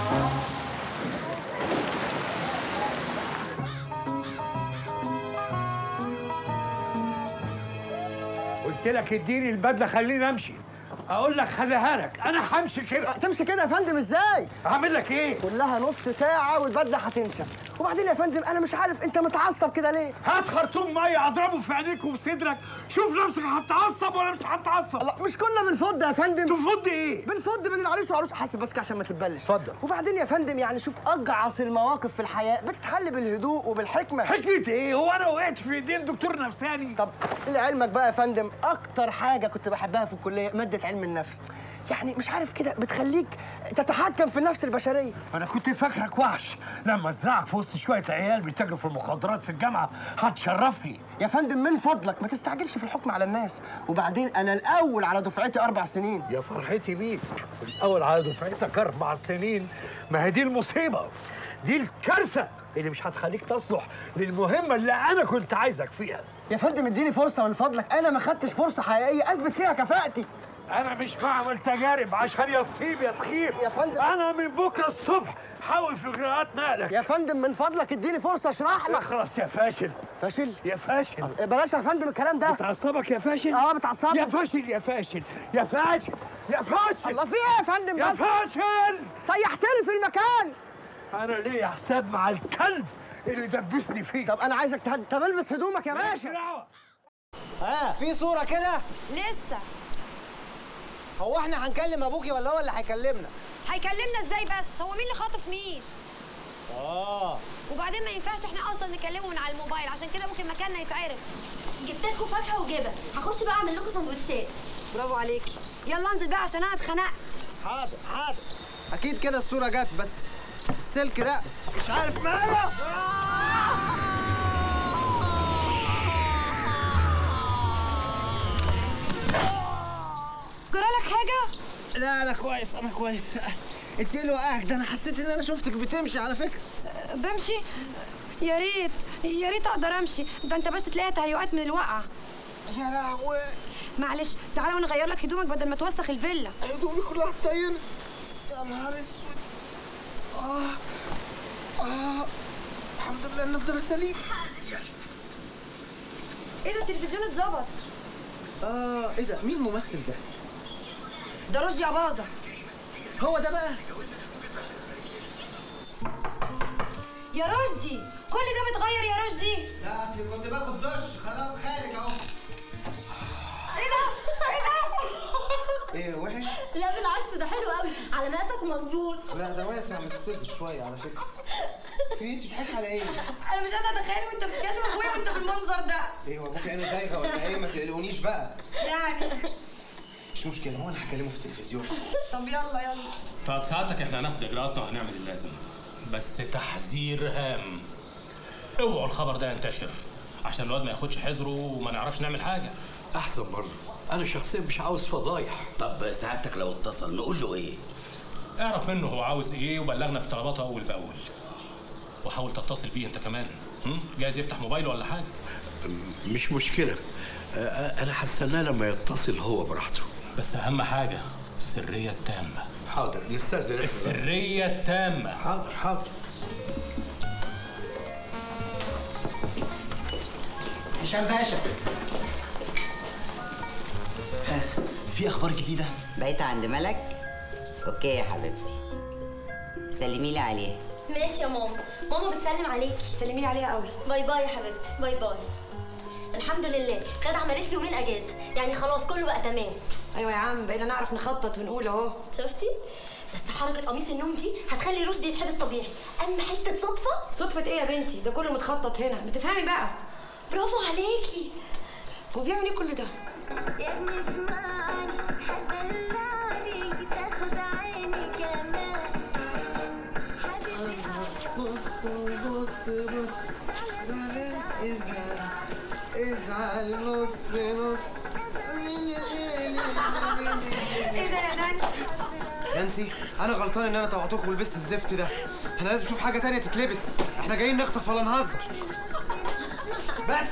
قلت لك اديني البدله خليني امشي اقول لك خليها لك انا همشي كده تمشي كده يا فندم ازاي؟ هعمل لك ايه؟ كلها نص ساعة والبدلة هتنشف وبعدين يا فندم أنا مش عارف أنت متعصب كده ليه؟ هات خرطوم ميه اضربه في عينيك وفي صدرك شوف نفسك هتعصب ولا مش هتعصب لا مش كنا بنفض يا فندم تفض ايه؟ بنفض بين العريس والعروس حاسب بس كده عشان ما تتبلش اتفضل. وبعدين يا فندم يعني شوف أجعص المواقف في الحياة بتتحل بالهدوء وبالحكمة حكمة ايه؟ هو انا وقعت في ايدين دكتور نفساني؟ طب لعلمك بقى يا فندم أكتر حاجة كنت بحبها في الكلية مادة علم النفس يعني مش عارف كده بتخليك تتحكم في النفس البشرية انا كنت فاكرك وحش لما ازرعك في وسط شويه عيال بيتاجروا في المخدرات في الجامعه هتشرفني يا فندم من فضلك ما تستعجلش في الحكم على الناس وبعدين أنا الأول على دفعتي أربع سنين يا فرحتي بيك الاول على دفعتك اربع سنين ما هي دي المصيبه دي الكارثه اللي مش هتخليك تصلح للمهمه اللي انا كنت عايزك فيها يا فندم اديني فرصة من فضلك أنا ما خدتش فرصة حقيقية أثبت فيها كفاءتي انا مش بعمل تجارب عشان يصيب يا تخيب يا فندم انا من بكره الصبح حاول في اجراءات نقلك يا فندم من فضلك اديني فرصة اشرح لك اخلص يا فاشل فاشل يا فاشل بلاش يا فندم الكلام ده بتعصبك يا فاشل اه بتعصبني يا فاشل يا فاشل يا فاشل يا فاشل الله في ايه يا فندم يا بس فاشل سيحتني في المكان انا ليا حساب مع الكلب اللي دبسني فيه طب انا عايزك تهد... طب البس هدومك يا باشا ها في صورة كده لسه هو احنا هنكلم ابوكي ولا هو اللي هيكلمنا هيكلمنا ازاي بس هو مين اللي خاطف مين اه وبعدين ما ينفعش احنا اصلا نكلمه من على الموبايل عشان كده ممكن مكاننا يتعرف جبت لكم فاكهه وجبن هخش بقى اعمل لكم سندوتشات برافو عليكي يلا انزل بقى عشان انا اتخنقت حاضر حاضر اكيد كده الصوره جت بس السلك ده مش عارف ماله جرالك حاجه لا انا كويس انا كويس انت ايه اللي وقعك ده انا حسيت ان انا شفتك بتمشي على فكره بمشي يا ريت يا ريت اقدر امشي ده انت بس تلاقي تهيؤات من الوقعه يا لهوي معلش تعالى وانا اغير لك هدومك بدل ما توسخ الفيلا هدومي كلها اتطينت يا نهار اسود اه اه الحمد لله النضاره سليم ايه ده التلفزيون اتظبط اه ايه ده مين الممثل ده ده رشدي اباظه هو ده بقى يا رشدي كل ده متغير يا رشدي لا اصلي كنت باخد دش خلاص خارج اهو ايه ده ايه ده ايه وحش لا بالعكس ده حلو قوي على مقاسك مظبوط لا ده واسع من الصدر شويه على فكره في إيه؟ انت بتضحكي على ايه انا مش قادره اتخيل وانت بتكلم ابويا وانت بالمنظر ده ايه هو ابوك عينه دايخه ولا ايه ما تقلقونيش بقى يعني مش مشكله هو انا هكلمه في التلفزيون طب يلا يلا طب ساعتك احنا هناخد اجراءاتنا وهنعمل اللازم بس تحذير هام اوعوا الخبر ده ينتشر عشان الواد ما ياخدش حذره وما نعرفش نعمل حاجه احسن برضه انا شخصيا مش عاوز فضايح طب سعادتك لو اتصل نقول له ايه؟ اعرف منه هو عاوز ايه وبلغنا بطلباته اول باول وحاول تتصل بيه انت كمان هم؟ جايز يفتح موبايله ولا حاجه مش مشكله آه، انا هستناه لما يتصل هو براحته بس اهم حاجه السريه التامه حاضر نستاذن إحنا بقى. السريه التامه حاضر حاضر هشام باشا ها، في اخبار جديده بقيت عند ملك اوكي يا حبيبتي سلمي لي عليها ماشي يا ماما ماما بتسلم عليكي سلمي لي عليها قوي باي باي يا حبيبتي باي باي الحمد لله كانت عملت لي يومين اجازه يعني خلاص كله بقى تمام ايوه يا عم بقينا نعرف نخطط ونقول اهو شفتي بس حركه قميص النوم دي هتخلي رشدي يتحبس طبيعي اما حته صدفه صدفة ايه يا بنتي ده كله متخطط هنا ما تفهمي بقى برافو عليكي هو بيعمل ايه كل ده بص بص بص زعلان ازعل ازعل نص نص ايه ده يا نانسي نانسي انا غلطان ان انا طوعتكم ولبست الزفت ده احنا لازم نشوف حاجه تانية تتلبس احنا جايين نخطف ولا نهزر بس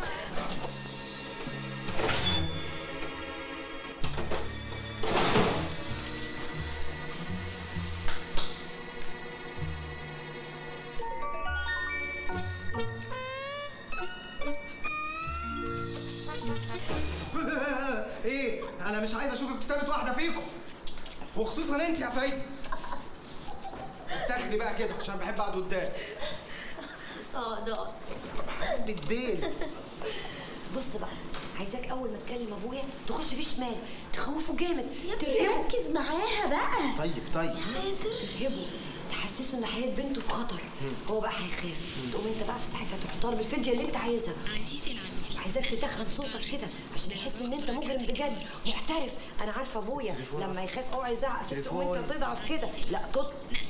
ايه انا مش عايز اشوف ابتسامه واحده فيكم وخصوصا انت يا فايزه اتاخدي بقى كده عشان بحب اقعد قدام اه ده حسب الديل بص بقى عايزاك اول ما تكلم ابويا تخش فيه شمال تخوفه جامد ابني ركز معاها بقى طيب طيب ترهبه تحسسه ان حياه بنته في خطر هو بقى هيخاف تقوم انت بقى في ساعتها تروح طالب الفديه اللي انت عايزها عايزاك تتخن صوتك كده عشان يحس ان انت مجرم بجد محترف انا عارفه ابويا لما يخاف اوعى يزعق فيك تقوم انت تليفون. تضعف كده لا تط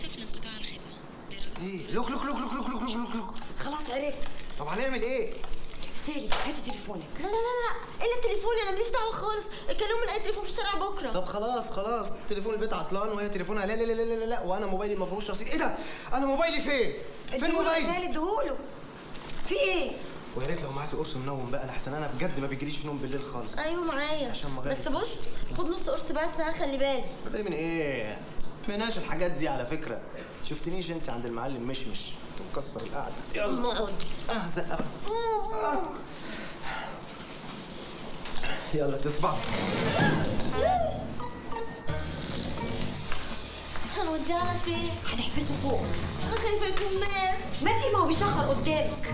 ايه لوك لوك لوك لوك لوك لوك لوك لوك خلاص عرفت طب هنعمل ايه سالي هاتي تليفونك لا لا لا لا الا التليفون انا ماليش دعوه خالص اتكلموا من اي تليفون في الشارع بكره طب خلاص خلاص تليفون البيت عطلان وهي تليفونها لا لا لا لا لا, لا وانا موبايلي ما فيهوش رصيد ايه ده انا موبايلي فين فين موبايلي سالي اديهوله في ايه ويا ريت لو معاكي قرص منوم بقى لحسن انا بجد ما بيجيليش نوم بالليل خالص ايوه معايا عشان مغرب. بس بص خد نص قرص بس ها خلي بالك بالي من ايه مناش الحاجات دي على فكره شفتنيش انت عند المعلم مشمش كنت مكسر القعده يلا اقعد اه زقه يلا تصبح هنوديها على فين؟ هنحبسه فوق انا خايفه يكون مات ماتي ما هو بيشخر قدامك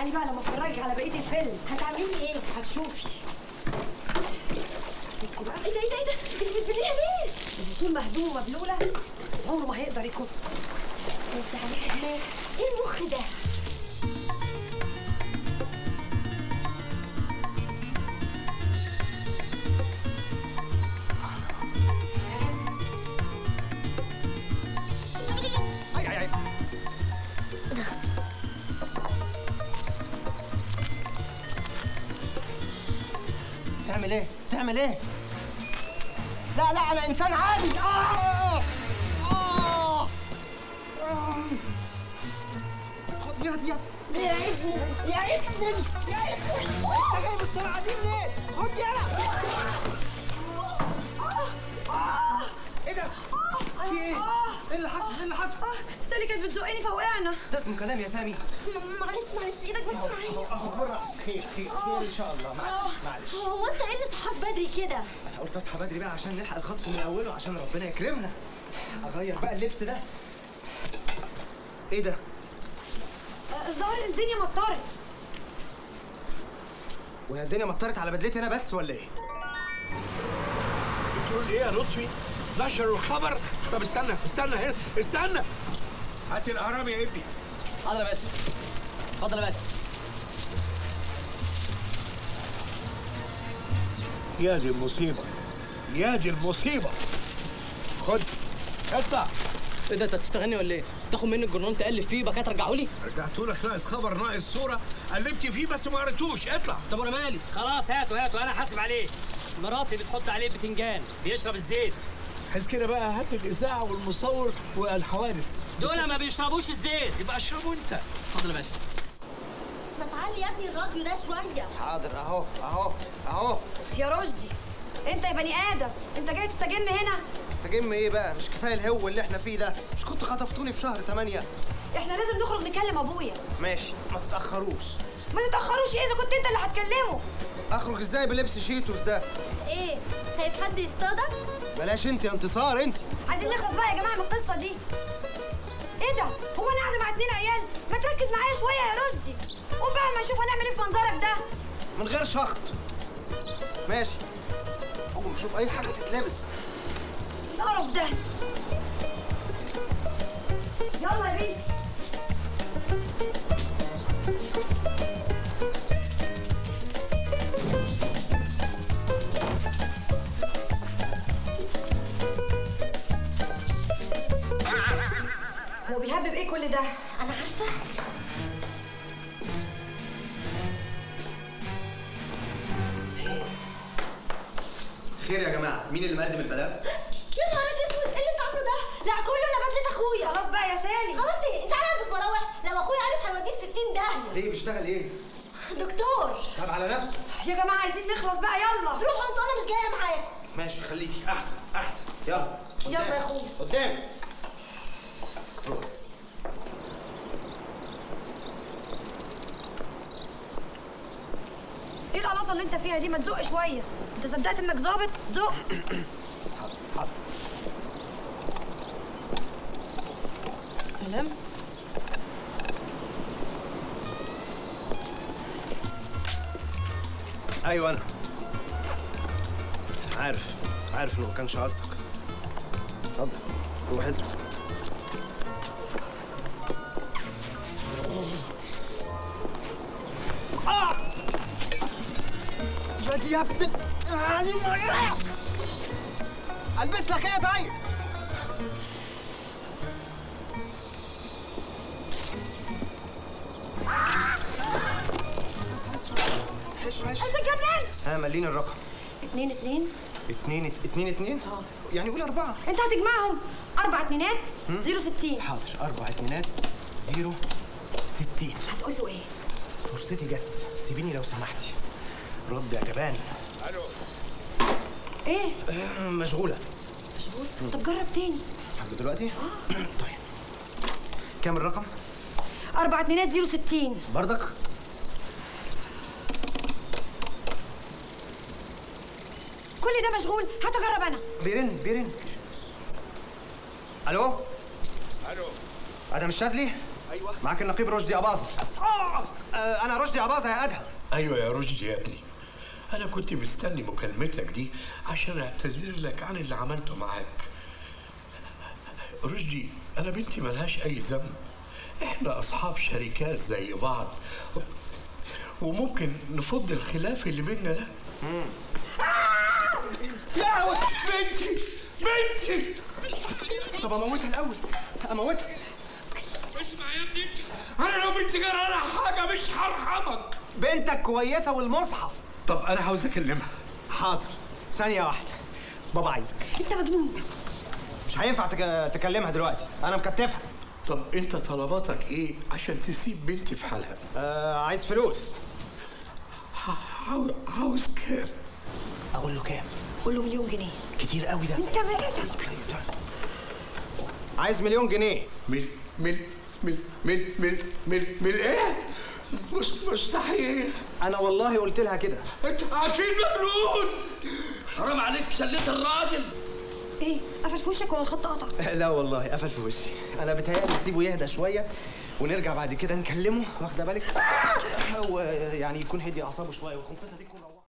تعالي بقى لما افرجك على بقيه الفيلم هتعملي ايه؟ هتشوفي بصي بقى ايه ده ايه ده ايه ده؟ انت بتبليها ليه؟ طول مهدوم ومبلوله عمره ما هيقدر يكت انت عليها دماغ ايه المخ ده؟ اي اي اي تعمل ايه؟ تعمل ايه؟ لا لا انا انسان عادي آه! آه! آه! خد يا يا يا ابني يا ابني يا ابني انت جاي بالسرعه دي منين؟ خد يلا ايه ده؟ في ايه؟ ايه اللي حصل؟ ايه اللي حصل؟ ستالي كانت بتزقني فوقعنا ده اسمه كلام يا سامي م- معلش معلش ايدك بس معايا خير خير خير ان شاء الله معلش معلش هو انت ايه اللي صحاك بدري كده؟ انا قلت اصحى بدري بقى عشان نلحق الخطف من اوله عشان ربنا يكرمنا اغير بقى اللبس ده ايه ده؟ آه، الظاهر الدنيا مطرت وهي الدنيا مطرت على بدلتي انا بس ولا ايه؟ بتقول ايه يا لطفي؟ نشروا الخبر؟ طب استنى استنى هنا استنى هات الاهرام يا ابني حاضر يا باشا اتفضل يا باشا يا دي المصيبة يا دي المصيبة خد اطلع ايه ده انت هتشتغلني ولا ايه؟ تاخد مني الجرنان تقلب فيه بقى ترجعه لي؟ رجعته لك ناقص خبر ناقص صورة قلبت فيه بس ما قريتوش اطلع طب انا مالي؟ خلاص هاتوا هاتوا انا حاسب عليه مراتي بتحط عليه بتنجان بيشرب الزيت عايز كده بقى هات الاذاعة والمصور والحوادث دول ما بيشربوش الزيت يبقى اشربه انت اتفضل يا باشا ما تعلي يا ابني الراديو ده شويه حاضر اهو اهو اهو يا رشدي انت يا بني ادم انت جاي تستجم هنا استجم ايه بقى؟ مش كفايه الهو اللي احنا فيه ده مش كنت خطفتوني في شهر 8 احنا لازم نخرج نكلم ابويا ماشي ما تتاخروش ما تتاخروش ايه اذا كنت انت اللي هتكلمه اخرج ازاي بلبس شيتوس ده؟ ايه؟ خايف حد يصطادك؟ بلاش انت يا انتصار انت عايزين نخلص بقى يا جماعه من القصه دي ايه ده هو انا قاعده مع اتنين عيال ما تركز معايا شويه يا رشدي قوم بقى ما نشوف هنعمل ايه في منظرك ده من غير شخط ماشي قوم شوف اي حاجه تتلبس القرف ده يلا يا بنتي هو بيهبب ايه كل ده انا عارفه خير يا جماعه مين اللي مقدم البلاغ يا نهارك اسود ايه اللي انت عامله ده؟ لا كله انا بدلة اخويا خلاص بقى يا سالي خلاص ايه؟ انت عارف بتمراوح لو اخويا عارف هيوديه في 60 داهيه ليه بيشتغل ايه دكتور طب على نفسه يا جماعه عايزين نخلص بقى يلا روحوا انتوا انا مش جايه معاكم ماشي خليكي احسن احسن يلا يلا قدام. يا اخويا قدام ايه القلاطه اللي انت فيها دي ما تزق شويه انت صدقت انك ظابط زق سلام ايوه انا عارف عارف انه ما كانش قصدك اتفضل روح ازرق يا دي يا ابن يعني ما البس لك ايه طيب ماشي ماشي انت جنان ها مليني الرقم اتنين اتنين اتنين اتنين اتنين يعني قول أربعة انت هتجمعهم اربع اتنينات هم؟ زيرو ستين حاضر أربع اتنينات زيرو ستين هتقول له ايه فرصتي جت سيبيني لو سمحتي رد يا جبان ايه آه، مشغولة مشغول طب جرب تاني حاجة دلوقتي؟ طيب كام الرقم؟ اربع اتنينات زيرو ستين بردك؟ كل ده مشغول هات اجرب انا بيرن بيرن الو الو ادم الشاذلي ايوه معاك النقيب رشدي اباظه اه آه انا رشدي اباظه يا ادهم ايوه يا رشدي يا ابني انا كنت مستني مكالمتك دي عشان اعتذر لك عن اللي عملته معاك رشدي انا بنتي ملهاش اي ذنب احنا اصحاب شركات زي بعض وممكن نفض الخلاف اللي بيننا ده يا بنتي بنتي طب اموتها الاول اموتها اسمع يا ابني انا لو بنتي جرى لها حاجه مش هرحمك بنتك كويسه والمصحف طب انا عاوز اكلمها حاضر ثانيه واحده بابا عايزك انت مجنون مش هينفع تك... تكلمها دلوقتي انا مكتفها طب انت طلباتك ايه عشان تسيب بنتي في حالها آه عايز فلوس عاوز عاوز كام اقول له كام قول له مليون جنيه كتير قوي ده انت مالك عايز مليون جنيه مل مل مل مل مل مل مل ايه مش مستحيل انا والله قلت لها كده انت عشان مجنون حرام عليك شليت الراجل ايه قفل في وشك ولا الخط قطع لا والله قفل في وشي انا بتهيألي نسيبه يهدى شويه ونرجع بعد كده نكلمه واخده بالك ويعني يكون هدي اعصابه شويه والخنفسه دي تكون روحت